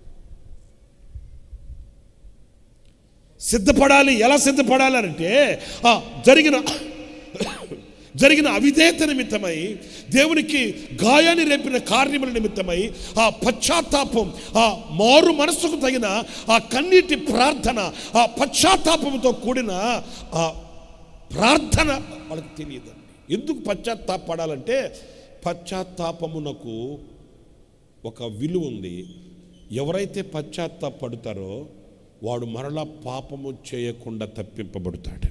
సిద్ధపడాలి ఎలా సిద్ధపడాలి అంటే ఆ జరిగిన జరిగిన అవిధేయత నిమిత్తమై దేవునికి గాయాన్ని రేపిన కార్యముల నిమిత్తమై ఆ పశ్చాత్తాపం ఆ మారు మనస్సుకు తగిన ఆ కన్నీటి ప్రార్థన ఆ పశ్చాత్తాపంతో కూడిన ఆ ప్రార్థన వాళ్ళకి తెలియదండి ఎందుకు పశ్చాత్తాపడాలంటే పశ్చాత్తాపమునకు ఒక విలువ ఉంది ఎవరైతే పశ్చాత్తాపడతారో వాడు మరలా పాపము చేయకుండా తప్పింపబడతాడు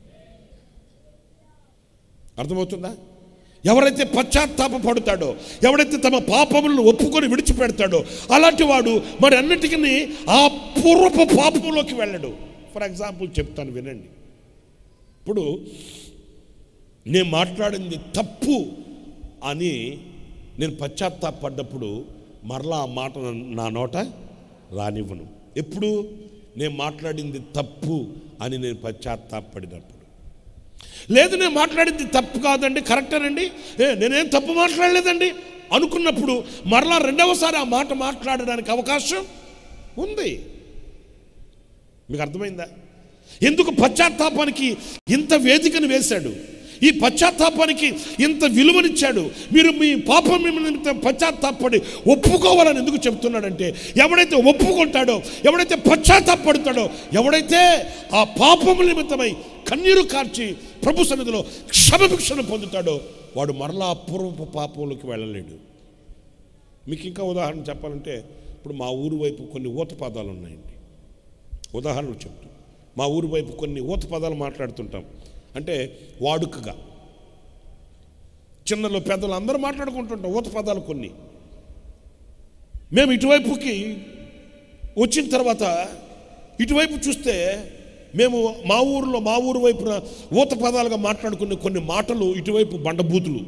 అర్థమవుతుందా ఎవరైతే పశ్చాత్తాప పడుతాడో ఎవరైతే తమ పాపములను ఒప్పుకొని విడిచిపెడతాడో అలాంటి వాడు మరి అన్నిటికీ ఆ పూర్వపు పాపంలోకి వెళ్ళడు ఫర్ ఎగ్జాంపుల్ చెప్తాను వినండి ఇప్పుడు నేను మాట్లాడింది తప్పు అని నేను పశ్చాత్తాపడ్డప్పుడు మరలా ఆ మాట నా- నా నోట రానివ్వను ఎప్పుడు నేను మాట్లాడింది తప్పు అని నేను పశ్చాత్తాపడినప్పుడు లేదు నేను మాట్లాడింది తప్పు కాదండి కరెక్టేనండి ఏ నేనేం తప్పు మాట్లాడలేదండి అనుకున్నప్పుడు మరలా రెండవసారి ఆ మాట మాట్లాడడానికి అవకాశం ఉంది మీకు అర్థమైందా ఎందుకు పశ్చాత్తాపానికి ఇంత వేదికను వేశాడు ఈ పశ్చాత్తాపానికి ఇంత విలువనిచ్చాడు మీరు మీ పాపం నిమిత్తం పశ్చాత్తాపడి ఒప్పుకోవాలని ఎందుకు చెప్తున్నాడంటే ఎవడైతే ఒప్పుకుంటాడో ఎవడైతే పశ్చాత్తాపడుతాడో ఎవడైతే ఆ పాపము నిమిత్తమై కన్నీరు కార్చి ప్రభు సన్నిధిలో క్షమభిక్షను పొందుతాడో వాడు మరలా ఆ పూర్వపు పాపంలోకి వెళ్ళలేడు మీకు ఇంకా ఉదాహరణ చెప్పాలంటే ఇప్పుడు మా ఊరు వైపు కొన్ని ఊత పదాలు ఉన్నాయండి ఉదాహరణకు చెప్తాం మా ఊరి వైపు కొన్ని ఊత పదాలు మాట్లాడుతుంటాం అంటే వాడుకగా చిన్నలు పెద్దలు అందరూ మాట్లాడుకుంటుంటాం ఊత పదాలు కొన్ని మేము ఇటువైపుకి వచ్చిన తర్వాత ఇటువైపు చూస్తే మేము మా ఊరిలో మా ఊరు వైపున ఊత పదాలుగా మాట్లాడుకునే కొన్ని మాటలు ఇటువైపు బండబూతులు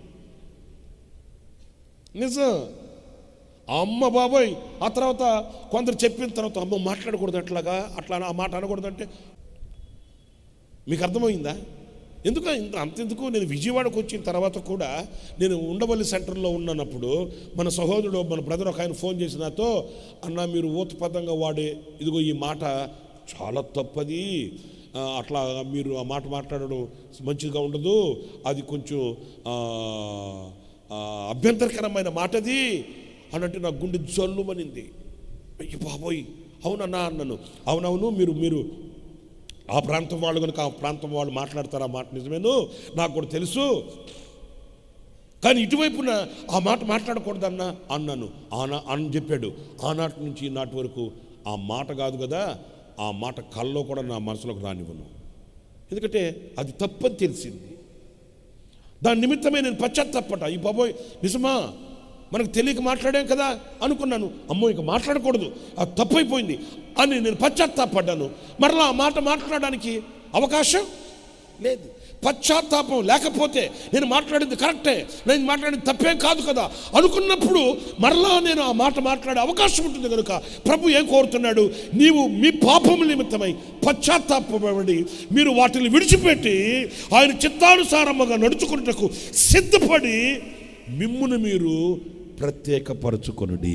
నిజం అమ్మ బాబోయ్ ఆ తర్వాత కొందరు చెప్పిన తర్వాత అమ్మ మాట్లాడకూడదు అట్లాగా అట్లా ఆ మాట అనకూడదంటే మీకు అర్థమైందా ఎందుకు ఇంత అంతెందుకు నేను విజయవాడకు వచ్చిన తర్వాత కూడా నేను ఉండవల్లి సెంటర్లో ఉన్నప్పుడు మన సహోదరుడు మన బ్రదర్ ఒక ఆయన ఫోన్ చేసి నాతో అన్న మీరు ఊతపదంగా వాడే ఇదిగో ఈ మాట చాలా తప్పది ఆ, అట్లా మీరు ఆ మాట మాట్లాడడం మంచిగా ఉండదు అది కొంచెం ఆ, ఆ, అభ్యంతరకరమైన మాటది అన్నట్టు నా గుండె జల్లుమనింది అయ్యి బాబోయ్ అవునన్నా అన్నాను అవునవును మీరు మీరు ఆ ప్రాంతం వాళ్ళు కనుక ఆ ప్రాంతం వాళ్ళు మాట్లాడతారు ఆ మాట నిజమేను నాకు కూడా తెలుసు కానీ ఇటువైపున ఆ మాట మాట్లాడకూడదన్నా అన్నాను ఆనా అని చెప్పాడు ఆనాటి నుంచి ఈనాటి వరకు ఆ మాట కాదు కదా ఆ మాట కల్లో కూడా నా మనసులోకి రానివ్వను ఎందుకంటే అది తప్పని తెలిసింది దాని నిమిత్తమే నేను పశ్చాత్తపడ్డా ఈ బాబోయ్ నిజమా మనకు తెలియక మాట్లాడాం కదా అనుకున్నాను అమ్మో ఇక మాట్లాడకూడదు అది తప్పైపోయింది అని నేను పశ్చాత్తాపడ్డాను మరలా ఆ మాట మాట్లాడడానికి అవకాశం లేదు పశ్చాత్తాపం లేకపోతే నేను మాట్లాడింది కరెక్టే నేను మాట్లాడింది తప్పేం కాదు కదా అనుకున్నప్పుడు మరలా నేను ఆ మాట మాట్లాడే అవకాశం ఉంటుంది కనుక ప్రభు ఏం కోరుతున్నాడు నీవు మీ పాపముల నిమిత్తమై పశ్చాత్తాపడి మీరు వాటిని విడిచిపెట్టి ఆయన చిత్తానుసారముగా నడుచుకున్నటకు సిద్ధపడి మిమ్మును మీరు ప్రత్యేకపరచుకొనుడి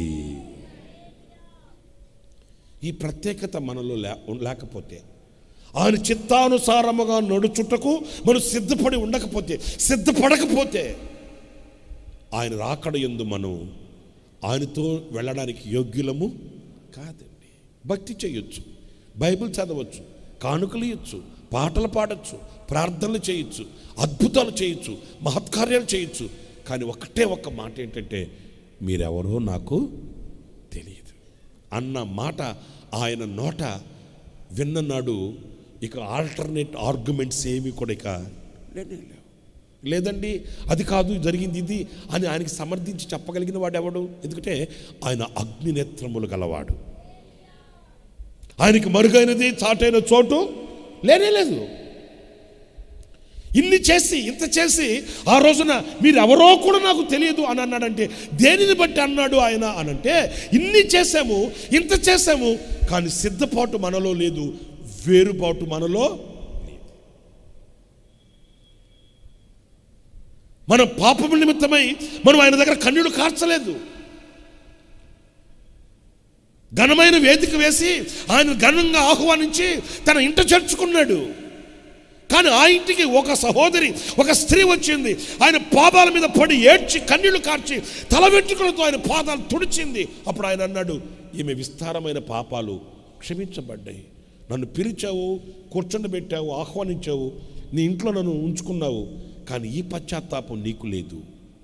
ఈ ప్రత్యేకత మనలో లే లేకపోతే ఆయన చిత్తానుసారముగా నడుచుటకు మనం సిద్ధపడి ఉండకపోతే సిద్ధపడకపోతే ఆయన రాకడ ఎందు మనం ఆయనతో వెళ్ళడానికి యోగ్యులము కాదండి భక్తి చేయొచ్చు బైబిల్ చదవచ్చు కానుకలు ఇవ్వచ్చు పాటలు పాడచ్చు ప్రార్థనలు చేయొచ్చు అద్భుతాలు చేయొచ్చు మహత్కార్యాలు చేయొచ్చు కానీ ఒకటే ఒక్క మాట ఏంటంటే మీరెవరో నాకు తెలియదు అన్న మాట ఆయన నోట విన్ననాడు ఇక ఆల్టర్నేట్ ఆర్గ్యుమెంట్స్ ఏమి కూడా ఇక లేనే లేవు లేదండి అది కాదు జరిగింది ఇది అని ఆయనకి సమర్థించి చెప్పగలిగిన వాడు ఎవడు ఎందుకంటే ఆయన అగ్ని నేత్రములు గలవాడు ఆయనకి మరుగైనది చాటైన చోటు లేనే లేదు ఇన్ని చేసి ఇంత చేసి ఆ రోజున మీరు ఎవరో కూడా నాకు తెలియదు అని అన్నాడంటే దేనిని బట్టి అన్నాడు ఆయన అనంటే ఇన్ని చేసాము ఇంత చేసాము కానీ సిద్ధపాటు మనలో లేదు వేరుపాటు మనలో లేదు మన పాపము నిమిత్తమై మనం ఆయన దగ్గర కన్నుడు కార్చలేదు ఘనమైన వేదిక వేసి ఆయన ఘనంగా ఆహ్వానించి తన ఇంట చేర్చుకున్నాడు కానీ ఆ ఇంటికి ఒక సహోదరి ఒక స్త్రీ వచ్చింది ఆయన పాదాల మీద పడి ఏడ్చి కన్నీళ్లు కార్చి తల వెంట్రుకలతో ఆయన పాదాలు తుడిచింది అప్పుడు ఆయన అన్నాడు ఈమె విస్తారమైన పాపాలు క్షమించబడ్డాయి నన్ను పిలిచావు కూర్చుండబెట్టావు ఆహ్వానించావు నీ ఇంట్లో నన్ను ఉంచుకున్నావు కానీ ఈ పశ్చాత్తాపం నీకు లేదు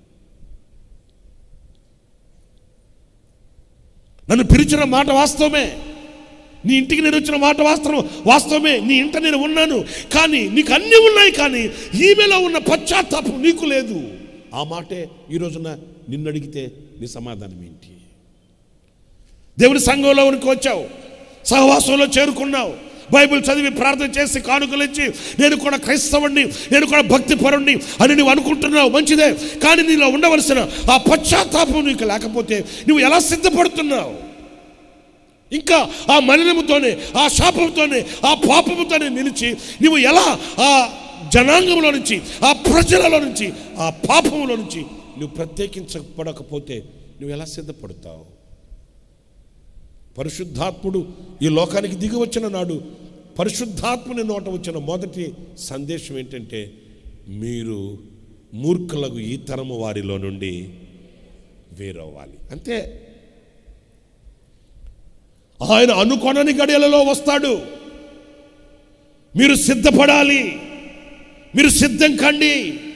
నన్ను పిలిచిన మాట వాస్తవమే నీ ఇంటికి నేను వచ్చిన మాట వాస్తవం వాస్తవమే నీ ఇంట నేను ఉన్నాను కానీ నీకు అన్నీ ఉన్నాయి కానీ ఈమెలో ఉన్న పశ్చాత్తాపం నీకు లేదు ఆ మాటే ఈ రోజున నిన్ను అడిగితే నీ సమాధానం ఏంటి దేవుని సంఘంలో ఉనికి వచ్చావు సహవాసంలో చేరుకున్నావు బైబిల్ చదివి ప్రార్థన చేసి కానుకలు ఇచ్చి నేను కూడా క్రైస్తవుణ్ణి నేను కూడా భక్తి పరుణ్ణి అని నువ్వు అనుకుంటున్నావు మంచిదే కానీ నీలో ఉండవలసిన ఆ పశ్చాత్తాపం నీకు లేకపోతే నువ్వు ఎలా సిద్ధపడుతున్నావు ఇంకా ఆ మలినముతోనే ఆ శాపంతోనే ఆ పాపముతోనే నిలిచి నువ్వు ఎలా ఆ జనాంగంలో నుంచి ఆ ప్రజలలో నుంచి ఆ పాపములో నుంచి నువ్వు ప్రత్యేకించబడకపోతే నువ్వు ఎలా సిద్ధపడతావు పరిశుద్ధాత్ముడు ఈ లోకానికి దిగి వచ్చిన నాడు పరిశుద్ధాత్ముని నోట వచ్చిన మొదటి సందేశం ఏంటంటే మీరు మూర్ఖులకు ఈ తరము వారిలో నుండి వేరవ్వాలి అంతే ఆయన అనుకొనని గడియలలో వస్తాడు మీరు సిద్ధపడాలి మీరు సిద్ధం కండి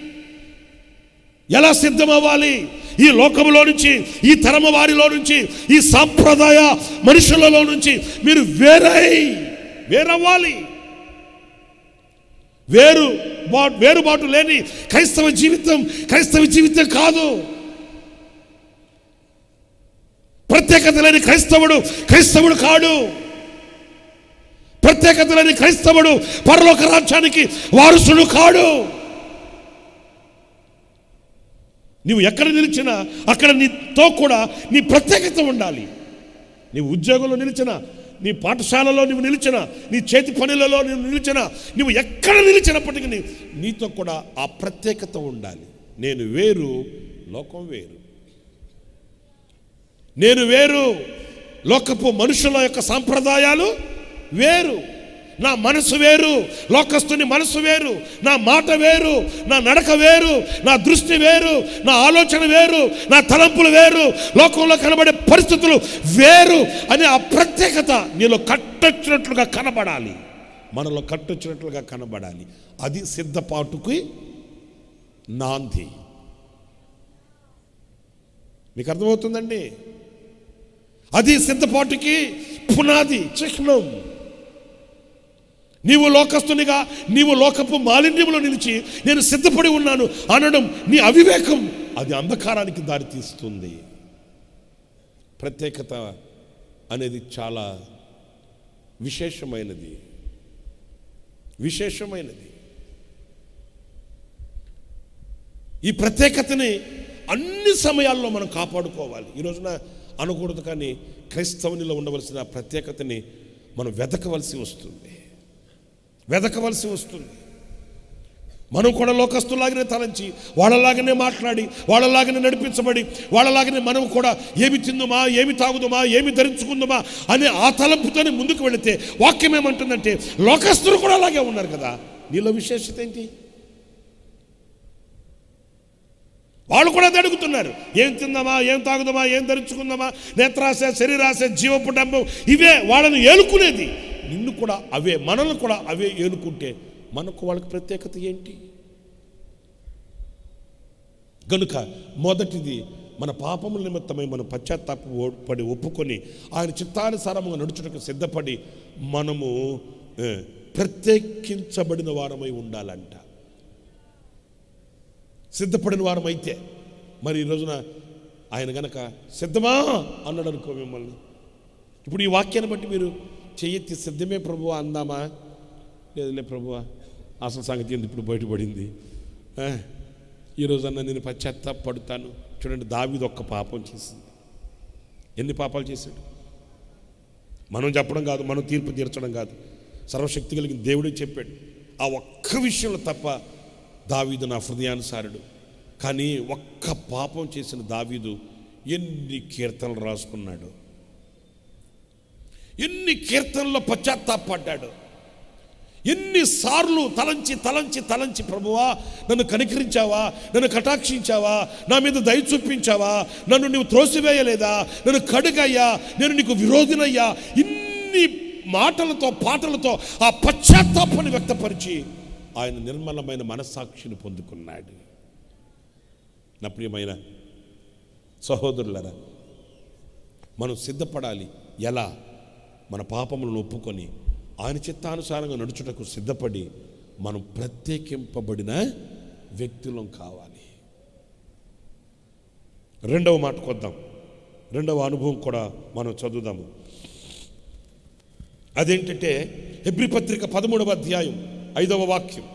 ఎలా సిద్ధం అవ్వాలి ఈ లోకములో నుంచి ఈ తరమ వారిలో నుంచి ఈ సాంప్రదాయ మనుషులలో నుంచి మీరు వేరై వేరవ్వాలి వేరు బా- వేరుబాటు లేని క్రైస్తవ జీవితం క్రైస్తవ జీవితం కాదు ప్రత్యేకత లేని క్రైస్తవుడు క్రైస్తవుడు కాడు ప్రత్యేకత లేని క్రైస్తవుడు పరలోక రాజ్యానికి వారసుడు కాడు నీవు ఎక్కడ నిలిచినా అక్కడ నీతో కూడా నీ ప్రత్యేకత ఉండాలి నీవు ఉద్యోగంలో నిలిచినా నీ పాఠశాలలో నువ్వు నిలిచినా నీ చేతి పనులలో నువ్వు నిలిచినా నువ్వు ఎక్కడ నిలిచినప్పటికీ నీ- నీతో కూడా ఆ ప్రత్యేకత ఉండాలి నేను వేరు లోకం వేరు నేను వేరు లోకపు మనుషుల యొక్క సాంప్రదాయాలు వేరు నా మనసు వేరు లోకస్తుని మనసు వేరు నా మాట వేరు నా నడక వేరు నా దృష్టి వేరు నా ఆలోచన వేరు నా తలంపులు వేరు లోకంలో కనబడే పరిస్థితులు వేరు అనే ఆ ప్రత్యేకత నీలో కట్టొచ్చినట్లుగా కనబడాలి మనలో కట్టొచ్చినట్లుగా కనబడాలి అది సిద్ధపాటుకి నాంది మీకు అర్థమవుతుందండి అది సిద్ధపాటుకి పునాది చిహ్నం నీవు లోకస్తునిగా నీవు లోకపు మాలిన్యంలో నిలిచి నేను సిద్ధపడి ఉన్నాను అనడం నీ అవివేకం అది అంధకారానికి దారితీస్తుంది ప్రత్యేకత అనేది చాలా విశేషమైనది విశేషమైనది ఈ ప్రత్యేకతని అన్ని సమయాల్లో మనం కాపాడుకోవాలి ఈ రోజున అనకూడదు కానీ క్రైస్తవునిలో ఉండవలసిన ఆ ప్రత్యేకతని మనం వెతకవలసి వస్తుంది వెతకవలసి వస్తుంది మనం కూడా లోకస్తులాగానే తలంచి వాళ్ళలాగానే మాట్లాడి వాళ్ళలాగానే నడిపించబడి వాళ్ళలాగానే మనం కూడా ఏమి తిందుమా ఏమి తాగుదుమా ఏమి ధరించుకుందుమా అనే ఆ తలంపుతోనే ముందుకు వెళితే వాక్యం ఏమంటుందంటే లోకస్తులు కూడా అలాగే ఉన్నారు కదా నీలో విశేషత ఏంటి వాళ్ళు కూడా అది అడుగుతున్నారు ఏం తిందామా ఏం తాగుదామా ఏం ధరించుకుందామా నేత్రాశ శరీరాశ జీవపు డంబం ఇవే వాళ్ళని ఏలుకునేది నిన్ను కూడా అవే మనల్ని కూడా అవే ఏలుకుంటే మనకు వాళ్ళకి ప్రత్యేకత ఏంటి గనుక మొదటిది మన పాపముల నిమిత్తమై మనం పశ్చాత్తాప పడి ఒప్పుకొని ఆయన చిత్తానుసారముగా నడుచుటకు సిద్ధపడి మనము ఏ, ప్రత్యేకించబడిన వారమై ఉండాలంట సిద్ధపడిన వారం అయితే మరి ఈ రోజున ఆయన గనక సిద్ధమా అన్నాడు అనుకో మిమ్మల్ని ఇప్పుడు ఈ వాక్యాన్ని బట్టి మీరు చెయ్యెత్తి సిద్ధమే ప్రభువా అందామా లేదులే ప్రభువా అసలు సంగతి ఏంది ఇప్పుడు బయటపడింది ఆ, ఈ రోజన్నా నేను పశ్చాత్తాపడుతాను చూడండి దావిది ఒక్క పాపం చేసింది ఎన్ని పాపాలు చేశాడు మనం చెప్పడం కాదు మనం తీర్పు తీర్చడం కాదు సర్వశక్తి కలిగిన దేవుడే చెప్పాడు ఆ ఒక్క విషయంలో తప్ప దావీదు నా హృదయానుసారుడు కానీ ఒక్క పాపం చేసిన దావీదు ఎన్ని కీర్తనలు రాసుకున్నాడు ఎన్ని కీర్తనల్లో పశ్చాత్తాపడ్డాడు ఎన్నిసార్లు తలంచి తలంచి తలంచి ప్రభువా నన్ను కనికరించావా నన్ను కటాక్షించావా నా మీద దయ చూపించావా నన్ను నువ్వు త్రోసివేయలేదా నన్ను కడుగయ్యా నేను నీకు విరోధినయ్యా ఇన్ని మాటలతో పాటలతో ఆ పశ్చాత్తాపాన్ని వ్యక్తపరిచి ఆయన నిర్మలమైన మనస్సాక్షిని పొందుకున్నాడు నా ప్రియమైన సహోదరులరా మనం సిద్ధపడాలి ఎలా మన పాపములను ఒప్పుకొని ఆయన చిత్తానుసారంగా నడుచుటకు సిద్ధపడి మనం ప్రత్యేకింపబడిన వ్యక్తులం కావాలి రెండవ మాట కొద్దాం రెండవ అనుభవం కూడా మనం చదువుదాము అదేంటంటే హెబ్రి పత్రిక పదమూడవ అధ్యాయం ఐదవ వాక్యం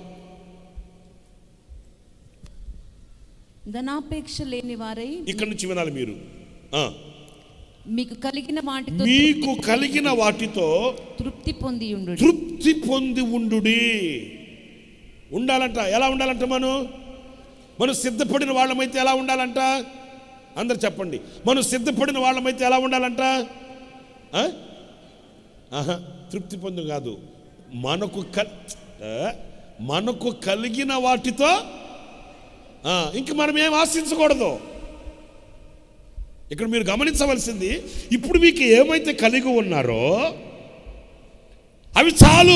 ధనాపేక్ష లేని వారై ఇక్కడి నుంచి వినాలి మీరు ఆ, మీకు కలిగిన వాటితో మీకు కలిగిన వాటితో తృప్తి పొంది ఉండు తృప్తి పొంది ఉండుడి ఉండాలంట ఎలా ఉండాలంట మనం మనం సిద్ధపడిన వాళ్ళమైతే ఎలా ఉండాలంట అందరు చెప్పండి మనం సిద్ధపడిన వాళ్ళమైతే ఎలా ఉండాలంట ఆ? ఆహా, తృప్తి పొందు కాదు మనకు కల్ ఆ, మనకు కలిగిన వాటితో ఆ, ఇంక మనం ఏం ఆశించకూడదు ఇక్కడ మీరు గమనించవలసింది ఇప్పుడు మీకు ఏమైతే కలిగి ఉన్నారో అవి చాలు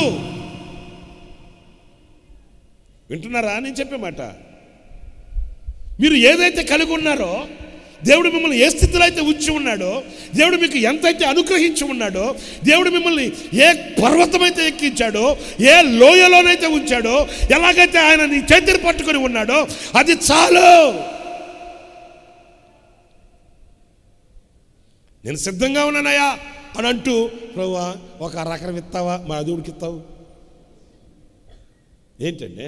వింటున్నారా నేను చెప్పే మాట మీరు ఏదైతే కలిగి ఉన్నారో దేవుడు మిమ్మల్ని ఏ స్థితిలో అయితే ఉంచి ఉన్నాడో దేవుడు మీకు ఎంతైతే అనుగ్రహించి ఉన్నాడో దేవుడు మిమ్మల్ని ఏ పర్వతమైతే ఎక్కించాడో ఏ లోయలోనైతే ఉంచాడో ఎలాగైతే ఆయన నీ చేతిని పట్టుకొని ఉన్నాడో అది చాలు నేను సిద్ధంగా ఉన్నానయ్యా అని అంటూ ప్రభువా ఒక అరకరం ఇస్తావా మా దేవుడికి ఇస్తావు ఏంటండి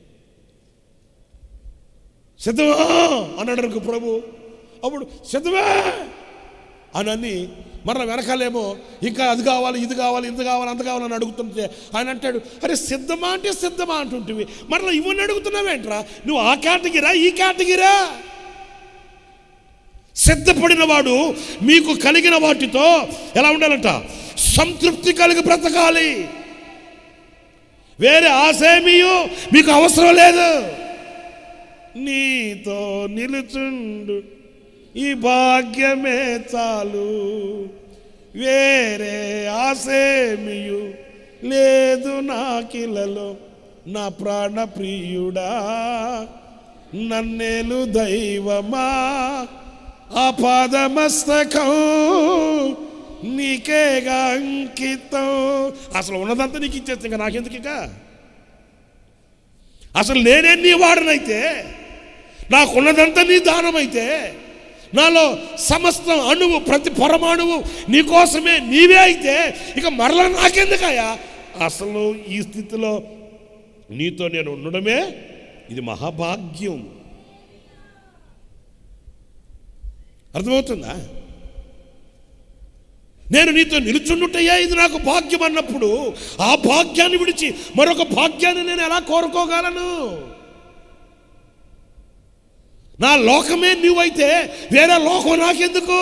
సిద్ధమా అన్నాడు అనుకో ప్రభు అప్పుడు సిద్ధమే అని అని మరల వెనకాలేమో ఇంకా అది కావాలి ఇది కావాలి ఇది కావాలి అంత కావాలని అడుగుతుంటే ఆయన అంటాడు అరే సిద్ధమా అంటే సిద్ధమా అంటుంటివి మరలా ఇవన్నీ అడుగుతున్నావేంట్రా నువ్వు ఆ కేటగిరా ఈ కేటగిరా సిద్ధపడిన వాడు మీకు కలిగిన వాటితో ఎలా ఉండాలంట సంతృప్తి కలిగి బ్రతకాలి వేరే ఆశేమీయు మీకు అవసరం లేదు నీతో నిలుచుండు ఈ భాగ్యమే చాలు వేరే ఆశేమియు లేదు నాకిలలో నా ప్రాణ ప్రియుడా నన్నేలు దైవమా ఆపాదమస్తకం నీకేగా అంకితం అసలు ఉన్నదంతా నీకు ఇచ్చేస్తే ఇంకా నాకెందుకు ఇక అసలు నేనే నీ వాడనైతే నాకున్నదంతా నీ దానమైతే నాలో సమస్తం అణువు ప్రతి పరమాణువు నీకోసమే నీవే అయితే ఇక మరల నాకెందుకయ్యా అసలు ఈ స్థితిలో నీతో నేను ఉండడమే ఇది మహాభాగ్యం అర్థమవుతుందా నేను నీతో నిలుచుండుటయ్యా ఇది నాకు భాగ్యం అన్నప్పుడు ఆ భాగ్యాన్ని విడిచి మరొక భాగ్యాన్ని నేను ఎలా కోరుకోగలను నా లోకమే నువ్వైతే వేరే లోకం నాకెందుకు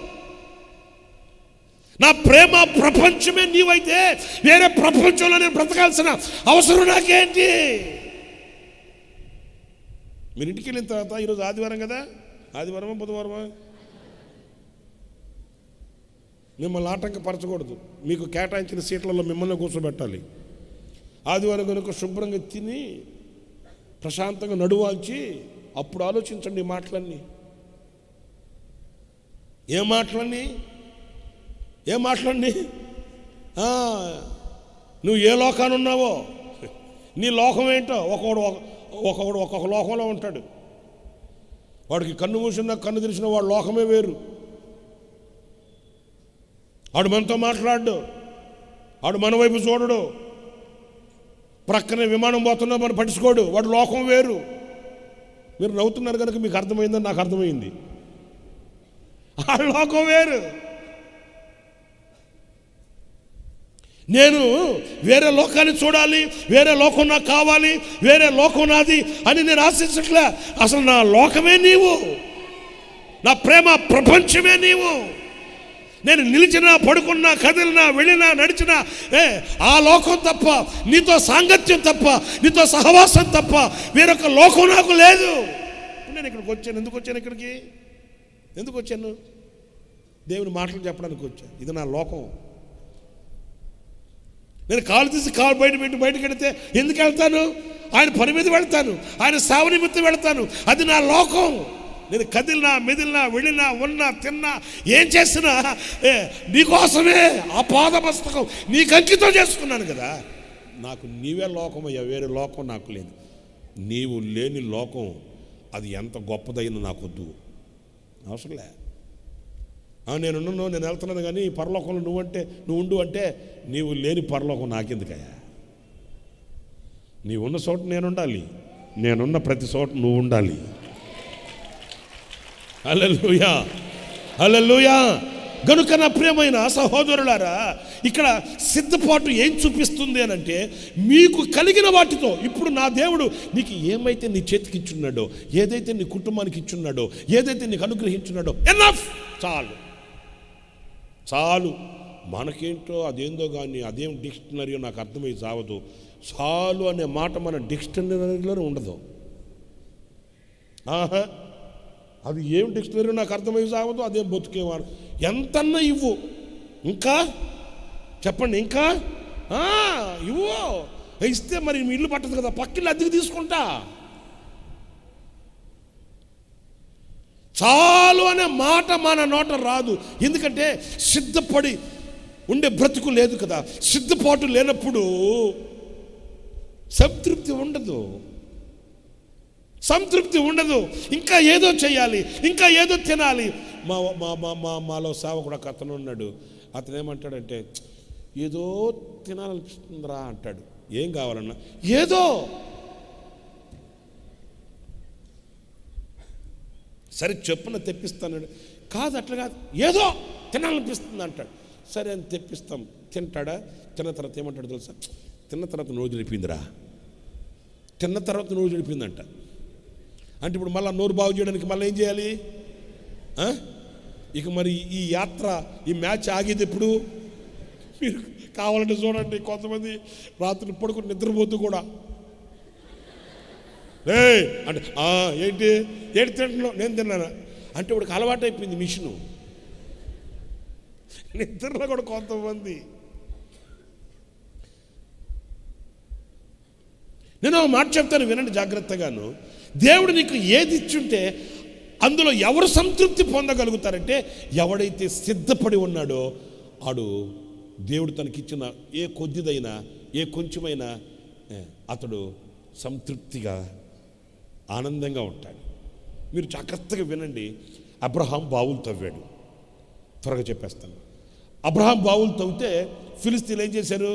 నా ప్రేమ ప్రపంచమే నీవైతే వేరే ప్రపంచంలో నేను బ్రతకాల్సిన అవసరం నాకేంటి మీరు ఇంటికి వెళ్ళిన తర్వాత ఈరోజు ఆదివారం కదా ఆదివారమా బుధవారమా మిమ్మల్ని ఆటంకపరచకూడదు మీకు కేటాయించిన సీట్లలో మిమ్మల్ని కూర్చోబెట్టాలి ఆదివారం కనుక శుభ్రంగా తిని ప్రశాంతంగా నడువాల్చి అప్పుడు ఆలోచించండి ఈ మాటలన్నీ ఏ మాటలన్నీ ఏ మాటలన్నీ ఆ, నువ్వు ఏ లోకాన్ని ఉన్నావో నీ లోకం ఏంటో ఒక్కొక్కడు ఒక- ఒక్కొక్కడు ఒక్కొక్క లోకంలో ఉంటాడు వాడికి కన్ను మూసిన కన్ను తెరిచిన వాడు లోకమే వేరు వాడు మనతో మాట్లాడు వాడు మన వైపు చూడడు ప్రక్కనే విమానం పోతున్నా మనం పట్టించుకోడు వాడు లోకం వేరు మీరు నవ్వుతున్నారు కనుక మీకు అర్థమైందని నాకు అర్థమైంది ఆ లోకం వేరు నేను వేరే లోకాన్ని చూడాలి వేరే లోకం నాకు కావాలి వేరే లోకం నాది అని నేను ఆశించట్లే అసలు నా లోకమే నీవు నా ప్రేమ ప్రపంచమే నీవు నేను నిలిచినా పడుకున్నా కదిలినా వెళ్ళినా నడిచినా ఏ ఆ లోకం తప్ప నీతో సాంగత్యం తప్ప నీతో సహవాసం తప్ప వేరొక లోకం నాకు లేదు నేను ఇక్కడికి వచ్చాను ఎందుకు వచ్చాను ఇక్కడికి ఎందుకు వచ్చాను దేవుని మాటలు చెప్పడానికి వచ్చాను ఇది నా లోకం నేను కాలు తీసి కాలు బయట పెట్టి బయటకు వెళితే ఎందుకు వెళ్తాను ఆయన పని మీద వెళ్తాను ఆయన సేవ నిమిత్తం వెళ్తాను అది నా లోకం నేను కదిలినా మెదిలినా వెళ్ళినా ఉన్నా తిన్నా ఏం చేసినా ఏ నీకోసమే ఆ పాద పుస్తకం నీకు అంకితం చేసుకున్నాను కదా నాకు నీవే లోకం అయ్యా వేరే లోకం నాకు లేదు నీవు లేని లోకం అది ఎంత గొప్పదైన నాకొద్దు అవసరంలే ఆ, నేనున్నాను నేను వెళ్తున్నాను కానీ ఈ పరలోకంలో నువ్వంటే నువ్వు ఉండు అంటే నీవు లేని పరలోకం నాకెందుకయ్యా నీవు ఉన్న చోట నేను ఉండాలి నేనున్న ప్రతి చోట నువ్వు ఉండాలి అలలుయా అలలుయా గనుక నా ప్రియమైన సహోదరులారా ఇక్కడ సిద్ధపాటు ఏం చూపిస్తుంది అని అంటే మీకు కలిగిన వాటితో ఇప్పుడు నా దేవుడు నీకు ఏమైతే నీ చేతికి ఇచ్చున్నాడో ఏదైతే నీ కుటుంబానికి ఇచ్చున్నాడో ఏదైతే నీకు అనుగ్రహించున్నాడో ఎనఫ్ చాలు చాలు మనకేంటో అదేందో కానీ అదేం డిక్షనరీయో నాకు అర్థమై చావదు చాలు అనే మాట మన డిక్షనరీలోనే ఉండదు ఆహా అది ఏం డిక్షనరీ నాకు అర్థమై చావదు అదేం బతుకేవాడు ఎంతన్నా ఇవ్వు ఇంకా చెప్పండి ఇంకా ఆ, ఇవ్వు ఇస్తే మరి మీ ఇల్లు పట్టదు కదా పక్కిల్లు అద్దెకి తీసుకుంటా చాలు అనే మాట మన నోట రాదు ఎందుకంటే సిద్ధపడి ఉండే బ్రతుకు లేదు కదా సిద్ధపాటు లేనప్పుడు సంతృప్తి ఉండదు సంతృప్తి ఉండదు ఇంకా ఏదో చేయాలి ఇంకా ఏదో తినాలి మా మా మా మా మాలో సేవకుడు ఒక అతను ఉన్నాడు అతను ఏమంటాడంటే ఏదో తినాలనిపిస్తుందిరా అంటాడు ఏం కావాలన్నా ఏదో సరే చెప్పున తెప్పిస్తాను కాదు అట్లా కాదు ఏదో తినాలనిపిస్తుంది అంటాడు సరే అని తెప్పిస్తాం తింటాడా తిన్న తర్వాత ఏమంటాడు తెలుసా తిన్న తర్వాత నోరు చెడిపోయిందిరా తిన్న తర్వాత నోరు చెడిపోయిందంట అంటే ఇప్పుడు మళ్ళీ నోరు బాగు చేయడానికి మళ్ళీ ఏం చేయాలి ఆ? ఇక మరి ఈ యాత్ర ఈ మ్యాచ్ ఆగేది ఎప్పుడు మీరు కావాలంటే చూడండి కొంతమంది రాత్రి పడుకుని నిద్రపోతూ కూడా ఏ అంటే "ఆ, ఏంటి ఏంటి తింటున్నావు నేను తిన్నానా అంటే ఇప్పుడు అలవాటు అయిపోయింది మిషను నిద్రలో కూడా కొంతమంది నేను ఒక మాట చెప్తాను వినండి జాగ్రత్తగాను దేవుడు నీకు ఏది ఇచ్చుంటే అందులో ఎవరు సంతృప్తి పొందగలుగుతారంటే ఎవడైతే సిద్ధపడి ఉన్నాడో ఆడు దేవుడు తనకిచ్చిన ఏ కొద్దిదైనా ఏ కొంచెమైనా ఏ, అతడు సంతృప్తిగా ఆనందంగా ఉంటాడు మీరు జాగ్రత్తగా వినండి అబ్రహాం బావులు తవ్వాడు త్వరగా చెప్పేస్తాను అబ్రహాం బావులు తవ్వితే ఫిలిస్తీన్లు ఏం చేశారు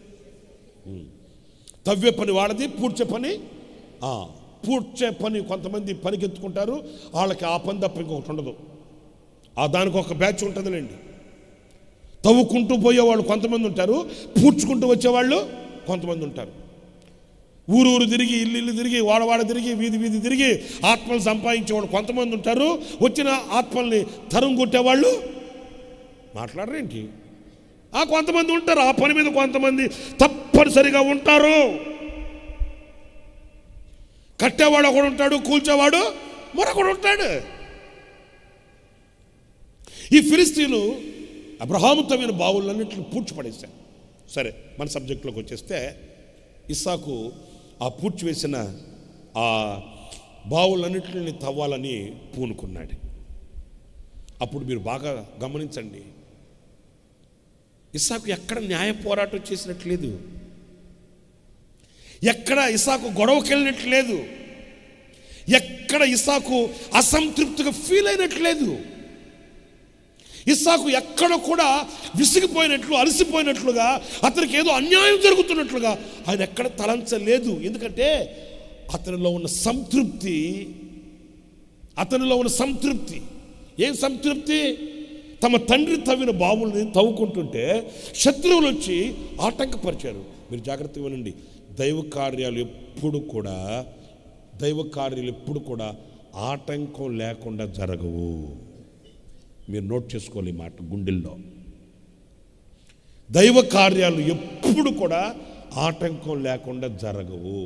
తవ్వే పని వాళ్ళది పూడ్చే పని ఆ, పూడ్చే పని కొంతమంది పనికి ఎత్తుకుంటారు వాళ్ళకి ఆ పని తప్ప ఇంకొకటి ఉండదు ఆ దానికి ఒక బ్యాచ్ ఉంటుందిలేండి తవ్వుకుంటూ పోయేవాళ్ళు కొంతమంది ఉంటారు పూడ్చుకుంటూ వచ్చేవాళ్ళు కొంతమంది ఉంటారు ఊరు ఊరు తిరిగి ఇల్లు ఇల్లు తిరిగి వాడవాడ తిరిగి వీధి వీధి తిరిగి ఆత్మలు సంపాదించేవాళ్ళు కొంతమంది ఉంటారు వచ్చిన ఆత్మల్ని తరం కొట్టేవాళ్ళు మాట్లాడరేంటి ఆ కొంతమంది ఉంటారు ఆ పని మీద కొంతమంది తప్పనిసరిగా ఉంటారు కట్టేవాడు ఒకడు ఉంటాడు కూల్చేవాడు మరొకడు ఉంటాడు ఈ ఫిలిస్తీన్లు అబ్రహాము తవ్విన బావులన్నింటిని పూడ్చిపడేశారు సరే మన సబ్జెక్టులోకి వచ్చేస్తే ఇస్సాకు ఆ పూడ్చివేసిన ఆ బావులన్నింటిని తవ్వాలని పూనుకున్నాడు అప్పుడు మీరు బాగా గమనించండి ఇస్సాకు ఎక్కడ న్యాయ పోరాటం చేసినట్లేదు ఎక్కడ ఇసాకు గొడవకి వెళ్ళినట్లేదు ఎక్కడ ఇసాకు అసంతృప్తిగా ఫీల్ అయినట్లేదు ఇస్సాకు ఎక్కడ కూడా విసిగిపోయినట్లు అలసిపోయినట్లుగా అతనికి ఏదో అన్యాయం జరుగుతున్నట్లుగా ఆయన ఎక్కడ తలంచలేదు ఎందుకంటే అతనిలో ఉన్న సంతృప్తి అతనిలో ఉన్న సంతృప్తి ఏం సంతృప్తి తమ తండ్రి తవ్విన బావుల్ని తవ్వుకుంటుంటే శత్రువులు వచ్చి ఆటంకపరిచారు మీరు జాగ్రత్తగా వినండి దైవ కార్యాలు ఎప్పుడు కూడా దైవ కార్యాలు ఎప్పుడు కూడా ఆటంకం లేకుండా జరగవు మీరు నోట్ చేసుకోవాలి ఈ మాట గుండెల్లో దైవ కార్యాలు ఎప్పుడు కూడా ఆటంకం లేకుండా జరగవు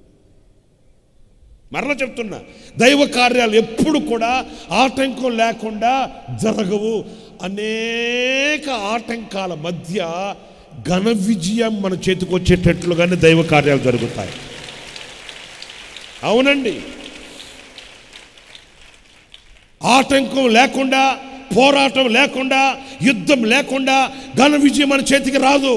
మరలా చెప్తున్నా దైవ కార్యాలు ఎప్పుడు కూడా ఆటంకం లేకుండా జరగవు అనేక ఆటంకాల మధ్య ఘన విజయం మన చేతికి వచ్చేటట్లుగానే దైవ కార్యాలు జరుగుతాయి అవునండి ఆటంకం లేకుండా పోరాటం లేకుండా యుద్ధం లేకుండా ఘన విజయం మన చేతికి రాదు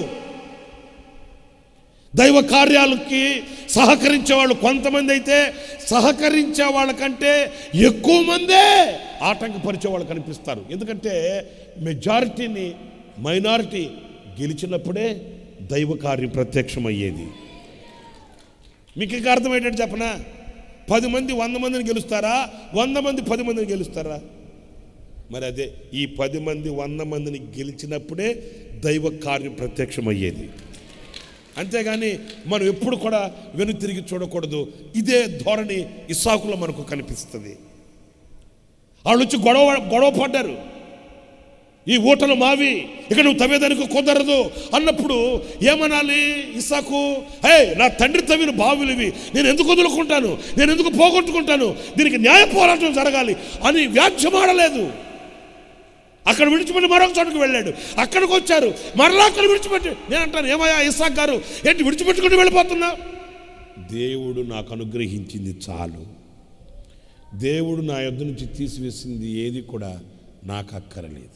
దైవ కార్యాలకి సహకరించే వాళ్ళు కొంతమంది అయితే సహకరించే వాళ్ళకంటే ఎక్కువ మందే ఆటంకపరిచే వాళ్ళు కనిపిస్తారు ఎందుకంటే మెజారిటీని మైనారిటీ గెలిచినప్పుడే దైవ కార్యం ప్రత్యక్షమయ్యేది మీకు ఇంకా అర్థమయ్యేటట్టు చెప్పనా పది మంది వంద మందిని గెలుస్తారా వంద మంది పది మందిని గెలుస్తారా మరి అదే ఈ పది మంది వంద మందిని గెలిచినప్పుడే దైవ కార్యం ప్రత్యక్షమయ్యేది అంతేగాని మనం ఎప్పుడు కూడా వెను తిరిగి చూడకూడదు ఇదే ధోరణి ఇసాకులో మనకు కనిపిస్తుంది వాళ్ళు వచ్చి గొడవ గొడవ పడ్డారు ఈ ఊటలు మావి ఇక నువ్వు తవ్వేదానికి కుదరదు అన్నప్పుడు ఏమనాలి ఇసాకు హే నా తండ్రి తవ్విన బావులు ఇవి నేను ఎందుకు వదులుకుంటాను నేను ఎందుకు పోగొట్టుకుంటాను దీనికి న్యాయ పోరాటం జరగాలి అని వ్యాఖ్యమాడలేదు అక్కడ విడిచిపెట్టి మరొక చోటుకు వెళ్ళాడు అక్కడికి వచ్చారు మరలా అక్కడ విడిచిపెట్టి నేను అంటాను ఏమయ్యా ఇసాక్ గారు ఏంటి విడిచిపెట్టుకుని వెళ్ళిపోతున్నా దేవుడు నాకు అనుగ్రహించింది చాలు దేవుడు నా యొద్ద నుంచి తీసివేసింది ఏది కూడా నాకు అక్కరలేదు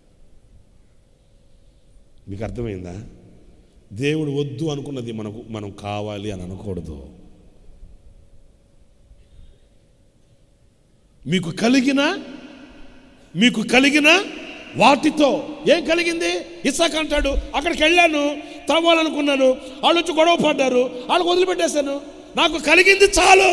మీకు అర్థమైందా దేవుడు వద్దు అనుకున్నది మనకు మనం కావాలి అని అనకూడదు మీకు కలిగిన మీకు కలిగిన వాటితో ఏం కలిగింది ఇసాక్ అంటాడు అక్కడికి వెళ్ళాను తవ్వాలనుకున్నాను వాళ్ళు వచ్చి గొడవ పడ్డారు వాళ్ళకి వదిలిపెట్టేశాను నాకు కలిగింది చాలు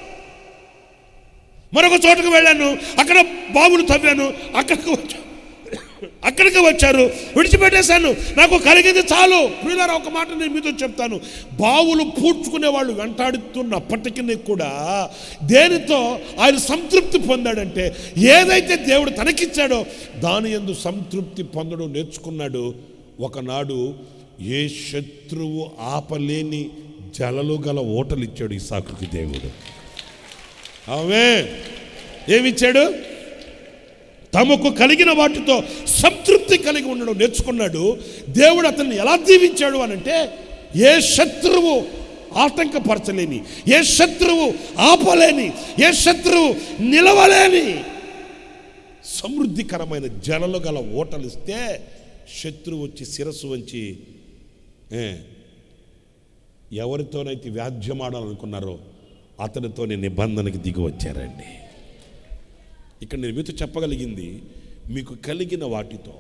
మరొక చోటుకు వెళ్ళాను అక్కడ బావులు తవ్వాను అక్కడికి వచ్చా అక్కడికి వచ్చారు విడిచిపెట్టేశాను నాకు కలిగింది చాలు ప్రియులారా ఒక మాట నేను మీతో చెప్తాను బావులు పూడ్చుకునే వాళ్ళు వెంటాడుతున్నప్పటికీ కూడా దేనితో ఆయన సంతృప్తి పొందాడంటే ఏదైతే దేవుడు తనకిచ్చాడో దాని ఎందు సంతృప్తి పొందడం నేర్చుకున్నాడు ఒకనాడు ఏ శత్రువు ఆపలేని జలలు గల ఓటలు ఇచ్చాడు ఇసాకుకి దేవుడు ఆమె ఏమిచ్చాడు తమకు కలిగిన వాటితో సంతృప్తి కలిగి ఉండడం నేర్చుకున్నాడు దేవుడు అతన్ని ఎలా దీవించాడు అని అంటే ఏ శత్రువు ఆటంకపరచలేని ఏ శత్రువు ఆపలేని ఏ శత్రువు నిలవలేని సమృద్ధికరమైన జలలు గల ఓటలు ఇస్తే శత్రువు వచ్చి శిరస్సు వంచి ఏ, ఎవరితోనైతే వ్యాధ్యమాడాలనుకున్నారో అతనితోనే నిబంధనకి దిగి వచ్చారండి ఇక్కడ నేను మీతో చెప్పగలిగింది మీకు కలిగిన వాటితో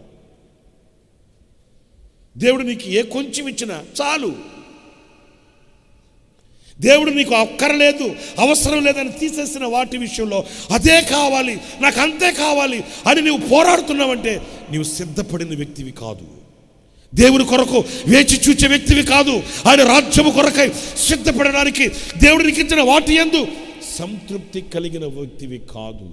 దేవుడు నీకు ఏ కొంచెం ఇచ్చినా చాలు దేవుడు నీకు అక్కరలేదు అవసరం లేదని తీసేసిన వాటి విషయంలో అదే కావాలి నాకు అంతే కావాలి అని నువ్వు పోరాడుతున్నావంటే నీవు సిద్ధపడిన వ్యక్తివి కాదు దేవుని కొరకు వేచి చూచే వ్యక్తివి కాదు ఆయన రాజ్యము కొరకై సిద్ధపడడానికి దేవుడు నీకు ఇచ్చిన వాటి ఎందు సంతృప్తి కలిగిన వ్యక్తివి కాదు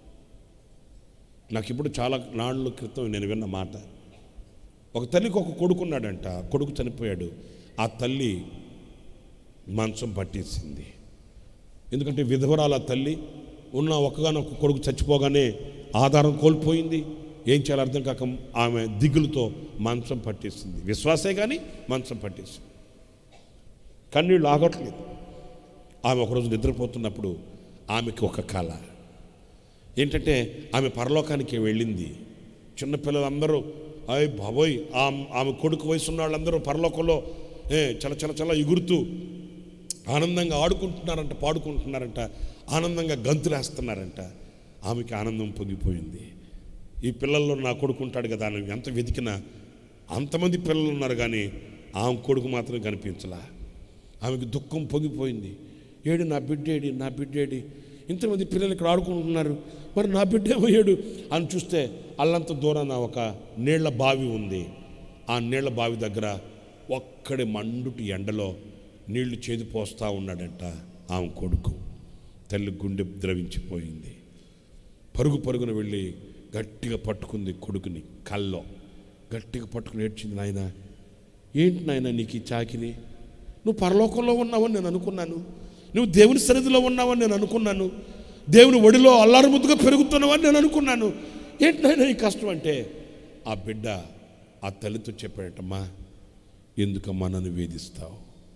నాకు ఇప్పుడు చాలా నాళ్ళ క్రితం నేను విన్న మాట ఒక తల్లికి ఒక కొడుకున్నాడంట కొడుకు చనిపోయాడు ఆ తల్లి మంచం పట్టేసింది ఎందుకంటే విధవరాల తల్లి ఉన్న ఒక్కగానొక్క కొడుకు చచ్చిపోగానే ఆధారం కోల్పోయింది ఏం చేయాలో అర్థం కాక ఆమె దిగులుతో మంచం పట్టేసింది విశ్వాసే కానీ మంచం పట్టేసింది కన్నీళ్ళు ఆగట్లేదు ఆమె ఒకరోజు నిద్రపోతున్నప్పుడు ఆమెకి ఒక కళ ఏంటంటే ఆమె పరలోకానికి వెళ్ళింది చిన్నపిల్లలందరూ అయ్ బాబోయ్ ఆమె ఆమె కొడుకు వయసు ఉన్న వాళ్ళందరూ పరలోకంలో ఏ చల చల చల ఎగురుతూ ఆనందంగా ఆడుకుంటున్నారంట పాడుకుంటున్నారంట ఆనందంగా గంతులేస్తున్నారంట ఆమెకి ఆనందం పొంగిపోయింది ఈ పిల్లల్లో నా కొడుకు ఉంటాడు కదా అని ఎంత వెతికినా అంతమంది పిల్లలు ఉన్నారు కానీ ఆమె కొడుకు మాత్రం కనిపించలా ఆమెకి దుఃఖం పొంగిపోయింది ఏడు నా బిడ్డేడి నా బిడ్డేడి ఇంతమంది పిల్లలు ఇక్కడ ఆడుకుంటున్నారు మరి నా బిడ్డ ఏమయ్యాడు అని చూస్తే అల్లంత దూరాన ఒక నీళ్ల బావి ఉంది ఆ నీళ్ల బావి దగ్గర ఒక్కడి మండుటి ఎండలో నీళ్లు చేది పోస్తూ ఉన్నాడంట ఆమె కొడుకు తల్లి గుండె ద్రవించిపోయింది పరుగు పరుగున వెళ్ళి గట్టిగా పట్టుకుంది కొడుకుని కల్లో గట్టిగా పట్టుకుని ఏడ్చింది నాయన ఏంటి నాయన నీకు ఈ చాకిని నువ్వు పరలోకంలో ఉన్నావని నేను అనుకున్నాను నువ్వు దేవుని సన్నిధిలో ఉన్నావని నేను అనుకున్నాను దేవుని ఒడిలో అల్లారు ముద్దుగా పెరుగుతున్నావని నేను అనుకున్నాను ఏంటి నాయన ఈ కష్టం అంటే ఆ బిడ్డ ఆ తల్లితో చెప్పాడటమ్మా ఎందుకమ్మా నన్ను వేధిస్తావు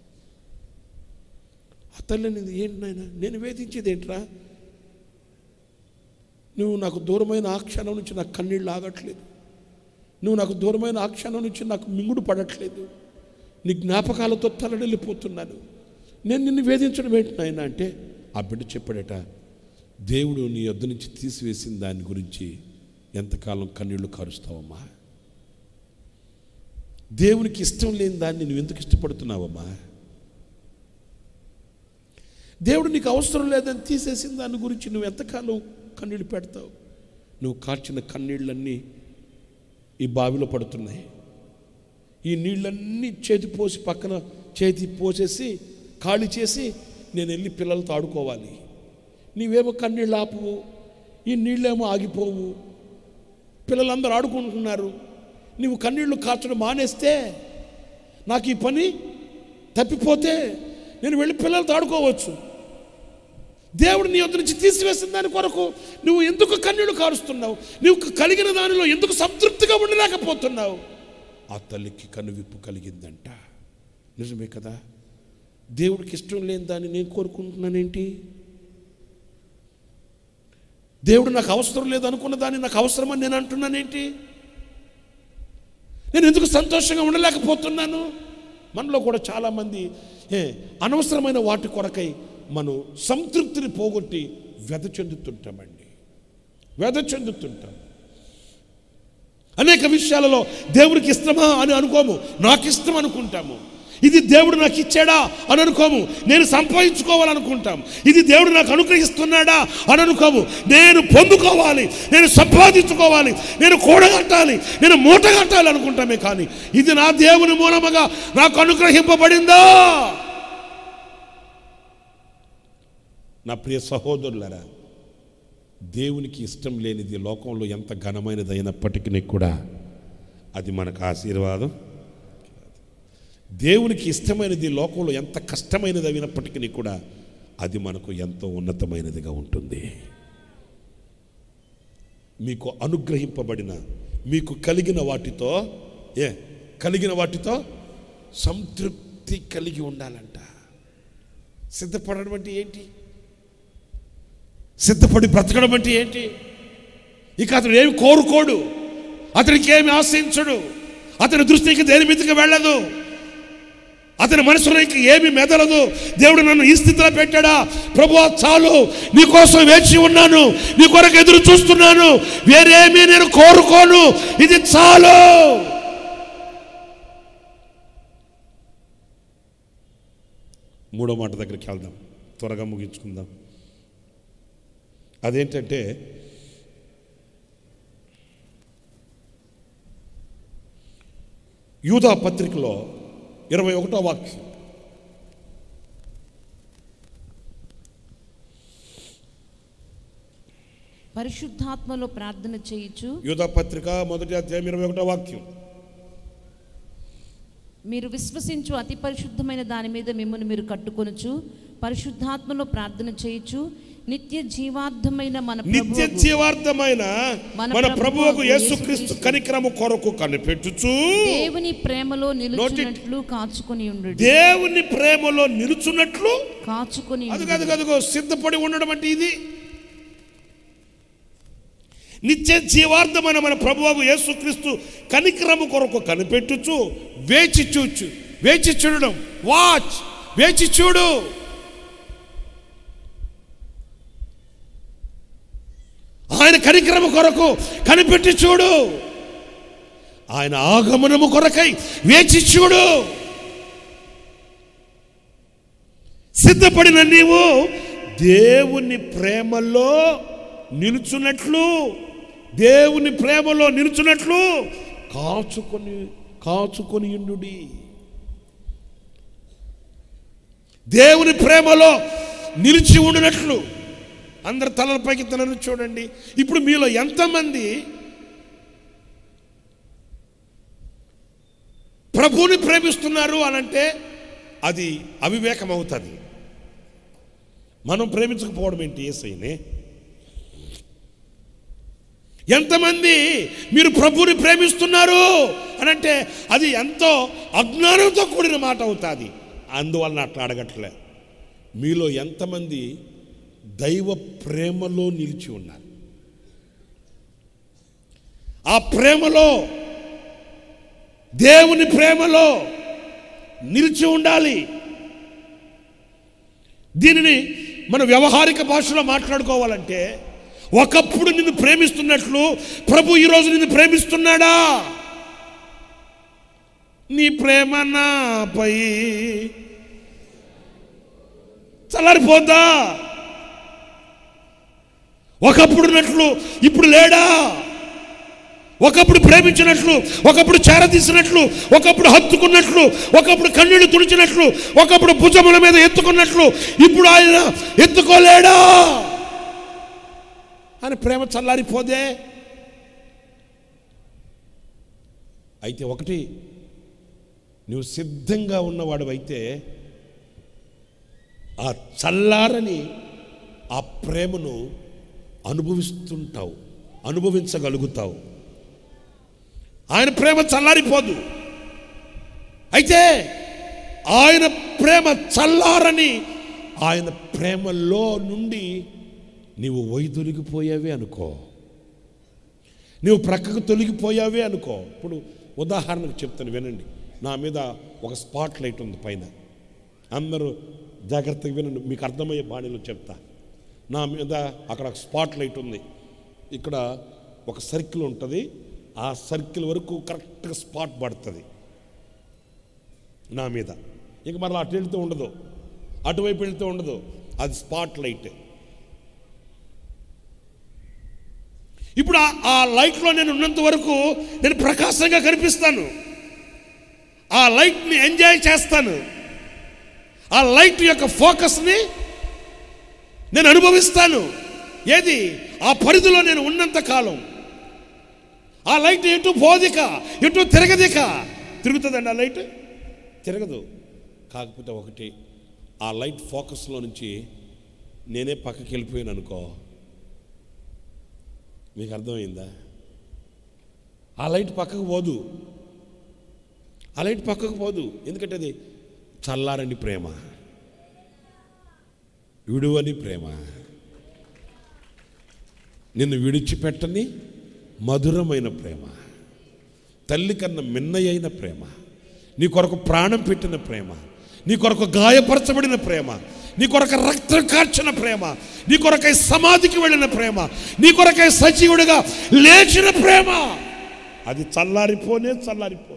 ఆ తల్లి అనేది ఏంటి నాయన నేను వేధించేది ఏంట్రా నువ్వు నాకు దూరమైన ఆ క్షణం నుంచి నాకు కన్నీళ్ళు ఆగట్లేదు నువ్వు నాకు దూరమైన ఆ క్షణం నుంచి నాకు మింగుడు పడట్లేదు నీ జ్ఞాపకాలతో తలడెళ్ళిపోతున్నాను నేను నిన్ను వేధించడం ఏంటి నాయన అంటే ఆ బిడ్డ చెప్పాడట దేవుడు నీ యొద్ద నుంచి తీసివేసిన దాని గురించి ఎంతకాలం కన్నీళ్లు కారుస్తావమ్మా దేవునికి ఇష్టం లేని దాన్ని నువ్వు ఎందుకు ఇష్టపడుతున్నావమ్మా దేవుడు నీకు అవసరం లేదని తీసేసిన దాని గురించి నువ్వు ఎంతకాలం కన్నీళ్ళు పెడతావు నువ్వు కార్చిన కన్నీళ్ళన్నీ ఈ బావిలో పడుతున్నాయి ఈ నీళ్ళన్నీ చేతి పోసి పక్కన చేతి పోసేసి ఖాళీ చేసి నేను వెళ్ళి పిల్లలతో ఆడుకోవాలి నీవేమో కన్నీళ్ళు ఆపువు ఈ నీళ్ళేమో ఆగిపోవు పిల్లలందరూ ఆడుకుంటున్నారు నీవు కన్నీళ్లు కార్చడం మానేస్తే నాకు ఈ పని తప్పిపోతే నేను వెళ్ళి పిల్లలతో ఆడుకోవచ్చు దేవుడు నీ వద్ద నుంచి తీసివేసిన దాని కొరకు నువ్వు ఎందుకు కన్నీళ్లు కారుస్తున్నావు నువ్వు కలిగిన దానిలో ఎందుకు సంతృప్తిగా ఉండలేకపోతున్నావు ఆ తల్లికి కనువిప్పు కలిగిందంట నిజమే కదా దేవుడికి ఇష్టం లేని దాన్ని నేను కోరుకుంటున్నానేంటి దేవుడు నాకు అవసరం లేదు అనుకున్న దాన్ని నాకు అవసరమని నేను అంటున్నానేంటి నేను ఎందుకు సంతోషంగా ఉండలేకపోతున్నాను మనలో కూడా చాలామంది ఏ అనవసరమైన వాటి కొరకై మనం సంతృప్తిని పోగొట్టి వ్యధ చెందుతుంటామండి వ్యధ చెందుతుంటాం అనేక విషయాలలో దేవుడికి ఇష్టమా అని అనుకోము నాకు ఇష్టం అనుకుంటాము ఇది దేవుడు నాకు ఇచ్చాడా అని అనుకోము నేను సంపాదించుకోవాలనుకుంటాం ఇది దేవుడు నాకు అనుగ్రహిస్తున్నాడా అని అనుకోము నేను పొందుకోవాలి నేను సంపాదించుకోవాలి నేను కూడగట్టాలి నేను మూట కట్టాలి అనుకుంటామే కానీ ఇది నా దేవుని మూలముగా నాకు అనుగ్రహింపబడిందా నా ప్రియ సహోదరులరా దేవునికి ఇష్టం లేనిది లోకంలో ఎంత ఘనమైనది అయినప్పటికీ కూడా అది మనకు ఆశీర్వాదం దేవునికి ఇష్టమైనది లోకంలో ఎంత కష్టమైనది అయినప్పటికీ కూడా అది మనకు ఎంతో ఉన్నతమైనదిగా ఉంటుంది మీకు అనుగ్రహింపబడిన మీకు కలిగిన వాటితో ఏ కలిగిన వాటితో సంతృప్తి కలిగి ఉండాలంట సిద్ధపడడం అంటే ఏంటి సిద్ధపడి బ్రతకడం అంటే ఏంటి ఇక అతడు ఏమి కోరుకోడు అతనికి ఏమి ఆశించడు అతని దృష్టికి దేని మీదకి వెళ్ళదు అతని మనసులో ఇంక ఏమి మెదలదు దేవుడు నన్ను ఈ స్థితిలో పెట్టాడా ప్రభు చాలు నీ కోసం వేచి ఉన్నాను నీ కొరకు ఎదురు చూస్తున్నాను వేరేమీ నేను కోరుకోను ఇది చాలు మూడో మాట దగ్గరికి వెళ్దాం త్వరగా ముగించుకుందాం అదేంటంటే యూదా పత్రికలో ఇరవై ఒకటో వాక్యం పరిశుద్ధాత్మలో ప్రార్థన చేయుచు యూదా పత్రిక మొదటి అధ్యాయం ఇరవై ఒకటో వాక్యం మీరు విశ్వసించు అతి పరిశుద్ధమైన దాని మీద మిమ్మల్ని మీరు కట్టుకొనుచు పరిశుద్ధాత్మలో ప్రార్థన చేయుచు నిత్య జీవార్థమైన మన నిత్య ప్రభువుకు జీవార్థమైన మన మన ప్రభువుకు ప్రభువుకు యేసుక్రీస్తు యేసుక్రీస్తు కనిక్రము కొరకు కనిపెట్టుచు దేవుని ప్రేమలో నిలుచున్నట్లు కాచుకొని ఉండు దేవుని ప్రేమలో నిలుచున్నట్లు కాచుకొని అది ఉండుడి. కాదు కదుగో సిద్ధపడి ఉండడం అంటే ఇది నిత్య జీవార్థమైన మన ప్రభువు యేసుక్రీస్తు కనిక్రము కొరకు కనిపెట్టుచు వేచి చూచు వేచి చూడడం వాచ్ వేచి చూడు ఆయన ఆయన కనిక్రమ కొరకు కనిపెట్టి చూడు ఆయన ఆగమనము కొరకై వేచి చూడు సిద్ధపడిన నీవు దేవుని ప్రేమలో నిలుచున్నట్లు దేవుని ప్రేమలో నిలుచున్నట్లు కాచుకొని కాచుకొని ఉండుడి దేవుని ప్రేమలో నిలిచి ఉండినట్లు అందరు తలలపైకి తలను చూడండి ఇప్పుడు మీలో ఎంతమంది ప్రభువుని ప్రేమిస్తున్నారు అనంటే అది అవివేకం అవుతుంది మనం ప్రేమించకపోవడం ఏంటి ఏసైనే ఎంతమంది మీరు ప్రభువుని ప్రేమిస్తున్నారు అనంటే అది ఎంతో అజ్ఞానంతో కూడిన మాట అవుతుంది అందువలన అట్లా అడగట్లే మీలో ఎంతమంది దైవ ప్రేమలో నిలిచి ఉన్నారు ఆ ప్రేమలో దేవుని ప్రేమలో నిలిచి ఉండాలి దీనిని మన వ్యవహారిక భాషలో మాట్లాడుకోవాలంటే ఒకప్పుడు నిన్ను ప్రేమిస్తున్నట్లు ప్రభు ఈరోజు నిన్ను ప్రేమిస్తున్నాడా నీ ప్రేమ నాపై చల్లారిపోద్దా ఒకప్పుడున్నట్లు ఇప్పుడు లేడా ఒకప్పుడు ప్రేమించినట్లు ఒకప్పుడు చేరదీసినట్లు ఒకప్పుడు హత్తుకున్నట్లు ఒకప్పుడు కన్నీళ్లు తుడిచినట్లు ఒకప్పుడు భుజముల మీద ఎత్తుకున్నట్లు ఇప్పుడు ఆయన ఎత్తుకోలేడా అని ప్రేమ చల్లారిపోదే అయితే ఒకటి నువ్వు సిద్ధంగా ఉన్నవాడు ఆ చల్లారని ఆ ప్రేమను అనుభవిస్తుంటావు అనుభవించగలుగుతావు ఆయన ప్రేమ చల్లారిపోదు అయితే ఆయన ప్రేమ చల్లారని ఆయన ప్రేమలో నుండి నీవు వైదొలిగిపోయావే అనుకో నువ్వు ప్రక్కకు తొలగిపోయావే అనుకో ఇప్పుడు ఉదాహరణకు చెప్తాను వినండి నా మీద ఒక స్పాట్ లైట్ ఉంది పైన అందరూ జాగ్రత్తగా వినండి మీకు అర్థమయ్యే బాణీలో చెప్తా నా మీద అక్కడ ఒక స్పాట్ లైట్ ఉంది ఇక్కడ ఒక సర్కిల్ ఉంటుంది ఆ సర్కిల్ వరకు కరెక్ట్గా స్పాట్ పడుతుంది నా మీద ఇంక మరలా అటు వెళ్తూ ఉండదు అటువైపు వెళ్తూ ఉండదు అది స్పాట్ లైట్ ఇప్పుడు ఆ- ఆ లైట్లో నేను ఉన్నంత వరకు నేను ప్రకాశంగా కనిపిస్తాను ఆ లైట్ని ఎంజాయ్ చేస్తాను ఆ లైట్ యొక్క ఫోకస్ని నేను అనుభవిస్తాను ఏది ఆ పరిధిలో నేను ఉన్నంత కాలం ఆ లైట్ ఎటు పోదిక ఎటు తిరగదిక తిరుగుతుందండి ఆ లైట్ తిరగదు కాకపోతే ఒకటి ఆ లైట్ ఫోకస్లో నుంచి నేనే పక్కకి వెళ్ళిపోయాను అనుకో మీకు అర్థమైందా ఆ లైట్ పక్కకు పోదు ఆ లైట్ పక్కకు పోదు ఎందుకంటే అది చల్లారని ప్రేమ విడువని ప్రేమ నిన్ను విడిచిపెట్టని మధురమైన ప్రేమ తల్లి కన్నా మిన్నయైన ప్రేమ నీ కొరకు ప్రాణం పెట్టిన ప్రేమ నీ కొరకు గాయపరచబడిన ప్రేమ నీ కొరకు రక్తం కార్చిన ప్రేమ నీ కొరకై సమాధికి వెళ్ళిన ప్రేమ నీ కొరకై సజీవుడిగా లేచిన ప్రేమ అది చల్లారిపోనే చల్లారిపోదు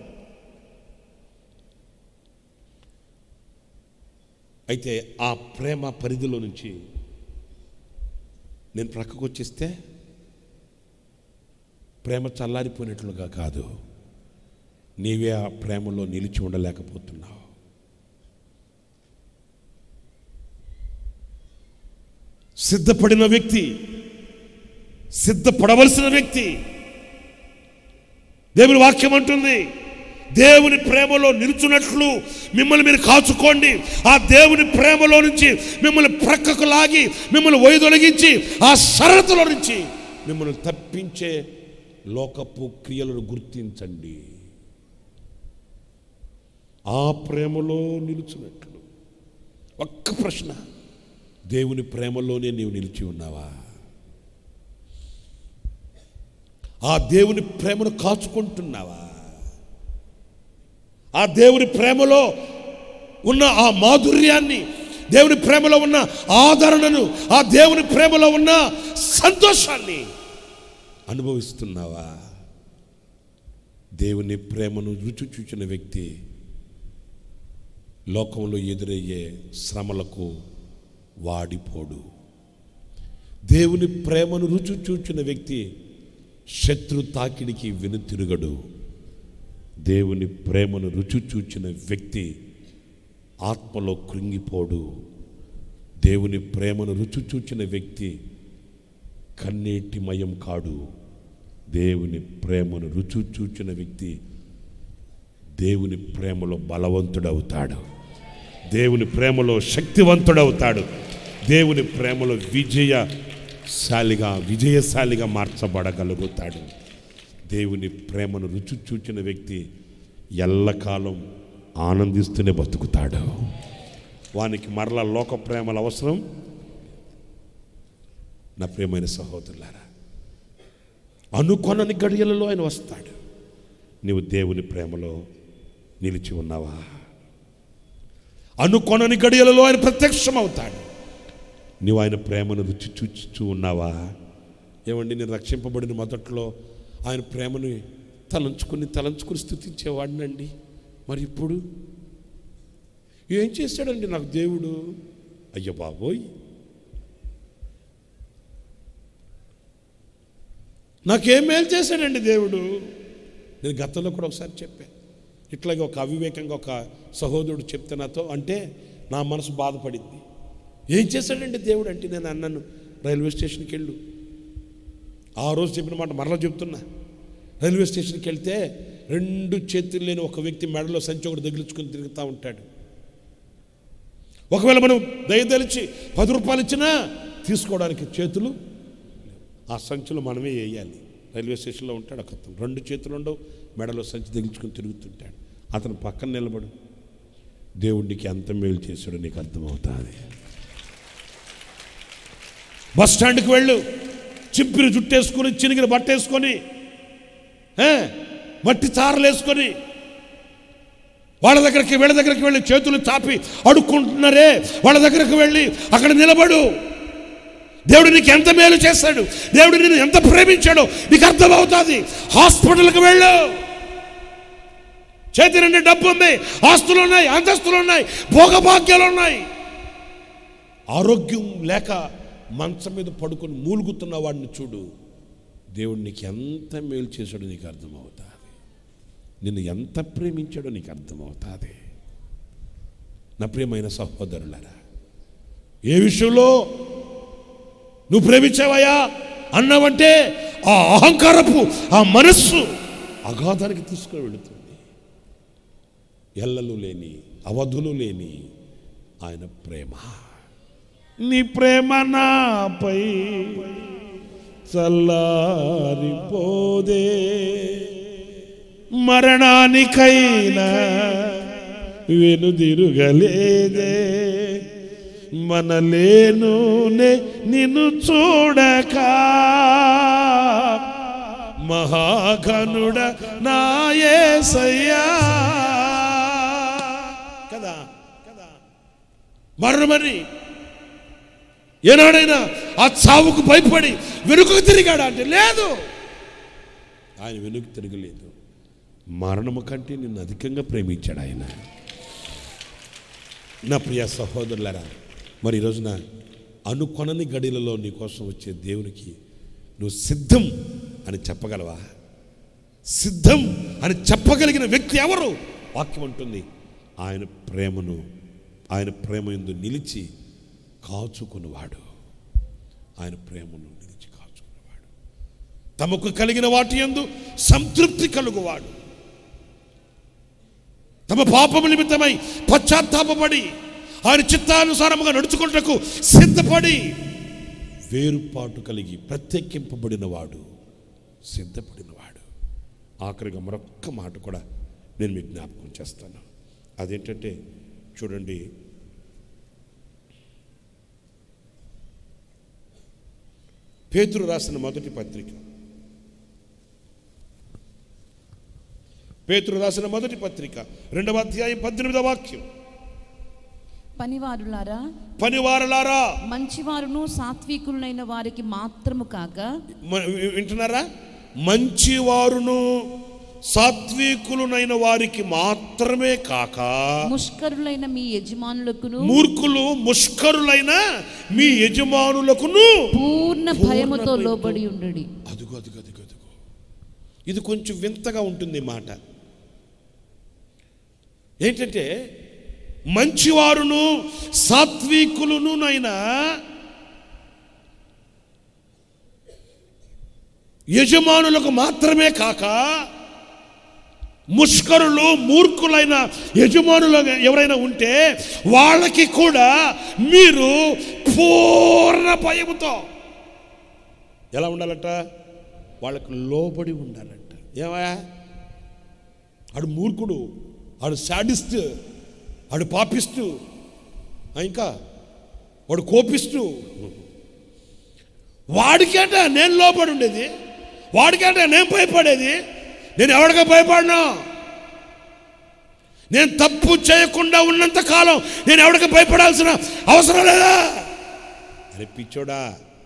అయితే ఆ ప్రేమ పరిధిలో నుంచి నేను ప్రక్కకు వచ్చేస్తే ప్రేమ చల్లారిపోయినట్లుగా కాదు నీవే ఆ ప్రేమలో నిలిచి ఉండలేకపోతున్నావు సిద్ధపడిన వ్యక్తి సిద్ధపడవలసిన వ్యక్తి దేవుని వాక్యం అంటుంది దేవుని ప్రేమలో నిలుచున్నట్లు మిమ్మల్ని మీరు కాచుకోండి ఆ దేవుని ప్రేమలో నుంచి మిమ్మల్ని ప్రక్కకు లాగి మిమ్మల్ని వైదొలగించి ఆ సరళతలో నుంచి మిమ్మల్ని తప్పించే లోకపు క్రియలను గుర్తించండి ఆ ప్రేమలో నిలుచున్నట్లు ఒక్క ప్రశ్న దేవుని ప్రేమలోనే నీవు నిలిచి ఉన్నావా ఆ దేవుని ప్రేమను కాచుకుంటున్నావా ఆ దేవుని ప్రేమలో ఉన్న ఆ మాధుర్యాన్ని దేవుని ప్రేమలో ఉన్న ఆదరణను ఆ దేవుని ప్రేమలో ఉన్న సంతోషాన్ని అనుభవిస్తున్నావా దేవుని ప్రేమను రుచి చూచిన వ్యక్తి లోకంలో ఎదురయ్యే శ్రమలకు వాడిపోడు దేవుని ప్రేమను రుచి చూచిన వ్యక్తి శత్రు తాకిడికి వెనుతిరుగడు దేవుని ప్రేమను రుచి చూచిన వ్యక్తి ఆత్మలో కృంగిపోడు దేవుని ప్రేమను రుచి చూచిన వ్యక్తి కన్నీటిమయం కాడు దేవుని ప్రేమను రుచి చూచిన వ్యక్తి దేవుని ప్రేమలో బలవంతుడవుతాడు దేవుని ప్రేమలో శక్తివంతుడవుతాడు దేవుని ప్రేమలో విజయశాలిగా విజయశాలిగా మార్చబడగలుగుతాడు దేవుని ప్రేమను రుచి చూచిన వ్యక్తి ఎల్లకాలం ఆనందిస్తూనే బతుకుతాడు వానికి మరలా లోక ప్రేమల అవసరం నా ప్రియమైన సహోదరులారా అనుకొనని గడియలలో ఆయన వస్తాడు నీవు దేవుని ప్రేమలో నిలిచి ఉన్నావా అనుకొనని గడియలలో ఆయన ప్రత్యక్షమవుతాడు నీవు ఆయన ప్రేమను రుచి చూచుచూ ఉన్నావా ఏమండి నేను రక్షింపబడిన మొదట్లో ఆయన ప్రేమను తలంచుకుని తలంచుకుని స్థుతించేవాడినండి మరి ఇప్పుడు ఏం చేశాడండి నాకు దేవుడు అయ్య బాబోయ్ నాకేం మేలు చేశాడండి దేవుడు నేను గతంలో కూడా ఒకసారి చెప్పాను ఇట్లాగే ఒక అవివేకంగా ఒక సహోదరుడు చెప్తే నాతో అంటే నా మనసు బాధపడింది ఏం చేశాడండి దేవుడు అంటే నేను అన్నాను రైల్వే స్టేషన్కి వెళ్ళు ఆ రోజు చెప్పిన మాట మరలా చెప్తున్నా రైల్వే స్టేషన్కి వెళ్తే రెండు చేతులు లేని ఒక వ్యక్తి మెడలో సంచి ఒకటి తగిలించుకొని తిరుగుతూ ఉంటాడు ఒకవేళ మనం దయదలిచి పది రూపాయలు ఇచ్చినా తీసుకోవడానికి చేతులు ఆ సంచులు మనమే వేయాలి రైల్వే స్టేషన్లో ఉంటాడు ఒక అతను రెండు చేతులు ఉండవు మెడలో సంచి తగిలించుకొని తిరుగుతుంటాడు అతను పక్కన నిలబడు దేవుడికి ఎంత మేలు చేశాడో నీకు అర్థమవుతుంది బస్ స్టాండ్కి వెళ్ళు చింపిరి జుట్టేసుకొని చినిగిన బట్ట వేసుకొని ఏ, మట్టి చారలు వేసుకొని వాళ్ళ దగ్గరికి వీళ్ళ దగ్గరికి వెళ్ళి చేతులు చాపి అడుక్కుంటున్నారే వాళ్ళ దగ్గరికి వెళ్ళి అక్కడ నిలబడు దేవుడు నీకు ఎంత మేలు చేస్తాడు దేవుడు నిన్ను ఎంత ప్రేమించాడో నీకు అర్థమవుతుంది హాస్పిటల్కి వెళ్ళు చేతి నిండి డబ్బు ఉంది ఆస్తులు ఉన్నాయి అంతస్తులు ఉన్నాయి భోగభాగ్యాలు ఉన్నాయి ఆరోగ్యం లేక మంచం మీద పడుకొని మూలుగుతున్న వాడిని చూడు దేవుడు నీకు ఎంత మేలు చేశాడో నీకు అర్థమవుతుంది నిన్ను ఎంత ప్రేమించాడో నీకు అర్థమవుతుంది నా ప్రియమైన సహోదరులారా ఏ విషయంలో నువ్వు ప్రేమించావయ్యా అన్నావంటే ఆ అహంకారపు ఆ మనస్సు అగాధానికి తీసుకుని వెళుతుంది ఎల్లలు లేని అవధులు లేని ఆయన ప్రేమ నీ ప్రేమ నాపై చల్లారిపోదే మరణానికైనా వెనుదిరుగలేదే మనలేనునే నిన్ను చూడక మహాఘనుడ నాయసయ్యా కదా కదా మరణమని ఏనాడైనా ఆ చావుకు భయపడి వెనుకకు తిరిగాడా అంటే లేదు ఆయన వెనుక తిరగలేదు మరణము కంటే నిన్ను అధికంగా ప్రేమించాడు ఆయన నా ప్రియ సహోదరులరా మరి ఈ రోజున అనుకొనని గడిలలో నీ కోసం వచ్చే దేవునికి నువ్వు సిద్ధం అని చెప్పగలవా సిద్ధం అని చెప్పగలిగిన వ్యక్తి ఎవరు వాక్యం ఉంటుంది ఆయన ప్రేమను ఆయన ప్రేమ ఎందు నిలిచి కాచుకున్నవాడు ఆయన ప్రేమను నిలిచి కాచుకున్నవాడు తమకు కలిగిన వాటి యందు సంతృప్తి కలుగువాడు తమ పాపము నిమిత్తమై పశ్చాత్తాపపడి ఆయన చిత్తానుసారముగా నడుచుకుంటకు సిద్ధపడి వేరుపాటు కలిగి ప్రత్యేకింపబడిన వాడు సిద్ధపడినవాడు ఆఖరిగా మరొక్క మాట కూడా నేను మీకు జ్ఞాపకం చేస్తాను అదేంటంటే చూడండి పేతురు రాసిన మొదటి పత్రిక పేతురు రాసిన మొదటి పత్రిక రెండవ అధ్యాయం పద్దెనిమిదవ వాక్యం పనివారులారా పనివారలారా మంచివారును సాత్వికులైన వారికి మాత్రము కాక మ- వింటున్నారా మంచివారును సాత్వికులునైన వారికి మాత్రమే కాక ముష్కరులైన మీ యజమానులకును మూర్ఖులు ముష్కరులైన మీ యజమానులకును పూర్ణ భయముతో భయముతో. లోబడి ఉండడి అదుగో అదుగో అదుగో అదుగో ఇది కొంచెం వింతగా ఉంటుంది ఈ మాట ఏంటంటే మంచివారును సాత్వికులను నైనా యజమానులకు మాత్రమే కాక ముష్కరులు మూర్ఖులైన యజమానులు ఎవరైనా ఉంటే వాళ్ళకి కూడా మీరు పూర్ణ భయముతో ఎలా ఉండాలంట వాళ్ళకు లోబడి ఉండాలంట ఏమయ్యా ఆడు మూర్ఖుడు ఆడు శాడిస్ట్ ఆడు పాపిస్తూ ఆ, ఇంకా వాడు కోపిస్తూ వాడికేట నేను లోపడి ఉండేది వాడికేట నేను భయపడేది నేను ఎవడిగా భయపడినా నేను తప్పు చేయకుండా ఉన్నంత కాలం నేను ఎవడికి భయపడాల్సిన అవసరం లేదా అరే పిచ్చోడా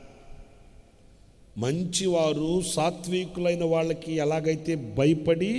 మంచివారు సాత్వికులైన వాళ్ళకి ఎలాగైతే భయపడి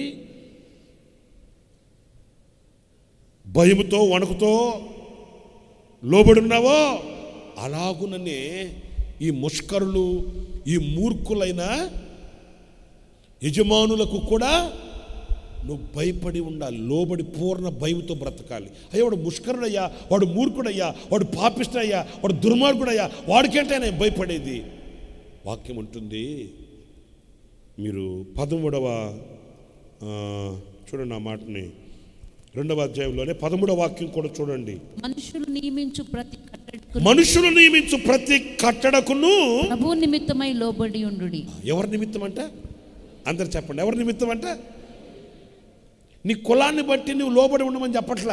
భయముతో వణుకుతో లోబడున్నావో అలాగుననే ఈ ముష్కరులు ఈ మూర్ఖులైన యజమానులకు కూడా నువ్వు భయపడి ఉండాలి లోబడి పూర్ణ భయంతో బ్రతకాలి అయ్యా వాడు ముష్కరుడయ్యా వాడు మూర్ఖుడయ్యా వాడు పాపిష్టయ్యా వాడు దుర్మార్గుడయ్యా వాడికేంటే నేను భయపడేది వాక్యం ఉంటుంది మీరు పదమూడవ ఆ, చూడండి ఆ మాటని రెండవ అధ్యాయంలోనే పదమూడవ వాక్యం కూడా చూడండి మనుషులు నియమించు ప్రతి కట్టడకు మనుషులు నియమించు ప్రతి కట్టడకును ప్రభు నిమిత్తమై లోబడి ఉండుడి ఎవరి నిమిత్తం అంట అందరు చెప్పండి ఎవరి నిమిత్తం అంట నీ కులాన్ని బట్టి నువ్వు లోబడి ఉండమని చెప్పట్లే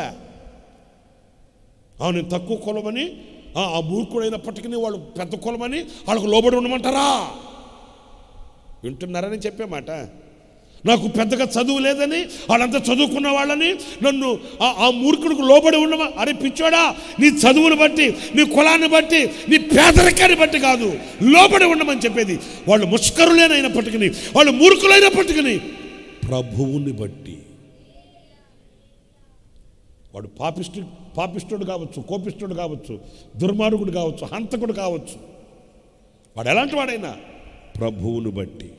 ఆ, నేను తక్కువ కులమని ఆ, ఆ మూర్ఖుడైనప్పటికీ వాళ్ళు పెద్ద కులమని వాళ్ళకు లోబడి ఉండమంటారా వింటున్నారని చెప్పే మాట నాకు పెద్దగా చదువు లేదని వాళ్ళంతా చదువుకున్న వాళ్ళని నన్ను ఆ- ఆ మూర్ఖుడికి లోబడి ఉండమా అరే పిచ్చోడా నీ చదువుని బట్టి నీ కులాన్ని బట్టి నీ పేదరికాన్ని బట్టి కాదు లోబడి ఉండమని చెప్పేది వాళ్ళు ముష్కరులేనైనప్పటికీ వాళ్ళు మూర్ఖులైనప్పటికీ ప్రభువుని బట్టి వాడు పాపిష్టు పాపిష్టుడు కావచ్చు కోపిష్టుడు కావచ్చు దుర్మార్గుడు కావచ్చు హంతకుడు కావచ్చు వాడు ఎలాంటి వాడైనా ప్రభువును బట్టి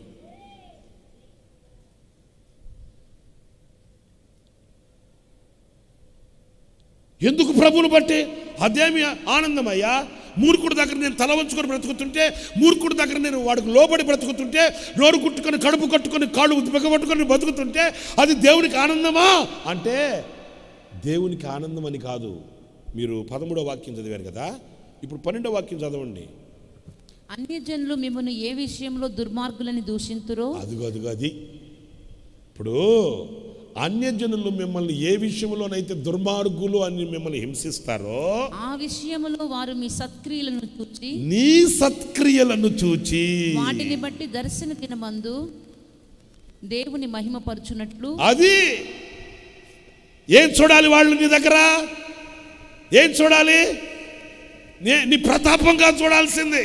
ఎందుకు ప్రభువును బట్టి అదేమి ఆనందమయ్యా మూర్ఖుడి దగ్గర నేను తల వంచుకొని బ్రతుకుతుంటే మూర్ఖుడి దగ్గర నేను వాడికి లోబడి బ్రతుకుతుంటే నోరు కుట్టుకొని కడుపు కట్టుకొని కాళ్ళు బిగబట్టుకొని బతుకుతుంటే అది దేవునికి ఆనందమా అంటే దేవునికి ఆనందం అని కాదు మీరు పదమూడో వాక్యం చదివారు కదా ఇప్పుడు పన్నెండో వాక్యం చదవండి అన్యజనులు మిమ్మల్ని ఏ విషయంలో దుర్మార్గులని దూషింతురో అదిగో అదిగో అది ఇప్పుడు అన్యజనులు మిమ్మల్ని ఏ విషయంలోనైతే దుర్మార్గులు అని మిమ్మల్ని హింసిస్తారో ఆ విషయములో వారు మీ సత్క్రియలను చూచి నీ సత్క్రియలను చూచి వాటిని బట్టి దర్శన దినమందు దేవుని మహిమపరచునట్లు అది ఏం చూడాలి వాళ్ళు నీ దగ్గర ఏం చూడాలి నీ- నీ ప్రతాపం కాదు చూడాల్సింది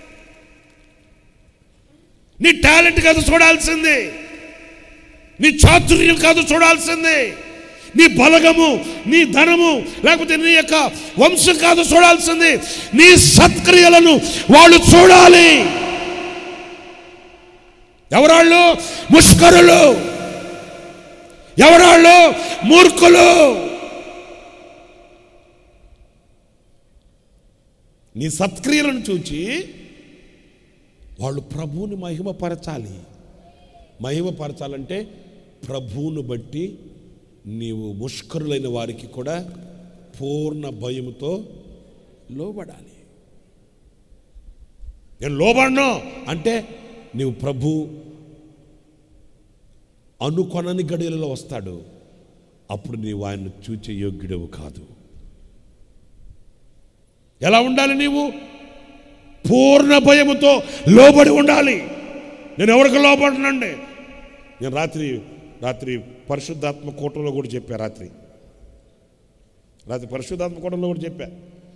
నీ టాలెంట్ కాదు చూడాల్సింది నీ చాతుర్యం కాదు చూడాల్సింది నీ బలగము నీ ధనము లేకపోతే నీ యొక్క వంశం కాదు చూడాల్సింది నీ సత్క్రియలను వాళ్ళు చూడాలి ఎవరాళ్ళు ముష్కరులు ఎవరాళ్ళు మూర్ఖులు నీ సత్క్రియలను చూచి వాళ్ళు ప్రభువుని మహిమపరచాలి మహిమపరచాలంటే ప్రభువును బట్టి నీవు ముష్కరులైన వారికి కూడా పూర్ణ భయముతో లోబడాలి నేను లోబడను అంటే నీవు ప్రభు అనుకొనని గడియలలో వస్తాడు అప్పుడు నీవు ఆయన చూచే యోగ్యుడవు కాదు ఎలా ఉండాలి నీవు పూర్ణ భయముతో లోబడి ఉండాలి నేను ఎవరికి లోబడనండి నేను రాత్రి రాత్రి పరిశుద్ధాత్మ కూటంలో కూడా చెప్పా రాత్రి రాత్రి పరిశుద్ధాత్మ కూడంలో కూడా చెప్పా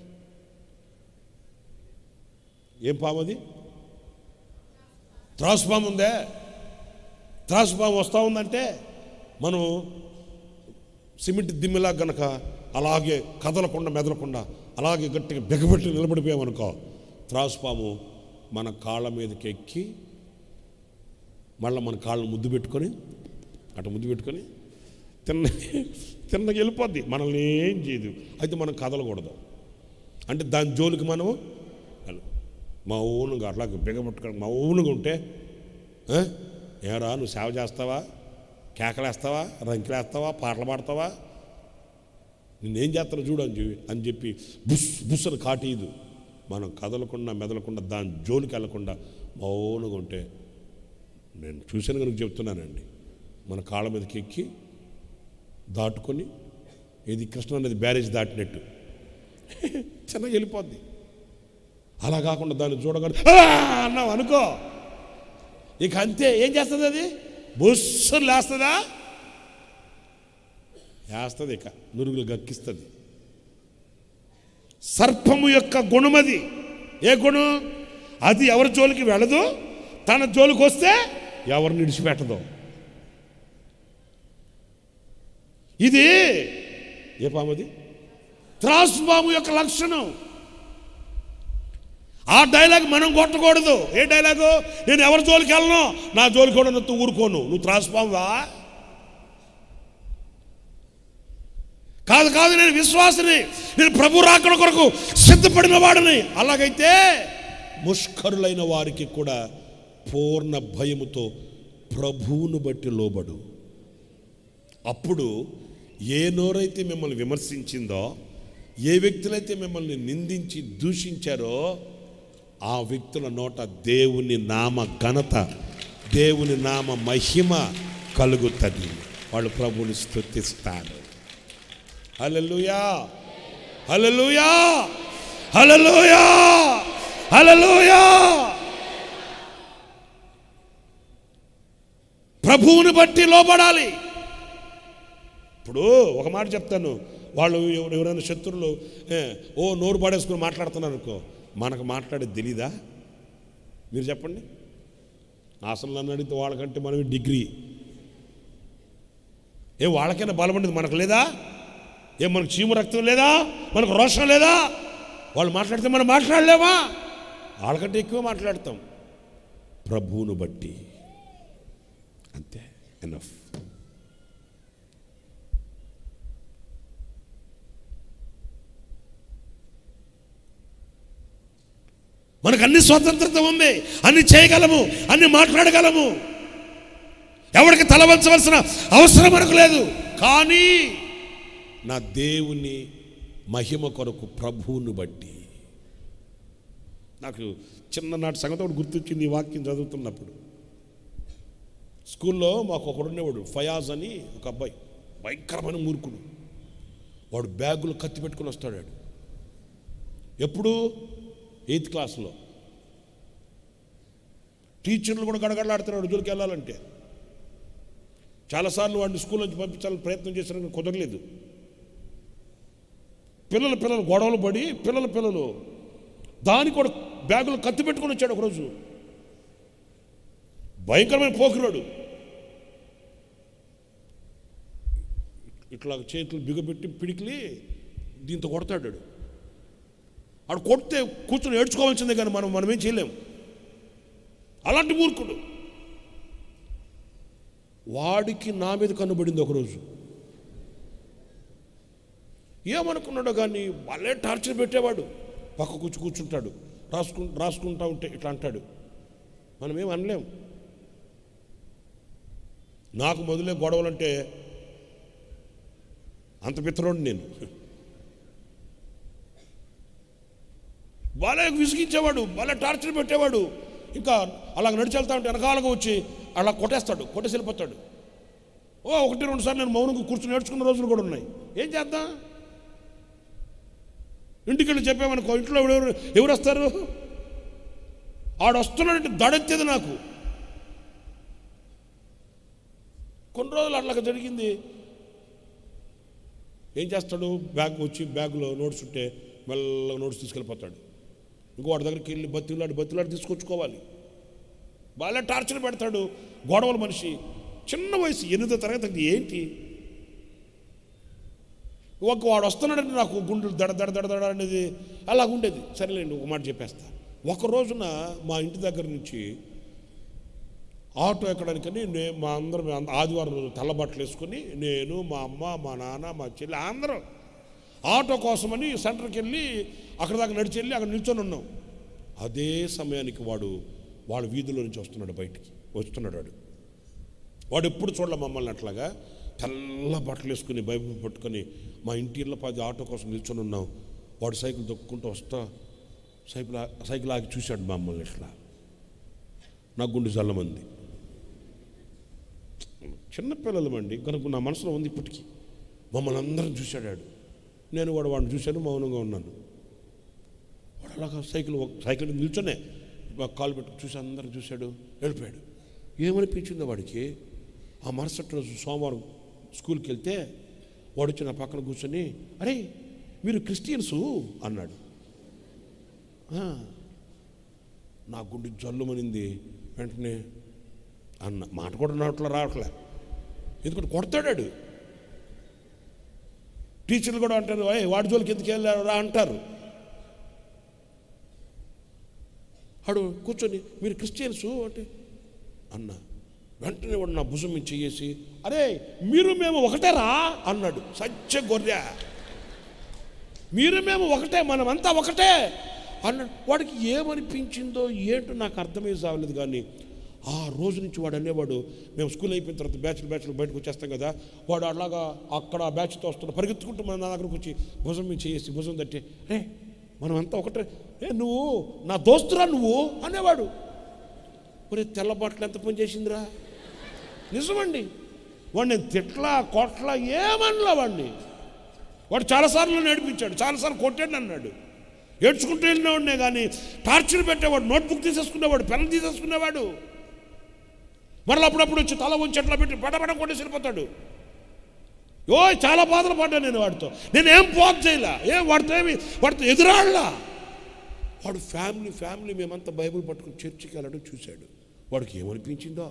ఏం పాము అది త్రాసు పాము ఉందే త్రాసు పాము వస్తూ ఉందంటే మనం సిమెంట్ దిమ్మిలా గనక అలాగే కదలకుండా మెదలకుండా అలాగే గట్టిగా బిగబెట్టి నిలబడిపోయామనుకో త్రాసుపాము మన కాళ్ళ మీదకి ఎక్కి మళ్ళీ మన కాళ్ళను ముద్దు పెట్టుకొని అటు ముద్దు పెట్టుకొని తిన్న తిన్నకి వెళ్ళిపోద్ది మనల్ని ఏం చేయదు అయితే మనం కదలకూడదు అంటే దాని జోలికి మనం వెళ్ళం. మౌనంగా అట్లాగే బిగబట్టుకొని మౌనంగా ఉంటే "ఆ? ఏరా నువ్వు సేవ చేస్తావా కేకలేస్తావా రంకిలేస్తావా పాటలు పాడతావా నిన్నేం చేస్తాను చూడు అని చెప్పి అని చెప్పి బుస్ బుస్ అని కాటీదు మనం కదలకుండా మెదలకుండా దాని జోలికి వెళ్ళకుండా మౌనంగా ఉంటే నేను చూశాను కనుక చెప్తున్నానండి మన కాళ్ళ మీదకి ఎక్కి దాటుకొని ఇది కృష్ణ నది బ్యారేజ్ దాటినట్టు చిన్నగా వెళ్ళిపోద్ది అలా కాకుండా దాన్ని చూడగానే "ఆ!" అన్నావు అనుకో ఇక అంతే ఏం చేస్తుంది అది బుస్సులు లేస్తుందా వేస్తుంది ఇక నురుగులు గక్కిస్తుంది సర్పము యొక్క గుణమది ఏ గుణం అది ఎవరి జోలికి వెళ్ళదు తన జోలికి వస్తే ఎవరిని విడిచిపెట్టదు ఇది ఏ పాముది త్రాసు పాము యొక్క లక్షణం ఆ డైలాగ్ మనం కొట్టకూడదు ఏ డైలాగు నేను ఎవరి జోలికి వెళ్ళను నా జోలికి కూడా నువ్వు ఊరుకోను నువ్వు త్రాసుపామువా కాదు కాదు నేను విశ్వాసని నేను ప్రభు రాకడ కొరకు సిద్ధపడిన వాడిని అలాగైతే ముష్కరులైన వారికి కూడా పూర్ణ భయముతో ప్రభువును బట్టి లోబడు అప్పుడు ఏ నోరైతే మిమ్మల్ని విమర్శించిందో ఏ వ్యక్తులైతే మిమ్మల్ని నిందించి దూషించారో ఆ వ్యక్తుల నోట దేవుని నామ ఘనత దేవుని నామ మహిమ కలుగుతుంది వాళ్ళు ప్రభువుని స్తుతిస్తారు హల్లెలూయా హల్లెలూయా హల్లెలూయా హల్లెలూయా ప్రభువుని బట్టి లోబడాలి ఇప్పుడు ఒక మాట చెప్తాను వాళ్ళు ఎవరు- ఎవరైనా శత్రువులు ఏ, ఓ నోరు పాడేసుకుని మాట్లాడుతున్నారు అనుకో మనకు మాట్లాడేది తెలీదా మీరు చెప్పండి అసలు నన్ను అడిగితే వాళ్ళకంటే మనం డిగ్రీ ఏ వాళ్ళకైనా బలపడింది మనకు లేదా ఏ మనకు చీము రక్తం లేదా మనకు రోషం లేదా వాళ్ళు మాట్లాడితే మనం మాట్లాడలేమా వాళ్ళకంటే ఎక్కువ మాట్లాడతాం ప్రభువును బట్టి అంతే ఎనఫ్ మనకు అన్ని స్వతంత్రత ఉంది అన్ని చేయగలము అన్ని మాట్లాడగలము ఎవరికి తలవంచవలసిన అవసరం మనకు లేదు కానీ నా దేవుని మహిమ కొరకు ప్రభువుని బట్టి నాకు చిన్ననాటి సంగతి ఒకటి గుర్తొచ్చింది ఈ వాక్యం చదువుతున్నప్పుడు స్కూల్లో మాకు ఒకడు ఉండేవాడు ఫయాజ్ అని ఒక అబ్బాయి భయంకరమైన మూర్ఖుడు వాడు బ్యాగులు కత్తి పెట్టుకుని వస్తాడు వాడు. ఎప్పుడు ఎయిత్ క్లాస్లో టీచర్లు కూడా గడగడలాడుతున్నాడు జోలికి వెళ్ళాలంటే చాలాసార్లు వాడిని స్కూల్ నుంచి పంపించాలని ప్రయత్నం చేసినా కానీ కుదరలేదు పిల్లలు పిల్లలు గొడవలు పడి పిల్లల పిల్లలు దానికి కూడా బ్యాగులు కత్తి పెట్టుకొని వచ్చాడు ఒకరోజు భయంకరమైన పోకిరాడు ఇట్లా చేతులు బిగబెట్టి పిడికిలి దీంతో కొడతాడు వాడు. ఆడు కొడితే కూర్చొని ఏడ్చుకోవాల్సిందే కానీ మనం మనం ఏం చేయలేం అలాంటి మూర్ఖుడు వాడికి నా మీద కనబడింది ఒకరోజు ఏమనుకున్నాడో కానీ వాళ్ళే టార్చర్ పెట్టేవాడు పక్క కూర్చు కూర్చుంటాడు రాసుకు రాసుకుంటా ఉంటే ఇట్లా అంటాడు మనం ఏం అనలేం నాకు మొదలే గొడవలంటే అంత పిత్రోడు నేను బాలే విసిగించేవాడు బాలే టార్చర్ పెట్టేవాడు ఇంకా అలా నడిచి వెళ్తా ఉంటే వెనకాలగా వచ్చి అలా కొట్టేస్తాడు కొట్టేసి వెళ్ళిపోతాడు ఓ ఒకటి రెండు సార్లు నేను మౌనంగా కూర్చుని నేర్చుకున్న రోజులు కూడా ఉన్నాయి ఏం చేద్దాం ఇంటికి వెళ్ళి చెప్పామనుకో ఇంట్లో ఎవరు ఎవరు వస్తారు ఆడు వస్తున్నాడంటే దడెత్తేది నాకు కొన్ని రోజులు అట్లా జరిగింది ఏం చేస్తాడు బ్యాగ్ వచ్చి బ్యాగ్లో నోట్స్ ఉంటే మెల్లగా నోట్స్ తీసుకెళ్ళిపోతాడు ఇంకో వాడి దగ్గరికి వెళ్ళి బతిలాడి బతిలాడి తీసుకొచ్చుకోవాలి బాగా టార్చర్ పెడతాడు గొడవల మనిషి చిన్న వయసు ఎనిమిదో తరగతి ఏంటి ఒక వాడు వస్తున్నాడంటే నాకు గుండెలు దడ దడ దడ దడ అనేది అలా ఉండేది సరేలేండి ఒక మాట చెప్పేస్తా ఒక రోజున మా ఇంటి దగ్గర నుంచి ఆటో ఎక్కడానికని నేను మా అందరం మేము అంద- ఆదివారం రోజు తెల్ల బట్టలు వేసుకొని నేను మా అమ్మ మా నాన్న మా చెల్లి అందరం ఆటో కోసమని సెంటర్కి వెళ్ళి అక్కడ దాకా నడిచి వెళ్ళి అక్కడ నిల్చొని ఉన్నాం అదే సమయానికి వాడు వాడు వీధిలో నుంచి వస్తున్నాడు బయటికి వస్తున్నాడు వాడు వాడు ఎప్పుడు చూడలే మమ్మల్ని అట్లాగా తెల్ల బట్టలు వేసుకుని బైబిల్ పట్టుకొని మా ఇంటి ఇళ్ళ పది ఆటో కోసం నిల్చొని ఉన్నాం వాడు సైకిల్ దొక్కుంటూ వస్తా సైకిల్ ఆ- సైకిల్ ఆగి చూశాడు మమ్మల్ని ఇట్లా నా గుండె జల్లమంది చిన్నపిల్లలమండి కనుక నా మనసులో ఉంది ఇప్పటికీ మమ్మల్ని అందరం చూశాడు వాడు. నేను వాడు వాడిని చూశాను మౌనంగా ఉన్నాను వాడు అలాగా సైకిల్ ఒక- సైకిల్ మీద నిల్చొనే ఒక కాలు పెట్టుకు చూసి అందరం చూశాడు వెళ్ళిపోయాడు ఏమనిపించిందో వాడికి ఆ మరుసటి రోజు సోమవారం స్కూల్కి వెళ్తే వాడు వచ్చి నా పక్కన కూర్చొని అరే మీరు క్రిస్టియన్సు అన్నాడు "ఆ." నా గుండె జల్లుమనింది వెంటనే అన్న మాట కూడా నాట్లో రావట్లే ఎందుకంటే కొడతాడాడు టీచర్లు కూడా అంటారు "ఏయ్, వాడి జోలికి ఎందుకు వెళ్ళారు రా అంటారు ఆడు కూర్చొని మీరు క్రిస్టియన్సు అంటే అన్న వెంటనే వాడు నా భుజం మీద చెయ్యేసి అరే మీరు మేము ఒకటేరా అన్నాడు సత్య గొర్రె మీరు మేము ఒకటే మనమంతా ఒకటే అన్నాడు వాడికి ఏమనిపించిందో ఏంటో నాకు అర్థమై సావలేదు కానీ ఆ రోజు నుంచి వాడు అనేవాడు మేము స్కూల్ అయిపోయిన తర్వాత బ్యాచ్లు బ్యాచ్లు బయటకు వచ్చేస్తాం కదా వాడు అలాగా అక్కడ ఆ బ్యాచ్తో వస్తున్న పరిగెత్తుకుంటూ మన నా దగ్గరకు వచ్చి భుజం మీద చేసి భుజం తట్టి రే మనమంతా ఒకటే ఏ నువ్వు నా దోస్తురా నువ్వు అనేవాడు ఒరే తెల్ల బట్టలు ఎంత పని చేసిందిరా నిజమండి వాడిని తిట్లా కొట్లా ఏమనలా వాడిని వాడు చాలాసార్లు నేర్పించాడు చాలాసార్లు కొట్టాడు అన్నాడు ఏడ్చుకుంటూ వెళ్ళినవాడినే కానీ టార్చర్ పెట్టేవాడు నోట్బుక్ తీసేసుకునేవాడు పెన్ తీసేసుకునేవాడు మరలా అప్పుడప్పుడు వచ్చి తల ఉంచి అట్లా పెట్టి పడబడ కొట్టేసి వెళ్ళిపోతాడు ఓ చాలా బాధలు పడ్డాను నేను వాడితో నేను ఏం పోత్ చేయలే ఏం వాడితో ఏమి వాడితో ఎదురాడలా వాడు ఫ్యామిలీ ఫ్యామిలీ మేమంతా బైబిల్ పట్టుకుని చర్చికి వెళ్ళడం చూశాడు వాడికి ఏమనిపించిందో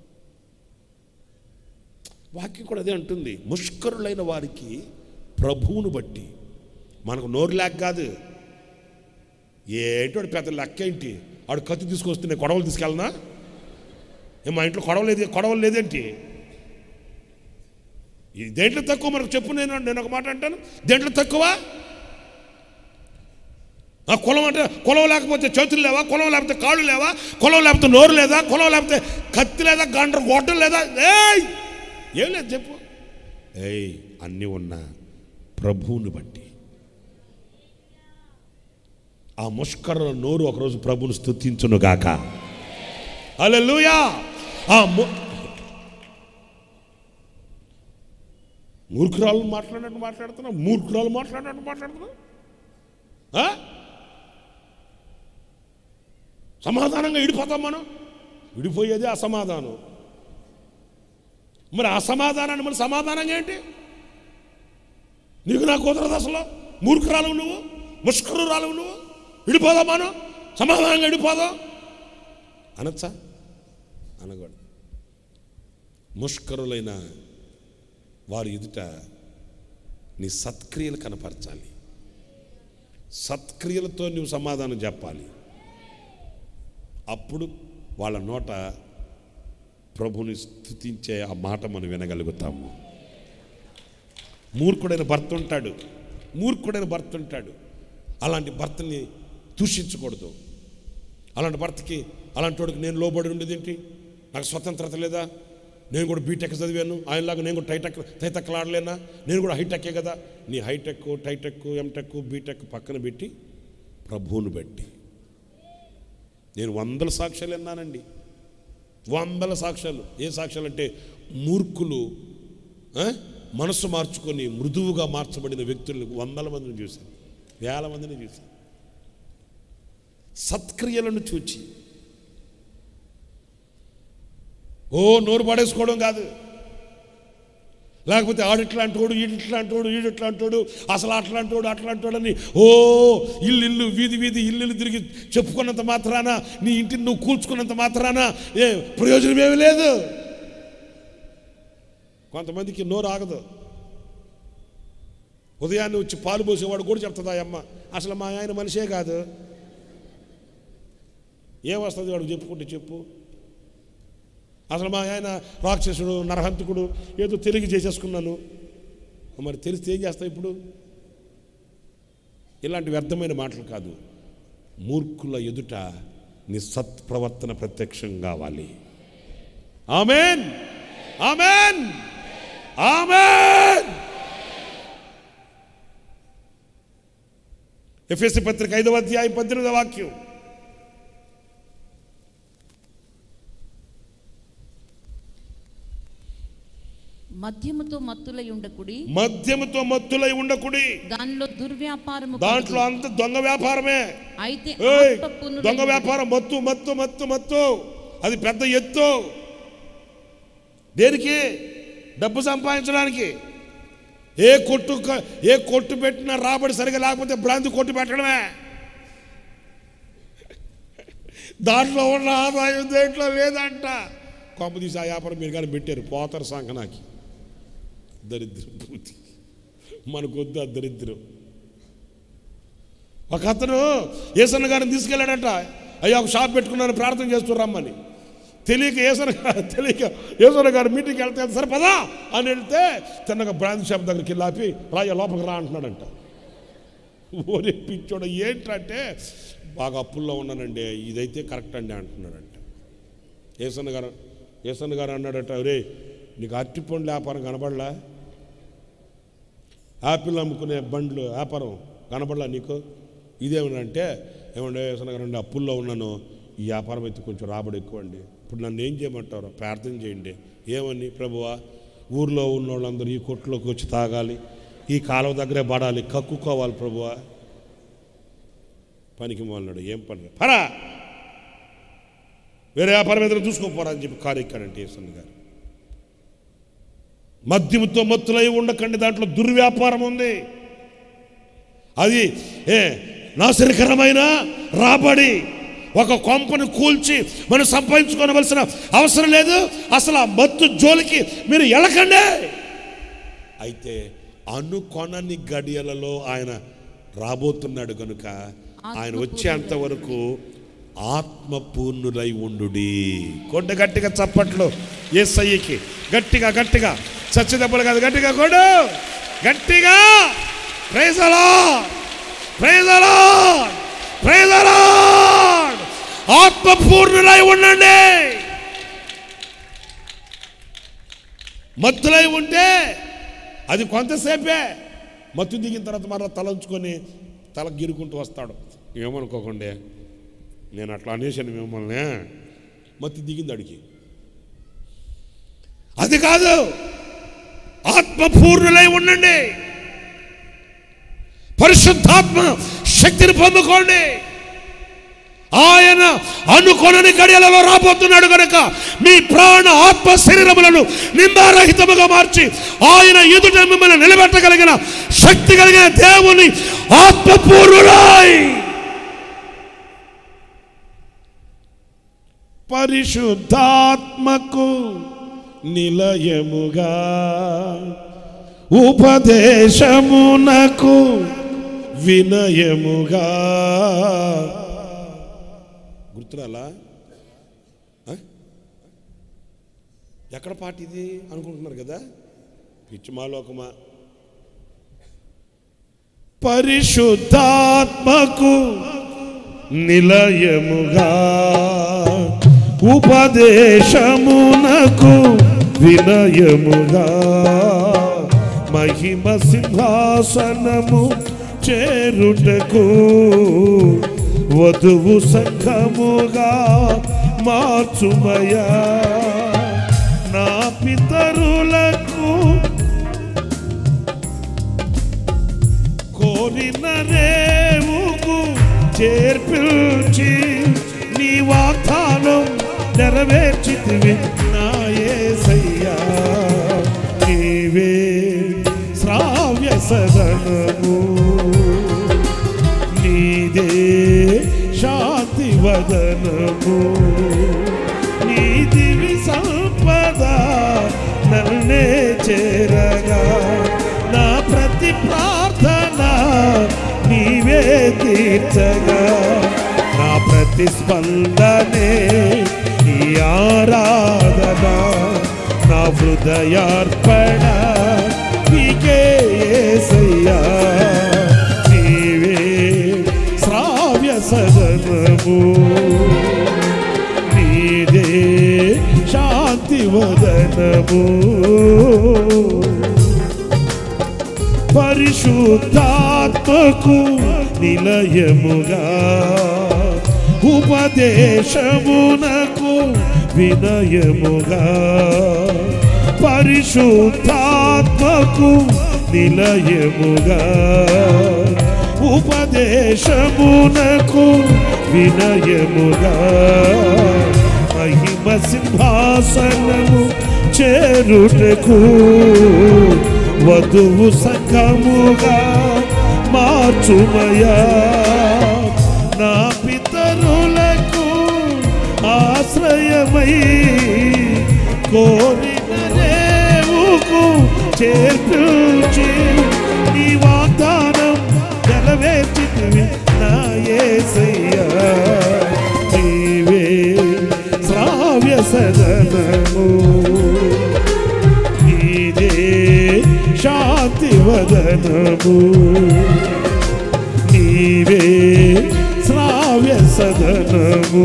వాక్యం కూడా అదే అంటుంది ముష్కరులైన వారికి ప్రభువును బట్టి మనకు నోరు లేక కాదు ఏంటి వాడు పెద్ద లెక్క ఏంటి వాడు కత్తి తీసుకొస్తే నేను కొడవలు తీసుకెళ్ళనా ఏ మా ఇంట్లో కొడవ లేదు కొడవలు లేదేంటి ఈ దేంట్లో తక్కువ మనకు చెప్పు నేను నేను ఒక మాట అంటాను దేంట్లో తక్కువ ఆ కులం అంటే కులం లేకపోతే చేతులు లేవా కులం లేకపోతే కాళ్ళు లేవా కులం లేకపోతే నోరు లేదా కులం లేకపోతే కత్తి లేదా గండ్ర గొడ్డలు లేదా ఏయ్ ఏం లేదు చెప్పు ఏయ్ అన్నీ ఉన్నా ప్రభువుని బట్టి ఆ ముష్కర నోరు ఒకరోజు ప్రభుని స్థుతించును గాక హల్లెలూయా ఆ ము- మూర్ఖురాలు మాట్లాడినట్టు మాట్లాడుతున్నా మూర్ఖురాలు మాట్లాడినట్టు మాట్లాడుతున్నా ఆ? సమాధానంగా ఇడిపోతాం మనం విడిపోయేది అసమాధానం మరి అసమాధానాన్ని మరి సమాధానం ఏంటి నీకు నా కుదరదు అసలు మూర్ఖురాలు నువ్వు ముష్కరురాలు నువ్వు విడిపోదాం మనం సమాధానంగా విడిపోదాం అనొచ్చా అనకూడదు ముష్కరులైన వారి ఎదుట నీ సత్క్రియలు కనపరచాలి సత్క్రియలతో నువ్వు సమాధానం చెప్పాలి అప్పుడు వాళ్ళ నోట ప్రభుని స్థుతించే ఆ మాట మనం వినగలుగుతాము మూర్ఖుడైన భర్త ఉంటాడు మూర్ఖుడైన భర్త ఉంటాడు అలాంటి భర్తని దూషించకూడదు అలాంటి భర్తకి అలాంటి వాడికి నేను లోబడి ఉండేది ఏంటి నాకు స్వతంత్రత లేదా నేను కూడా బీటెక్ చదివాను ఆయనలాగా నేను కూడా టైటెక్ తైతెక్కలు ఆడలేనా నేను కూడా హైటెక్కే కదా నీ హైటెక్ టైటెక్ ఎంటెక్ బీటెక్ పక్కన పెట్టి ప్రభువును బట్టి నేను వందల సాక్ష్యాలు విన్నానండి వందల సాక్ష్యాలు ఏ సాక్ష్యాలు అంటే మూర్ఖులు ఆ, మనస్సు మార్చుకొని మృదువుగా మార్చబడిన వ్యక్తులను వందల మందిని చూశాను వేల మందిని చూశాను సత్క్రియలను చూచి ఓ నోరు పడేసుకోవడం కాదు లేకపోతే ఆడిట్లాంటోడు ఈడిట్లాంటోడు ఈడిట్లాంటోడు అసలు అట్లాంటోడు అట్లాంటోడని ఓ ఇల్లు ఇల్లు వీధి వీధి ఇల్లు ఇల్లు తిరిగి చెప్పుకున్నంత మాత్రాన నీ ఇంటిని నువ్వు కూల్చుకున్నంత మాత్రాన ఏ ప్రయోజనం ఏమీ లేదు కొంతమందికి నోరు ఆగదు ఉదయాన్నే వచ్చి పాలు పోసేవాడు కూడా చెప్తుందా అమ్మ అసలు మా ఆయన మనిషే కాదు ఏమొస్తుంది వాడు చెప్పుకుంటే చెప్పు అసలు మా ఆయన రాక్షసుడు నరహంతకుడు ఏదో తెలిగి చేసేసుకున్నాను మరి తెలిస్తే ఏం చేస్తావు ఇప్పుడు ఇలాంటి వ్యర్థమైన మాటలు కాదు మూర్ఖుల ఎదుట నీ సత్ప్రవర్తన ప్రత్యక్షం కావాలి ఆమెన్ ఆమెన్ ఆమెన్ ఎఫ్ఎస్సి పత్రిక ఐదవ అధ్యాయం పద్దెనిమిదవ వాక్యం మద్యముతో మత్తులై ఉండకుడి మద్యముతో మత్తులై ఉండకుడి దానిలో దుర్వ్యాపారము దాంట్లో అంత దొంగ వ్యాపారమే అయితే ఏయ్, ఆత్మపుణ్యులై దొంగ ఉండుడి. వ్యాపారం మత్తు మత్తు మత్తు మత్తు అది పెద్ద ఎత్తు దేనికి డబ్బు సంపాదించడానికి ఏ కొట్టు క- ఏ కొట్టు పెట్టినా రాబడి సరిగా లేకపోతే బ్రాంతి కొట్టు పెట్టడమే దాంట్లో ఉన్న ఆదాయం దేంట్లో లేదంట కొంప తీసి ఆ వ్యాపారం మీరు కానీ పెట్టారు పోతారు సంకనాకి దరిద్రం పూర్తి మనకొద్దు ఆ దరిద్రం ఒక అతను ఏసన్న గారిని తీసుకెళ్ళాడట అయ్యా ఒక షాప్ పెట్టుకున్నాను ప్రార్థన చేస్తూ రమ్మని తెలియక ఏసన్న గారు తెలియక ఏసన్న గారు మీటింగ్కి వెళ్తే సరే పదా అని వెళ్తే తిన్నగా బ్రాండ్ షాప్ దగ్గరికి వెళ్ళి ఆపి రాయ లోపలికి రా అంటున్నాడంట ఓరే పిచ్చోడ ఏంటంటే బాగా అప్పుల్లో ఉన్నానండి ఇదైతే కరెక్ట్ అండి అంటున్నాడంట ఏసన్న గారు ఏసన్న గారు అన్నాడట ఒరే నీకు అరటిపండ్ల వ్యాపారం కనబడలా యాపిల్ అమ్ముకునే బండ్లు వ్యాపారం కనబడలా నీకు ఇదేమనంటే ఏమంటే ఏసన్న గారు అండి అప్పుల్లో ఉన్నాను ఈ వ్యాపారం అయితే కొంచెం రాబడి ఎక్కువ అండి ఇప్పుడు నన్ను ఏం చేయమంటారు ప్రార్థన చేయండి ఏమని ప్రభువా ఊర్లో ఉన్న వాళ్ళందరూ ఈ కొట్టులోకి వచ్చి తాగాలి ఈ కాలువ దగ్గరే పడాలి కక్కుకోవాలి ప్రభువా పనికి మొదలన్నాడు ఏం పని పరా వేరే వ్యాపారం ఏదైనా చూసుకోపోరా అని చెప్పి కారు ఎక్కాడంటే ఏసన్న గారు మద్యముతో మత్తులై ఉండకండి దాంట్లో దుర్వ్యాపారం ఉంది అది ఏ నాశనకరమైన రాబడి ఒక కొంపను కూల్చి మనం సంపాదించుకోవలసిన అవసరం లేదు అసలు ఆ మత్తు జోలికి మీరు ఎలకండి అయితే అనుకొనని గడియలలో ఆయన రాబోతున్నాడు కనుక ఆయన వచ్చేంత వరకు ఆత్మపూర్ణులై ఉండుడి కొండ గట్టిగా చప్పట్లు ఏసయ్యకి గట్టిగా గట్టిగా చచ్చి దెబ్బలు కాదు గట్టిగా కొడు గట్టిగా ప్రైజలా ప్రైజలా ప్రైజలా ఆత్మపూర్ణులై ఉండండి మత్తులై ఉంటే అది కొంతసేపే మత్తు దిగిన తర్వాత మరలా తలంచుకొని తల గిరుకుంటూ వస్తాడు ఏమనుకోకండి నేను అట్లా అనేసాను మిమ్మల్ని మత్తు దిగింది అడిగి అది కాదు ఆత్మపూర్ణులై ఉండండి పరిశుద్ధాత్మ శక్తిని పొందుకోండి ఆయన అనుకొనని గడియలలో రాబోతున్నాడు కనుక మీ ప్రాణ ఆత్మ శరీరములను నిందారహితముగా మార్చి ఆయన ఎదుట మిమ్మల్ని నిలబెట్టగలిగిన శక్తి కలిగిన దేవుని ఆత్మపూర్ణులై పరిశుద్ధాత్మకు నిలయముగా ఉపదేశమునకు వినయముగా గుర్తురాలా ఆ? ఎక్కడ పాట ఇది అనుకుంటున్నారు కదా పిచ్చిమాలోకమా పరిశుద్ధాత్మకు నిలయముగా ఉపదేశమునకు వినయముగా మహిమ సింహాసనము చేరుటకు వధువు సంఘముగా మార్చుమయా నా పితరులకు కోరిన రేవుకు చేర్పిల్చి నీ వాగ్దానం నెరవేర్చితివి నా యేసయ్యా నీ నీవే శ్రావ్య సదనము నీదే శాంతి వదనము నీ దివి సంపద నన్నే చేరగా నా ప్రతి ప్రార్థన నీవే తీర్చగా నా ప్రతి స్పందనే ఈ ఆరాధన నా హృదయార్పణ నీకే యేసయ్యా నీవే శ్రావ్య సదనము నీదే శాంతి వదనము పరిశుద్ధాత్మకు నిలయముగా ఉపదేశమునకు వినయముగా పరిశుద్ధాత్మకు నిలయముగా ఉపదేశమునకు వినయముగా మహిమ సింహాసనము చేరుటకు వధువు సంఘముగా మార్చుమయా నా పితరులకు ఆశ్రయమై కోరిన రేవుకు చేర్పించి నీ వాగ్దానం నెరవేర్చితివి నా యేసయ్యా నీవే శ్రావ్య సదనము నీదే శాంతి వదనము నీవే శ్రావ్య సదనము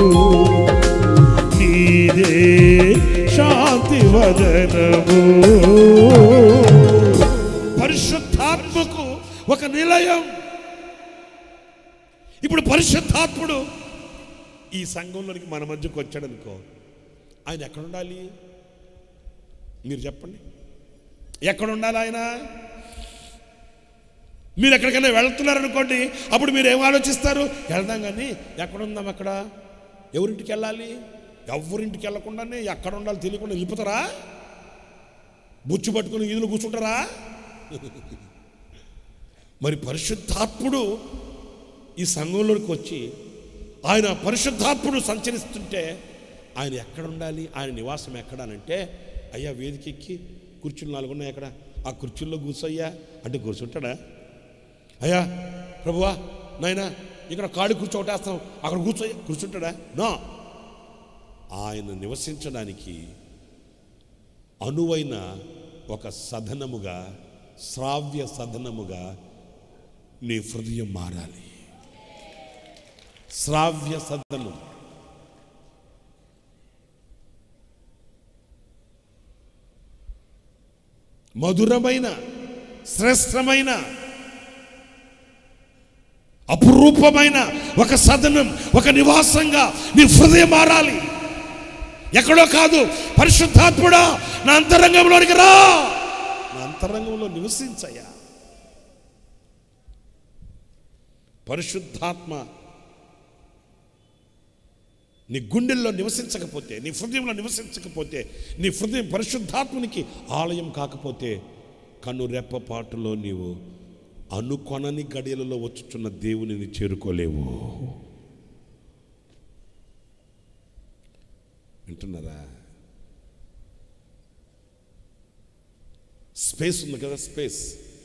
నీదే శాంతి వదనము పరిశుద్ధాత్మకు ఒక నిలయం ఇప్పుడు పరిశుద్ధాత్ముడు ఈ సంఘంలోనికి మన మధ్యకు వచ్చాడు అనుకో ఆయన ఎక్కడ ఉండాలి మీరు చెప్పండి ఎక్కడ ఉండాలి ఆయన మీరు ఎక్కడికైనా వెళ్తున్నారనుకోండి అప్పుడు మీరు ఏం ఆలోచిస్తారు వెళ్దాం కానీ ఎక్కడ ఉందాం అక్కడ ఎవరింటికి వెళ్ళాలి ఎవరింటికి వెళ్ళకుండానే ఎక్కడ ఉండాలి తెలియకుండా వెళ్ళిపోతారా బుచ్చు పట్టుకుని ఈదులు కూర్చుంటారా మరి పరిశుద్ధాత్ముడు ఈ సంఘంలోకి వచ్చి ఆయన పరిశుద్ధాత్ముడు సంచరిస్తుంటే ఆయన ఎక్కడ ఉండాలి ఆయన నివాసం ఎక్కడ అని అంటే అయ్యా వేదిక ఎక్కి కుర్చీలు నాలుగు ఉన్నాయి అక్కడ ఆ కుర్చీల్లో కూర్చోయ్యా అంటే కూర్చుంటాడా అయ్యా ప్రభువా నాయనా ఇక్కడ కాళ్ళు కూర్చోటేస్తాం అక్కడ కూర్చో కూర్చుంటాడా నా ఆయన నివసించడానికి అనువైన ఒక సదనముగా శ్రావ్య సదనముగా నీ హృదయం మారాలి శ్రావ్య సదనం మధురమైన శ్రేష్టమైన అపురూపమైన ఒక సదనం ఒక నివాసంగా నీ హృదయం మారాలి ఎక్కడో కాదు పరిశుద్ధాత్ముడా నా అంతరంగంలోనికి రా నా అంతరంగంలో నివసించయ్యా పరిశుద్ధాత్మ నీ గుండెల్లో నివసించకపోతే నీ హృదయంలో నివసించకపోతే నీ హృదయం పరిశుద్ధాత్మునికి ఆలయం కాకపోతే కన్ను రెప్పపాటులో నీవు అనుకొనని గడియలలో వచ్చుచున్న దేవునిని చేరుకోలేవు వింటున్నారా స్పేస్ ఉంది కదా స్పేస్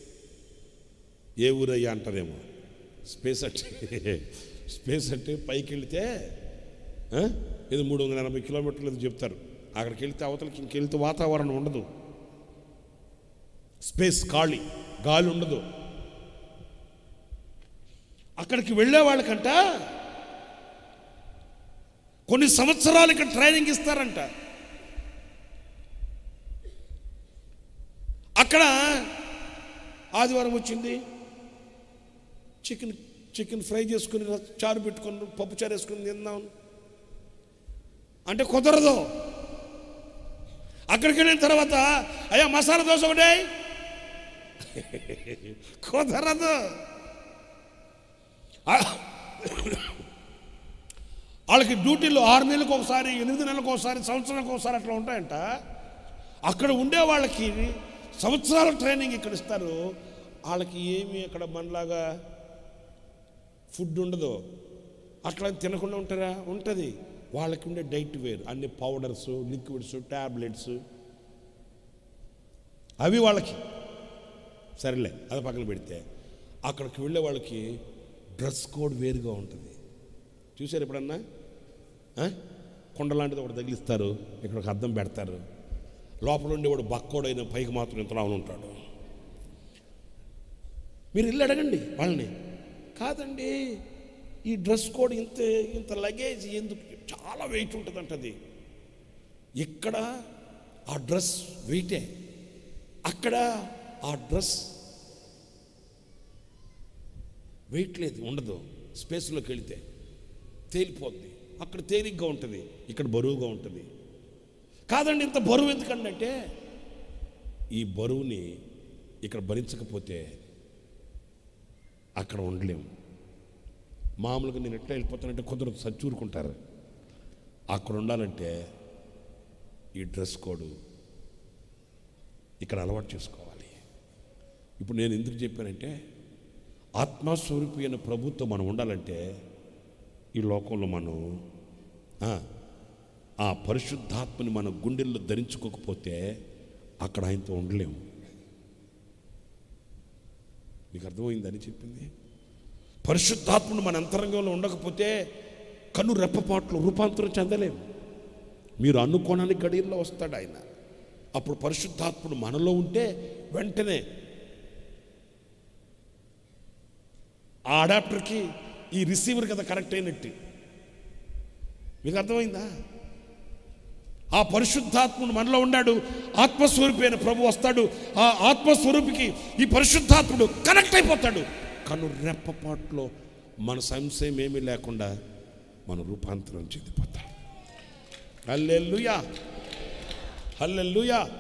ఏ ఊరయ్యా అంటారేమో స్పేస్ అంటే స్పేస్ అంటే పైకి వెళితే ఆ? ఇది మూడు వందల ఎనభై కిలోమీటర్లు ఏదో చెప్తారు అక్కడికి వెళ్తే అవతలకి ఇంకెళ్తే వాతావరణం ఉండదు స్పేస్ ఖాళీ గాలి ఉండదు అక్కడికి వెళ్ళే వాళ్ళకంట కొన్ని సంవత్సరాలు ఇక్కడ ట్రైనింగ్ ఇస్తారంట అక్కడ ఆదివారం వచ్చింది చికెన్ చికెన్ ఫ్రై చేసుకుని రస- చారు పెట్టుకుని పప్పు చారు వేసుకుని తిందాం అంటే కుదరదు అక్కడికి వెళ్ళిన తర్వాత అయ్యా మసాలా దోశ ఒకటే కుదరదు ఆ- వాళ్ళకి డ్యూటీలు ఆరు నెలలకు ఒకసారి ఎనిమిది నెలలకు ఒకసారి సంవత్సరానికి ఒకసారి అట్లా ఉంటాయంట అక్కడ ఉండే వాళ్ళకి సంవత్సరాల ట్రైనింగ్ ఇక్కడ ఇస్తారు వాళ్ళకి ఏమి అక్కడ మనలాగా ఫుడ్ ఉండదు అట్లా తినకుండా ఉంటారా ఉంటుంది వాళ్ళకి ఉండే డైట్ వేరు అన్ని పౌడర్స్ లిక్విడ్స్ ట్యాబ్లెట్స్ అవి వాళ్ళకి సరేలే అది పక్కన పెడితే అక్కడికి వెళ్ళే వాళ్ళకి డ్రెస్ కోడ్ వేరుగా ఉంటుంది చూసారు ఎప్పుడన్నా ఆ? కుండ లాంటిది ఒకటి తగిలిస్తారు ఇక్కడ ఒక అద్దం పెడతారు లోపల ఉండేవాడు బక్కోడైన పైకి మాత్రం ఇంతలా ఉంటాడు మీరు ఇల్లు అడగండి వాళ్ళని కాదండి ఈ డ్రెస్ కోడ్ ఇంత ఇంత లగేజ్ ఎందుకు చాలా వెయిట్ ఉంటుంది అంటది ఇక్కడ ఆ డ్రెస్ వెయిటే అక్కడ ఆ డ్రెస్ వెయిట్ లేదు ఉండదు స్పేస్లోకి వెళితే తేలిపోద్ది అక్కడ తేలిగ్గా ఉంటుంది ఇక్కడ బరువుగా ఉంటుంది కాదండి ఇంత బరువు ఎందుకండి అంటే ఈ బరువుని ఇక్కడ భరించకపోతే అక్కడ ఉండలేము మామూలుగా నేను ఎట్లా వెళ్ళిపోతానంటే కొందరు సచ్చూరుకుంటారు అక్కడ ఉండాలంటే ఈ డ్రెస్ కోడ్ ఇక్కడ అలవాటు చేసుకోవాలి ఇప్పుడు నేను ఎందుకు చెప్పానంటే ఆత్మస్వరూపి అయిన ప్రభుత్వం మనం ఉండాలంటే ఈ లోకంలో మనం ఆ, ఆ పరిశుద్ధాత్మని మన గుండెల్లో ధరించుకోకపోతే అక్కడ ఆయనతో ఉండలేము మీకు అర్థమైందని చెప్పింది పరిశుద్ధాత్మను మన అంతరంగంలో ఉండకపోతే కన్ను రెప్పపాట్లు రూపాంతరం చెందలేము మీరు అనుకోనని గడియల్లో వస్తాడు ఆయన అప్పుడు పరిశుద్ధాత్ముడు మనలో ఉంటే వెంటనే ఆ అడాప్టర్కి ఈ రిసీవర్ కదా కనెక్ట్ అయినట్టు మీకు అర్థమైందా ఆ పరిశుద్ధాత్ముడు మనలో ఉన్నాడు ఆత్మస్వరూపి అయిన ప్రభు వస్తాడు ఆ ఆత్మస్వరూపికి ఈ పరిశుద్ధాత్ముడు కనెక్ట్ అయిపోతాడు కను రెప్పపాట్లో మన సంశయం ఏమీ లేకుండా మన రూపాంతరం చెందిపోతాం హల్లెలూయా హల్లెలూయా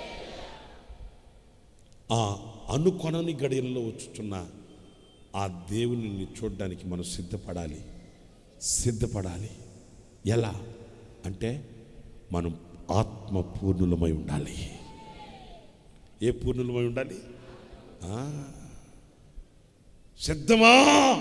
ఆ అనుకొనని గడియల్లో వచ్చుచున్న ఆ దేవుని చూడడానికి మనం సిద్ధపడాలి సిద్ధపడాలి ఎలా అంటే మనం ఆత్మ పూర్ణులమై ఉండాలి ఏ పూర్ణులమై ఉండాలి ఆ, సిద్ధమా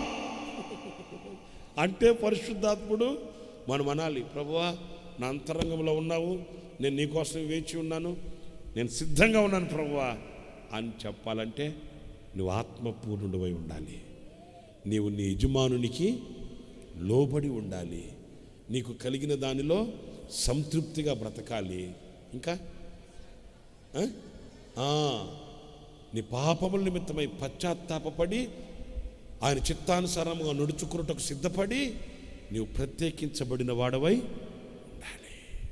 అంటే పరిశుద్ధాత్ముడు మనం అనాలి ప్రభువా నా అంతరంగంలో ఉన్నావు నేను నీకోసం వేచి ఉన్నాను నేను సిద్ధంగా ఉన్నాను ప్రభువా అని చెప్పాలంటే నువ్వు ఆత్మపూర్ణుడివై ఉండాలి నీవు నీ యజమానునికి లోబడి ఉండాలి నీకు కలిగిన దానిలో సంతృప్తిగా బ్రతకాలి ఇంకా ఆ? ఆ, నీ పాపముల నిమిత్తమై పశ్చాత్తాపపడి ఆయన చిత్తానుసారముగా నడుచుకున్నటకు సిద్ధపడి నీవు ప్రత్యేకించబడిన వాడవై ఉండాలి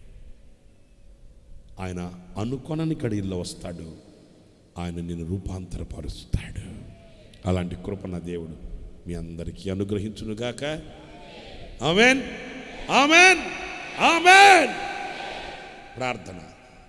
ఆయన అనుకొనని కడిల్లో వస్తాడు ఆయన నిన్ను రూపాంతరపరుస్తాడు అలాంటి కృప నా దేవుడు మీ అందరికీ అనుగ్రహించునుగాక ఆమెన్ ఆమెన్ ఆమెన్ ప్రార్థన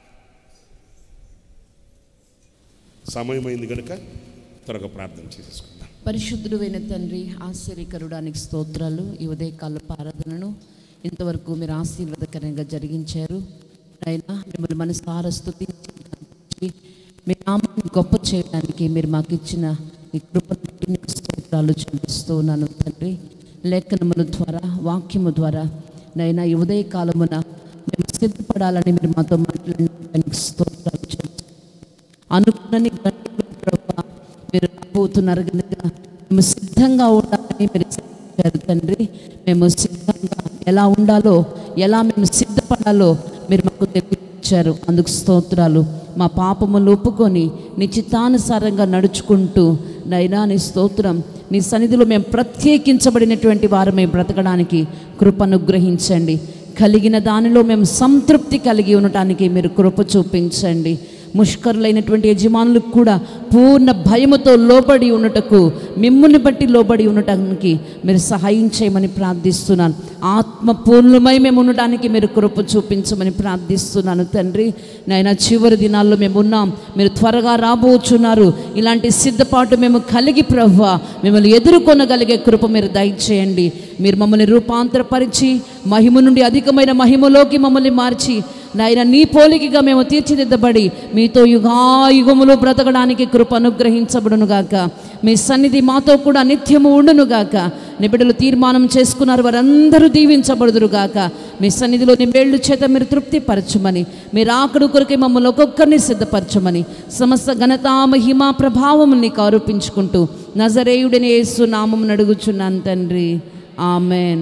సమయమైంది కనుక త్వరగా ప్రార్థన చేసేసుకుందాం పరిశుద్ధుడు అయిన తండ్రి ఆశ్చర్యకరుడానికి స్తోత్రాలు ఈ ఉదయకాల ఆరాధనను ఇంతవరకు మీరు ఆశీర్వాదకరంగా జరిగించారు అయినా మిమ్మల్ని మనసారా స్థుతించి మీ నామాన్ని గొప్ప చేయడానికి మీరు మాకు ఇచ్చిన ఈ కృపను బట్టి నీకు స్తోత్రాలు చెల్లిస్తూ ఉన్నాను తండ్రి లేఖనముల ద్వారా వాక్యము ద్వారా నైనా ఈ ఉదయకాలమున మేము సిద్ధపడాలని మీరు మాతో మాట్లాడడానికి స్తోత్రాలు చెల్లిస్తున్నాను అనుకున్నని గంటలు ప్రభా మీరు రాబోతున్నారు కనుక మేము సిద్ధంగా ఉండాలని మీరు చెప్పారు తండ్రి మేము సిద్ధంగా ఎలా ఉండాలో ఎలా మేము సిద్ధపడాలో మీరు మాకు తెలియచారు అందుకు స్తోత్రాలు మా పాపములు ఒప్పుకొని నీ చిత్తానుసారంగా నడుచుకుంటూ నైనా నీ స్తోత్రం నీ సన్నిధిలో మేము ప్రత్యేకించబడినటువంటి వారమే బ్రతకడానికి కృపను గ్రహించండి కలిగిన దానిలో మేము సంతృప్తి కలిగి ఉండటానికి మీరు కృప చూపించండి ముష్కరులైనటువంటి యజమానులకు కూడా పూర్ణ భయముతో లోబడి ఉన్నటకు మిమ్ముని బట్టి లోబడి ఉండటానికి మీరు సహాయం చేయమని ప్రార్థిస్తున్నాను ఆత్మ పూర్ణమై మేము ఉండటానికి మీరు కృప చూపించమని ప్రార్థిస్తున్నాను తండ్రి నాయన చివరి దినాల్లో మేము ఉన్నాం మీరు త్వరగా రాబోచున్నారు ఇలాంటి సిద్ధపాటు మేము కలిగి ప్రవ్వ మిమ్మల్ని ఎదుర్కొనగలిగే కృప మీరు దయచేయండి మీరు మమ్మల్ని రూపాంతరపరిచి మహిమ నుండి అధికమైన మహిమలోకి మమ్మల్ని మార్చి నాయన నీ పోలికగా మేము తీర్చిదిద్దబడి మీతో యుగాయుగములు బ్రతకడానికి కృప అనుగ్రహించబడును గాక మీ సన్నిధి మాతో కూడా నిత్యము ఉండును గాక నిబిడలు తీర్మానం చేసుకున్నారు వారందరూ దీవించబడుదురు గాక మీ సన్నిధిలో నిబేళ్లు చేత మీరు తృప్తి పరచమని మీరు ఆకడు కొరకే మమ్మల్ని ఒక్కొక్కరిని సిద్ధపరచమని సమస్త ఘనత మహిమ ప్రభావం నీకు ఆరోపించుకుంటూ నజరేయుడిని యేసు నామం అడుగుచున్నాను తండ్రి ఆమెన్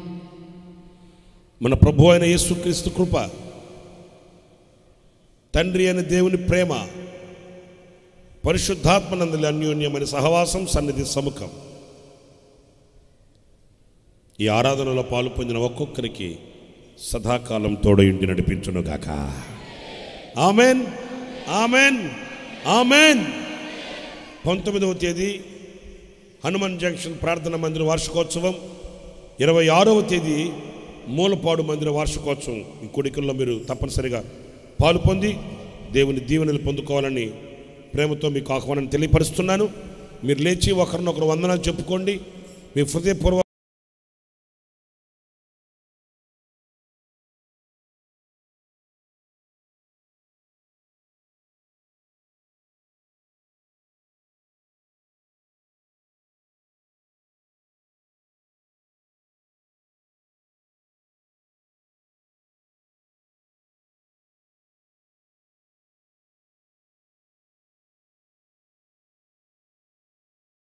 మన ప్రభు అయిన యేసుక్రీస్తు కృప తండ్రి అయిన దేవుని ప్రేమ పరిశుద్ధాత్మనందుల అన్యోన్యమైన సహవాసం సన్నిధి సముఖం ఈ ఆరాధనలో పాలు పొందిన ఒక్కొక్కరికి సదాకాలం తోడయుండి నడిపించునుగాక ఆమెన్ ఆమెన్ ఆమెన్ పంతొమ్మిదవ తేదీ హనుమాన్ జంక్షన్ ప్రార్థన మందిర వార్షికోత్సవం ఇరవై ఆరవ తేదీ మూలపాడు మందిర వార్షికోత్సవం ఈ కొడికల్లో మీరు తప్పనిసరిగా పాలు పొంది దేవుని దీవెనలు పొందుకోవాలని ప్రేమతో మీకు ఆహ్వానం తెలియపరుస్తున్నాను మీరు లేచి ఒకరినొకరు వందనాలు చెప్పుకోండి మీ హృదయపూర్వక